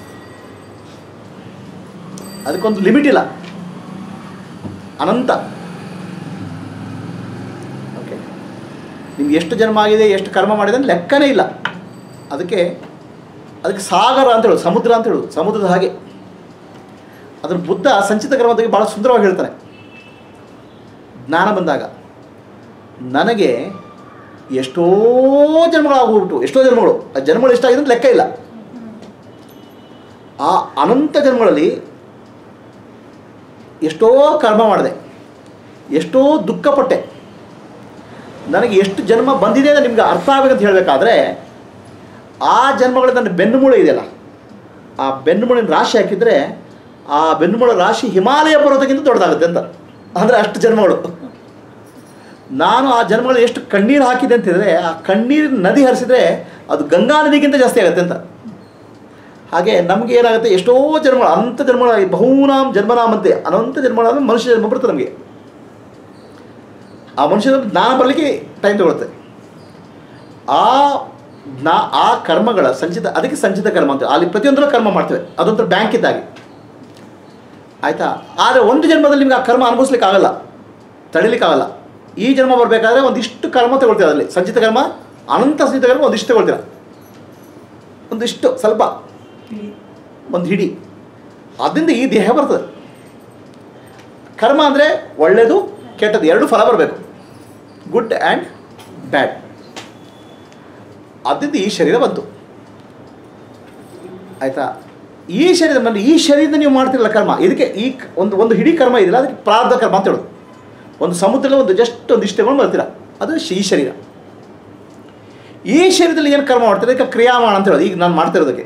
ಅದಕ್ಕೊಂದು ಲಿಮಿಟ್ ಇಲ್ಲ ಅನಂತ ಓಕೆ ನಿಮ್ಗೆ ಎಷ್ಟು ಜನ್ಮ ಆಗಿದೆ ಎಷ್ಟು ಕರ್ಮ ಮಾಡಿದೆ ಅಂತ ಲೆಕ್ಕನೇ ಇಲ್ಲ ಅದಕ್ಕೆ ಅದಕ್ಕೆ ಸಾಗರ ಅಂತ ಹೇಳೋದು ಸಮುದ್ರ ಅಂತ ಹೇಳೋದು ಸಮುದ್ರದ ಹಾಗೆ ಅದ್ರ ಬುದ್ಧ ಸಂಚಿತ ಕರ್ಮ ಬಗ್ಗೆ ಭಾಳ ಸುಂದರವಾಗಿ ಹೇಳ್ತಾನೆ ಜ್ಞಾನ ಬಂದಾಗ ನನಗೆ ಎಷ್ಟೋ ಜನ್ಮಗಳಾಗ್ಬಿಟ್ಟು ಎಷ್ಟೋ ಜನ್ಮಗಳು ಆ ಜನ್ಮಗಳು ಎಷ್ಟಾಗಿದೆ ಅಂತ ಲೆಕ್ಕ ಇಲ್ಲ ಆ ಅನಂತ ಜನ್ಮಗಳಲ್ಲಿ ಎಷ್ಟೋ ಕರ್ಮ ಮಾಡಿದೆ ಎಷ್ಟೋ ದುಃಖಪಟ್ಟೆ ನನಗೆ ಎಷ್ಟು ಜನ್ಮ ಬಂದಿದೆ ಅಂತ ನಿಮ್ಗೆ ಅರ್ಥ ಆಗಬೇಕಂತ ಹೇಳಬೇಕಾದ್ರೆ ಆ ಜನ್ಮಗಳ ನನ್ನ ಬೆನ್ನುಮೂಳೆ ಇದೆಯಲ್ಲ ಆ ಬೆನ್ನುಮೂಳಿನ ರಾಶಿ ಹಾಕಿದರೆ ಆ ಬೆನ್ನುಮೂಳ ರಾಶಿ ಹಿಮಾಲಯ ಪರ್ವತಕ್ಕಿಂತ ದೊಡ್ಡದಾಗುತ್ತೆ ಅಂತ ಅಂದರೆ ಅಷ್ಟು ಜನ್ಮಗಳು ನಾನು ಆ ಜನ್ಮಗಳು ಎಷ್ಟು ಕಣ್ಣೀರು ಹಾಕಿದೆ ಅಂತ ಹೇಳಿದ್ರೆ ಆ ಕಣ್ಣೀರಿನ ನದಿ ಹರಿಸಿದ್ರೆ ಅದು ಗಂಗಾ ನದಿಗಿಂತ ಜಾಸ್ತಿ ಆಗುತ್ತೆ ಅಂತ ಹಾಗೆ ನಮಗೆ ಏನಾಗುತ್ತೆ ಎಷ್ಟೋ ಜನ್ಮಗಳು ಅನಂತ ಜನ್ಮಗಳ ಬಹೂನಾಂ ಜನ್ಮನಾಮಂತೆ ಅನಂತ ಜನ್ಮಗಳಾದ ಮನುಷ್ಯ ಜನ್ಮ ಬರುತ್ತೆ ನಮಗೆ ಆ ಮನುಷ್ಯನ ಜ್ಞಾನ ಬರಲಿಕ್ಕೆ ಟೈಮ್ ತಗೊಳುತ್ತೆ ಆ ಜ್ಞಾ ಆ ಕರ್ಮಗಳ ಸಂಚಿತ ಅದಕ್ಕೆ ಸಂಚಿತ ಕರ್ಮ ಅಂತ ಅಲ್ಲಿ ಪ್ರತಿಯೊಂದರ ಕರ್ಮ ಮಾಡ್ತೇವೆ ಅದೊಂಥರ ಬ್ಯಾಂಕ್ ಇದ್ದಾಗೆ ಆಯಿತಾ ಆದರೆ ಒಂದು ಜನ್ಮದಲ್ಲಿ ನಿಮ್ಗೆ ಆ ಕರ್ಮ ಅನುಭವಿಸ್ಲಿಕ್ಕೆ ಆಗಲ್ಲ ತಡಿಲಿಕ್ಕಾಗಲ್ಲ ಈ ಜನ್ಮ ಬರಬೇಕಾದ್ರೆ ಒಂದಿಷ್ಟು ಕರ್ಮ ತಗೊಳ್ತೀರ ಅದರಲ್ಲಿ ಸಂಚಿತ ಕರ್ಮ ಅನಂತ ಸಂಚಿತ ಕರ್ಮ ಒಂದಿಷ್ಟು ತಗೊಳ್ತೀರ ಒಂದಿಷ್ಟು ಸ್ವಲ್ಪ ಒಂದು ಹಿಡಿ ಅದರಿಂದ ಈ ದೇಹ ಬರ್ತದೆ ಕರ್ಮ ಅಂದರೆ ಒಳ್ಳೆಯದು ಕೆಟ್ಟದ್ದು ಎರಡು ಫಲ ಬರಬೇಕು ಗುಡ್ ಆ್ಯಂಡ್ ಬ್ಯಾಡ್ ಅದರಿಂದ ಈ ಶರೀರ ಬಂತು ಆಯಿತಾ ಈ ಶರೀರ ಅಂದರೆ ಈ ಶರೀರದಿಂದ ನೀವು ಮಾಡ್ತಿರಲ್ಲ ಕರ್ಮ ಇದಕ್ಕೆ ಈ ಕ- ಒಂದು ಒಂದು ಹಿಡಿ ಕರ್ಮ ಇದೆಯಲ್ಲ ಅದಕ್ಕೆ ಪ್ರಾರಬ್ಧ ಕರ್ಮ ಅಂತ ಹೇಳೋದು ಒಂದು ಸಮುದ್ರದಲ್ಲಿ ಒಂದು ಜಸ್ಟ್ ಒಂದು ಇಷ್ಟು ತಗೊಂಡು ಬರ್ತೀರ ಅದು ಶ್- ಈ ಶರೀರ ಈ ಶರೀರದಲ್ಲಿ ಏನು ಕರ್ಮ ಮಾಡ್ತೀರ ಅದಕ್ಕೆ ಕ್ರಿಯಾಮಾಣ ಅಂತ ಹೇಳೋದು ಈಗ ನಾನು ಮಾಡ್ತಿರೋದಕ್ಕೆ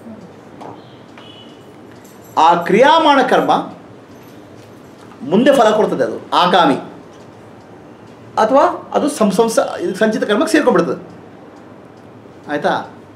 ಆ ಕ್ರಿಯಾಮಾಣ ಕರ್ಮ ಮುಂದೆ ಫಲ ಕೊಡ್ತದೆ ಅದು ಆಗಾಮಿ ಅಥವಾ ಅದು ಸಂ ಸಂಸ ಇದು ಸಂಚಿತ ಕರ್ಮಕ್ಕೆ ಸೇರ್ಕೊಂಡ್ಬಿಡ್ತದೆ ಆಯಿತಾ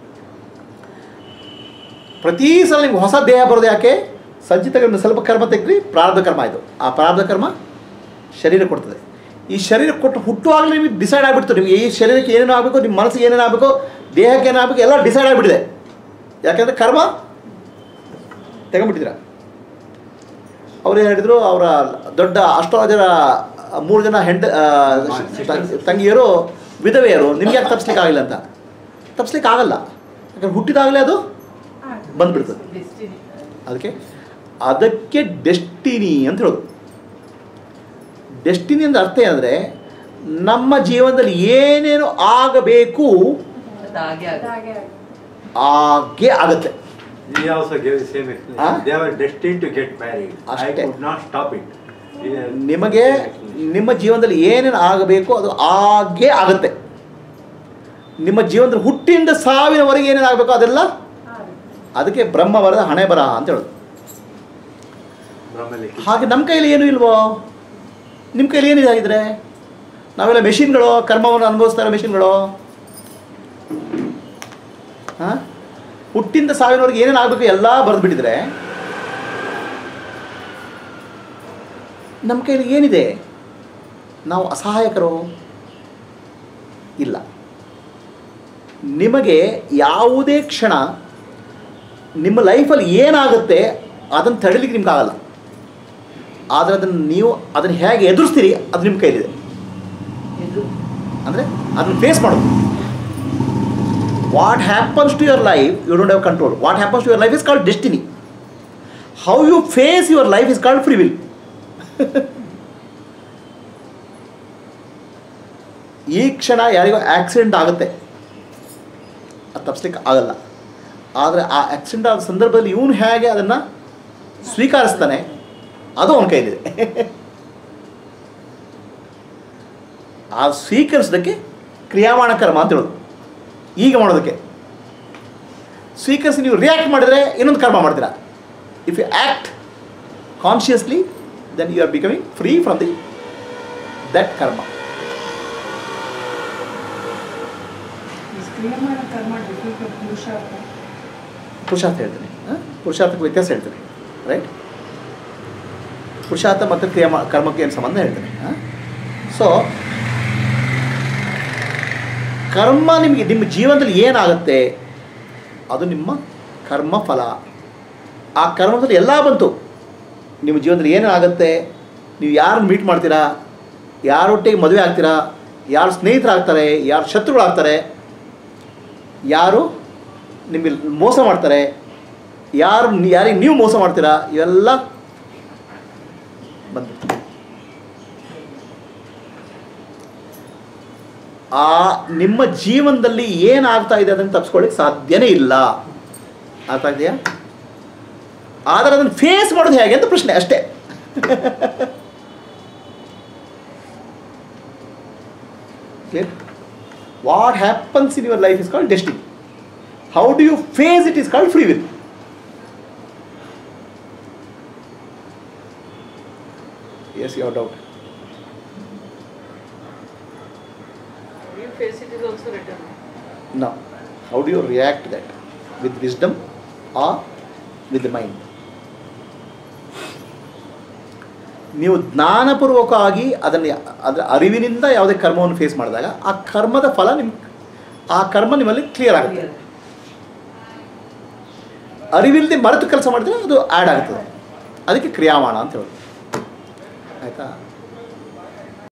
ಪ್ರತಿ ಸಲ ನಿಮ್ಗೆ ಹೊಸ ದೇಹ ಬರೋದು ಯಾಕೆ ಸಂಚಿತ ಕರ್ಮ ಸ್ವಲ್ಪ ಕರ್ಮ ತೆಗ್ರಿ ಪ್ರಾರಬ್ಧ ಕರ್ಮ ಇದು ಆ ಪ್ರಾರಬ್ಧ ಕರ್ಮ ಶರೀರ ಕೊಡ್ತದೆ ಈ ಶರೀರ ಕೊಟ್ಟು ಹುಟ್ಟುವಾಗಲೇ ನಿಮಗೆ ಡಿಸೈಡ್ ಆಗಿಬಿಡ್ತು ನಿಮಗೆ ಈ ಶರೀರಕ್ಕೆ ಏನೇನು ಆಗಬೇಕು ನಿಮ್ಮ ಮನಸ್ಸಿಗೆ ಏನೇನು ಆಗಬೇಕು ದೇಹಕ್ಕೆ ಏನಾಗಬೇಕು ಎಲ್ಲ ಡಿಸೈಡ್ ಆಗಿಬಿಟ್ಟಿದೆ ಯಾಕೆಂದರೆ ಕರ್ಮ ತಗೊಂಡ್ಬಿಟ್ಟಿದ್ದೀರ ಅವ್ರು ಏನು ಹೇಳಿದರು ಅವರ ದೊಡ್ಡ ಅಷ್ಟೋಜರ ಮೂರು ಜನ ಹೆಂಡ ಆ, ತಂಗಿ- ತಂಗಿಯರು ವಿಧವೆಯರು ನಿಮ್ಗೆ ಯಾಕೆ ತಪ್ಪಿಸ್ಲಿಕ್ಕೆ ಆಗಿಲ್ಲ ಅಂತ ತಪ್ಪಿಸ್ಲಿಕ್ಕೆ ಆಗಲ್ಲ ಯಾಕಂದ್ರೆ ಹುಟ್ಟಿದಾಗಲೇ ಅದು ಬಂದ್ಬಿಡ್ತದೆ ಡೆಸ್ಟಿನಿ ಅದಕ್ಕೆ ಅದಕ್ಕೆ ಡೆಸ್ಟಿನಿ ಅಂತ ಹೇಳೋದು ಡೆಸ್ಟಿನಿ ಅಂದ್ರೆ ಅರ್ಥ ಏನಂದರೆ ನಮ್ಮ ಜೀವನದಲ್ಲಿ ಏನೇನು ಆಗಬೇಕು ಅದು ಹಾಗೆ ಆಗುತ್ತೆ. ಹಾಗೆ ಆಗುತ್ತೆ. ಹಾಗೆ ಆಗತ್ತೆ He also gave the same explanation. Huh? They were destined to get married. I ಅಷ್ಟೇ. could not stop it. He- ನಿಮಗೆ ನಿಮ್ಮ ಜೀವನದಲ್ಲಿ ಏನೇನು ಆಗಬೇಕು ಅದು ಹಾಗೆ ಆಗುತ್ತೆ ನಿಮ್ಮ ಜೀವನದಲ್ಲಿ ಹುಟ್ಟಿಂದ ಸಾವಿನವರೆಗೆ ಏನೇನು ಆಗಬೇಕು ಅದೆಲ್ಲ ಅದಕ್ಕೆ ಬ್ರಹ್ಮ ಬರದ ಹಣೆ ಬರಹ ಅಂತ ಹೇಳೋದು ಬ್ರಹ್ಮಲಿಖಿತ. ಹಾಗೆ ನಮ್ಮ ಕೈಯಲ್ಲಿ ಏನೂ ಇಲ್ವೋ ನಿಮ್ಮ ಕೈಯಲ್ಲಿ ಏನಿದೆ ಆಗಿದ್ರೆ ನಾವೆಲ್ಲ ಮೆಷಿನ್ಗಳು ಕರ್ಮವನ್ನು ಅನುಭವಿಸ್ತಾ ಇರೋ ಮೆಷಿನ್ಗಳು ಹಾಂ ಹುಟ್ಟಿಂದ ಸಾವಿನವರೆಗೆ ಏನೇನು ಆಗಬೇಕು ಎಲ್ಲ ಬರೆದ್ಬಿಟ್ಟಿದ್ರೆ ನಮ್ಮ ಕೈಯಲ್ಲಿ ಏನಿದೆ ನಾವು ಅಸಹಾಯಕರು ಇಲ್ಲ ನಿಮಗೆ ಯಾವುದೇ ಕ್ಷಣ ನಿಮ್ಮ ಲೈಫಲ್ಲಿ ಏನಾಗುತ್ತೆ ಅದನ್ನು ತಡಿಲಿಕ್ಕೆ ನಿಮ್ಗೆ ಆಗಲ್ಲ ಆದರೆ ಅದನ್ನು ನೀವು ಅದನ್ನು ಹೇಗೆ ಎದುರಿಸ್ತೀರಿ ಅದು ನಿಮ್ಮ ಕೈಲಿದೆ ಇದು ಅಂದರೆ ಅದನ್ನು ಫೇಸ್ ಮಾಡೋದು what happens to your life you don't have control what happens to your life is called destiny how you face your life is called free will ಈ ಕ್ಷಣ ಯಾರಿಗೋ ಆಕ್ಸಿಡೆಂಟ್ ಆಗುತ್ತೆ ಅದು ತಪ್ಪಿಸ್ಲಿಕ್ಕೆ ಆಗಲ್ಲ ಆದರೆ ಆ ಆಕ್ಸಿಡೆಂಟ್ ಆದ ಸಂದರ್ಭದಲ್ಲಿ ಇವನು ಹೇಗೆ ಅದನ್ನು ಸ್ವೀಕರಿಸ್ತಾನೆ ಅದು ಅವನ ಕೈಲಿದೆ ಆ ಸ್ವೀಕರಿಸೋದಕ್ಕೆ ಕ್ರಿಯಾಮಾಣ ಕರ್ಮ ಅಂತ ಹೇಳೋದು ಈಗ ಮಾಡೋದಕ್ಕೆ ಸ್ವೀಕರಿಸಿ ನೀವು ರಿಯಾಕ್ಟ್ ಮಾಡಿದರೆ ಇನ್ನೊಂದು ಕರ್ಮ ಮಾಡ್ತೀರಾ if you act consciously then you are becoming free from the that ಕರ್ಮ ಕ್ರಿಯಮಾಣ ಕರ್ಮ ಡಿಫಿಕಲ್ಟ್ ಪುರುಷಾರ್ಥ ಪುರುಷಾರ್ಥ ಹೇಳ್ತೀನಿ ಹಾಂ ಪುರುಷಾರ್ಥಕ್ಕೆ ವ್ಯತ್ಯಾಸ ಹೇಳ್ತೀನಿ ರೈಟ್ ಪುರುಷಾರ್ಥ ಮತ್ತು ಕ್ರಿಯಾ ಕರ್ಮಕ್ಕೆ ಏನು ಸಂಬಂಧ ಹೇಳ್ತೀನಿ ಹಾಂ ಸೊ ಕರ್ಮ ನಿಮಗೆ ನಿಮ್ಮ ಜೀವನದಲ್ಲಿ ಏನಾಗುತ್ತೆ ಅದು ನಿಮ್ಮ ಕರ್ಮ ಫಲ ಆ ಕರ್ಮದಲ್ಲಿ ಎಲ್ಲ ಬಂತು ನಿಮ್ಮ ಜೀವನದಲ್ಲಿ ಏನೇನಾಗುತ್ತೆ ನೀವು ಯಾರನ್ನು ಮೀಟ್ ಮಾಡ್ತೀರಾ ಯಾರೊಟ್ಟಿಗೆ ಮದುವೆ ಆಗ್ತೀರಾ ಯಾರು ಸ್ನೇಹಿತರಾಗ್ತಾರೆ ಯಾರು ಶತ್ರುಗಳಾಗ್ತಾರೆ ಯಾರು ನಿಮಗೆ ಮೋಸ ಮಾಡ್ತಾರೆ ಯಾರು ಯಾರಿಗೆ ನೀವು ಮೋಸ ಮಾಡ್ತೀರಾ ಇವೆಲ್ಲ ಬಂದ್ಬಿಟ್ಟು ಆ ನಿಮ್ಮ ಜೀವನದಲ್ಲಿ ಏನಾಗ್ತಾ ಇದೆ ಅದನ್ನು ತಪ್ಪಿಸ್ಕೊಳ್ಳಿಕ್ಕೆ ಸಾಧ್ಯನೇ ಇಲ್ಲ ಅರ್ಥ ಇದೆಯಾ ಆದರೆ ಅದನ್ನು ಫೇಸ್ ಮಾಡೋದು ಹೇಗೆ ಅಂತ ಪ್ರಶ್ನೆ ಅಷ್ಟೇ clear what happens in your life is called destiny how do you face it is called free will yes your doubt You face it is also written. Now, how do you react to that? With wisdom or with the mind? ನೀವು ಜ್ಞಾನಪೂರ್ವಕವಾಗಿ ಅದನ್ನು ಅದರ ಅರಿವಿನಿಂದ ಯಾವುದೇ ಕರ್ಮವನ್ನು face ಮಾಡಿದಾಗ ಆ ಕರ್ಮದ ಫಲ ನಿಮ್ಮ ಆ ಕರ್ಮ ನಿಮ್ಮಲ್ಲಿ ಕ್ಲಿಯರ್ ಆಗುತ್ತೆ ಅರಿವಿಲ್ಲದೆ ಮರೆತು ಕೆಲಸ ಮಾಡಿದ್ರೆ ಅದು ಆ್ಯಡ್ ಆಗ್ತದೆ ಅದಕ್ಕೆ ಕ್ರಿಯಾಮಾಣ ಅಂತ ಹೇಳೋದು ಆಯಿತಾ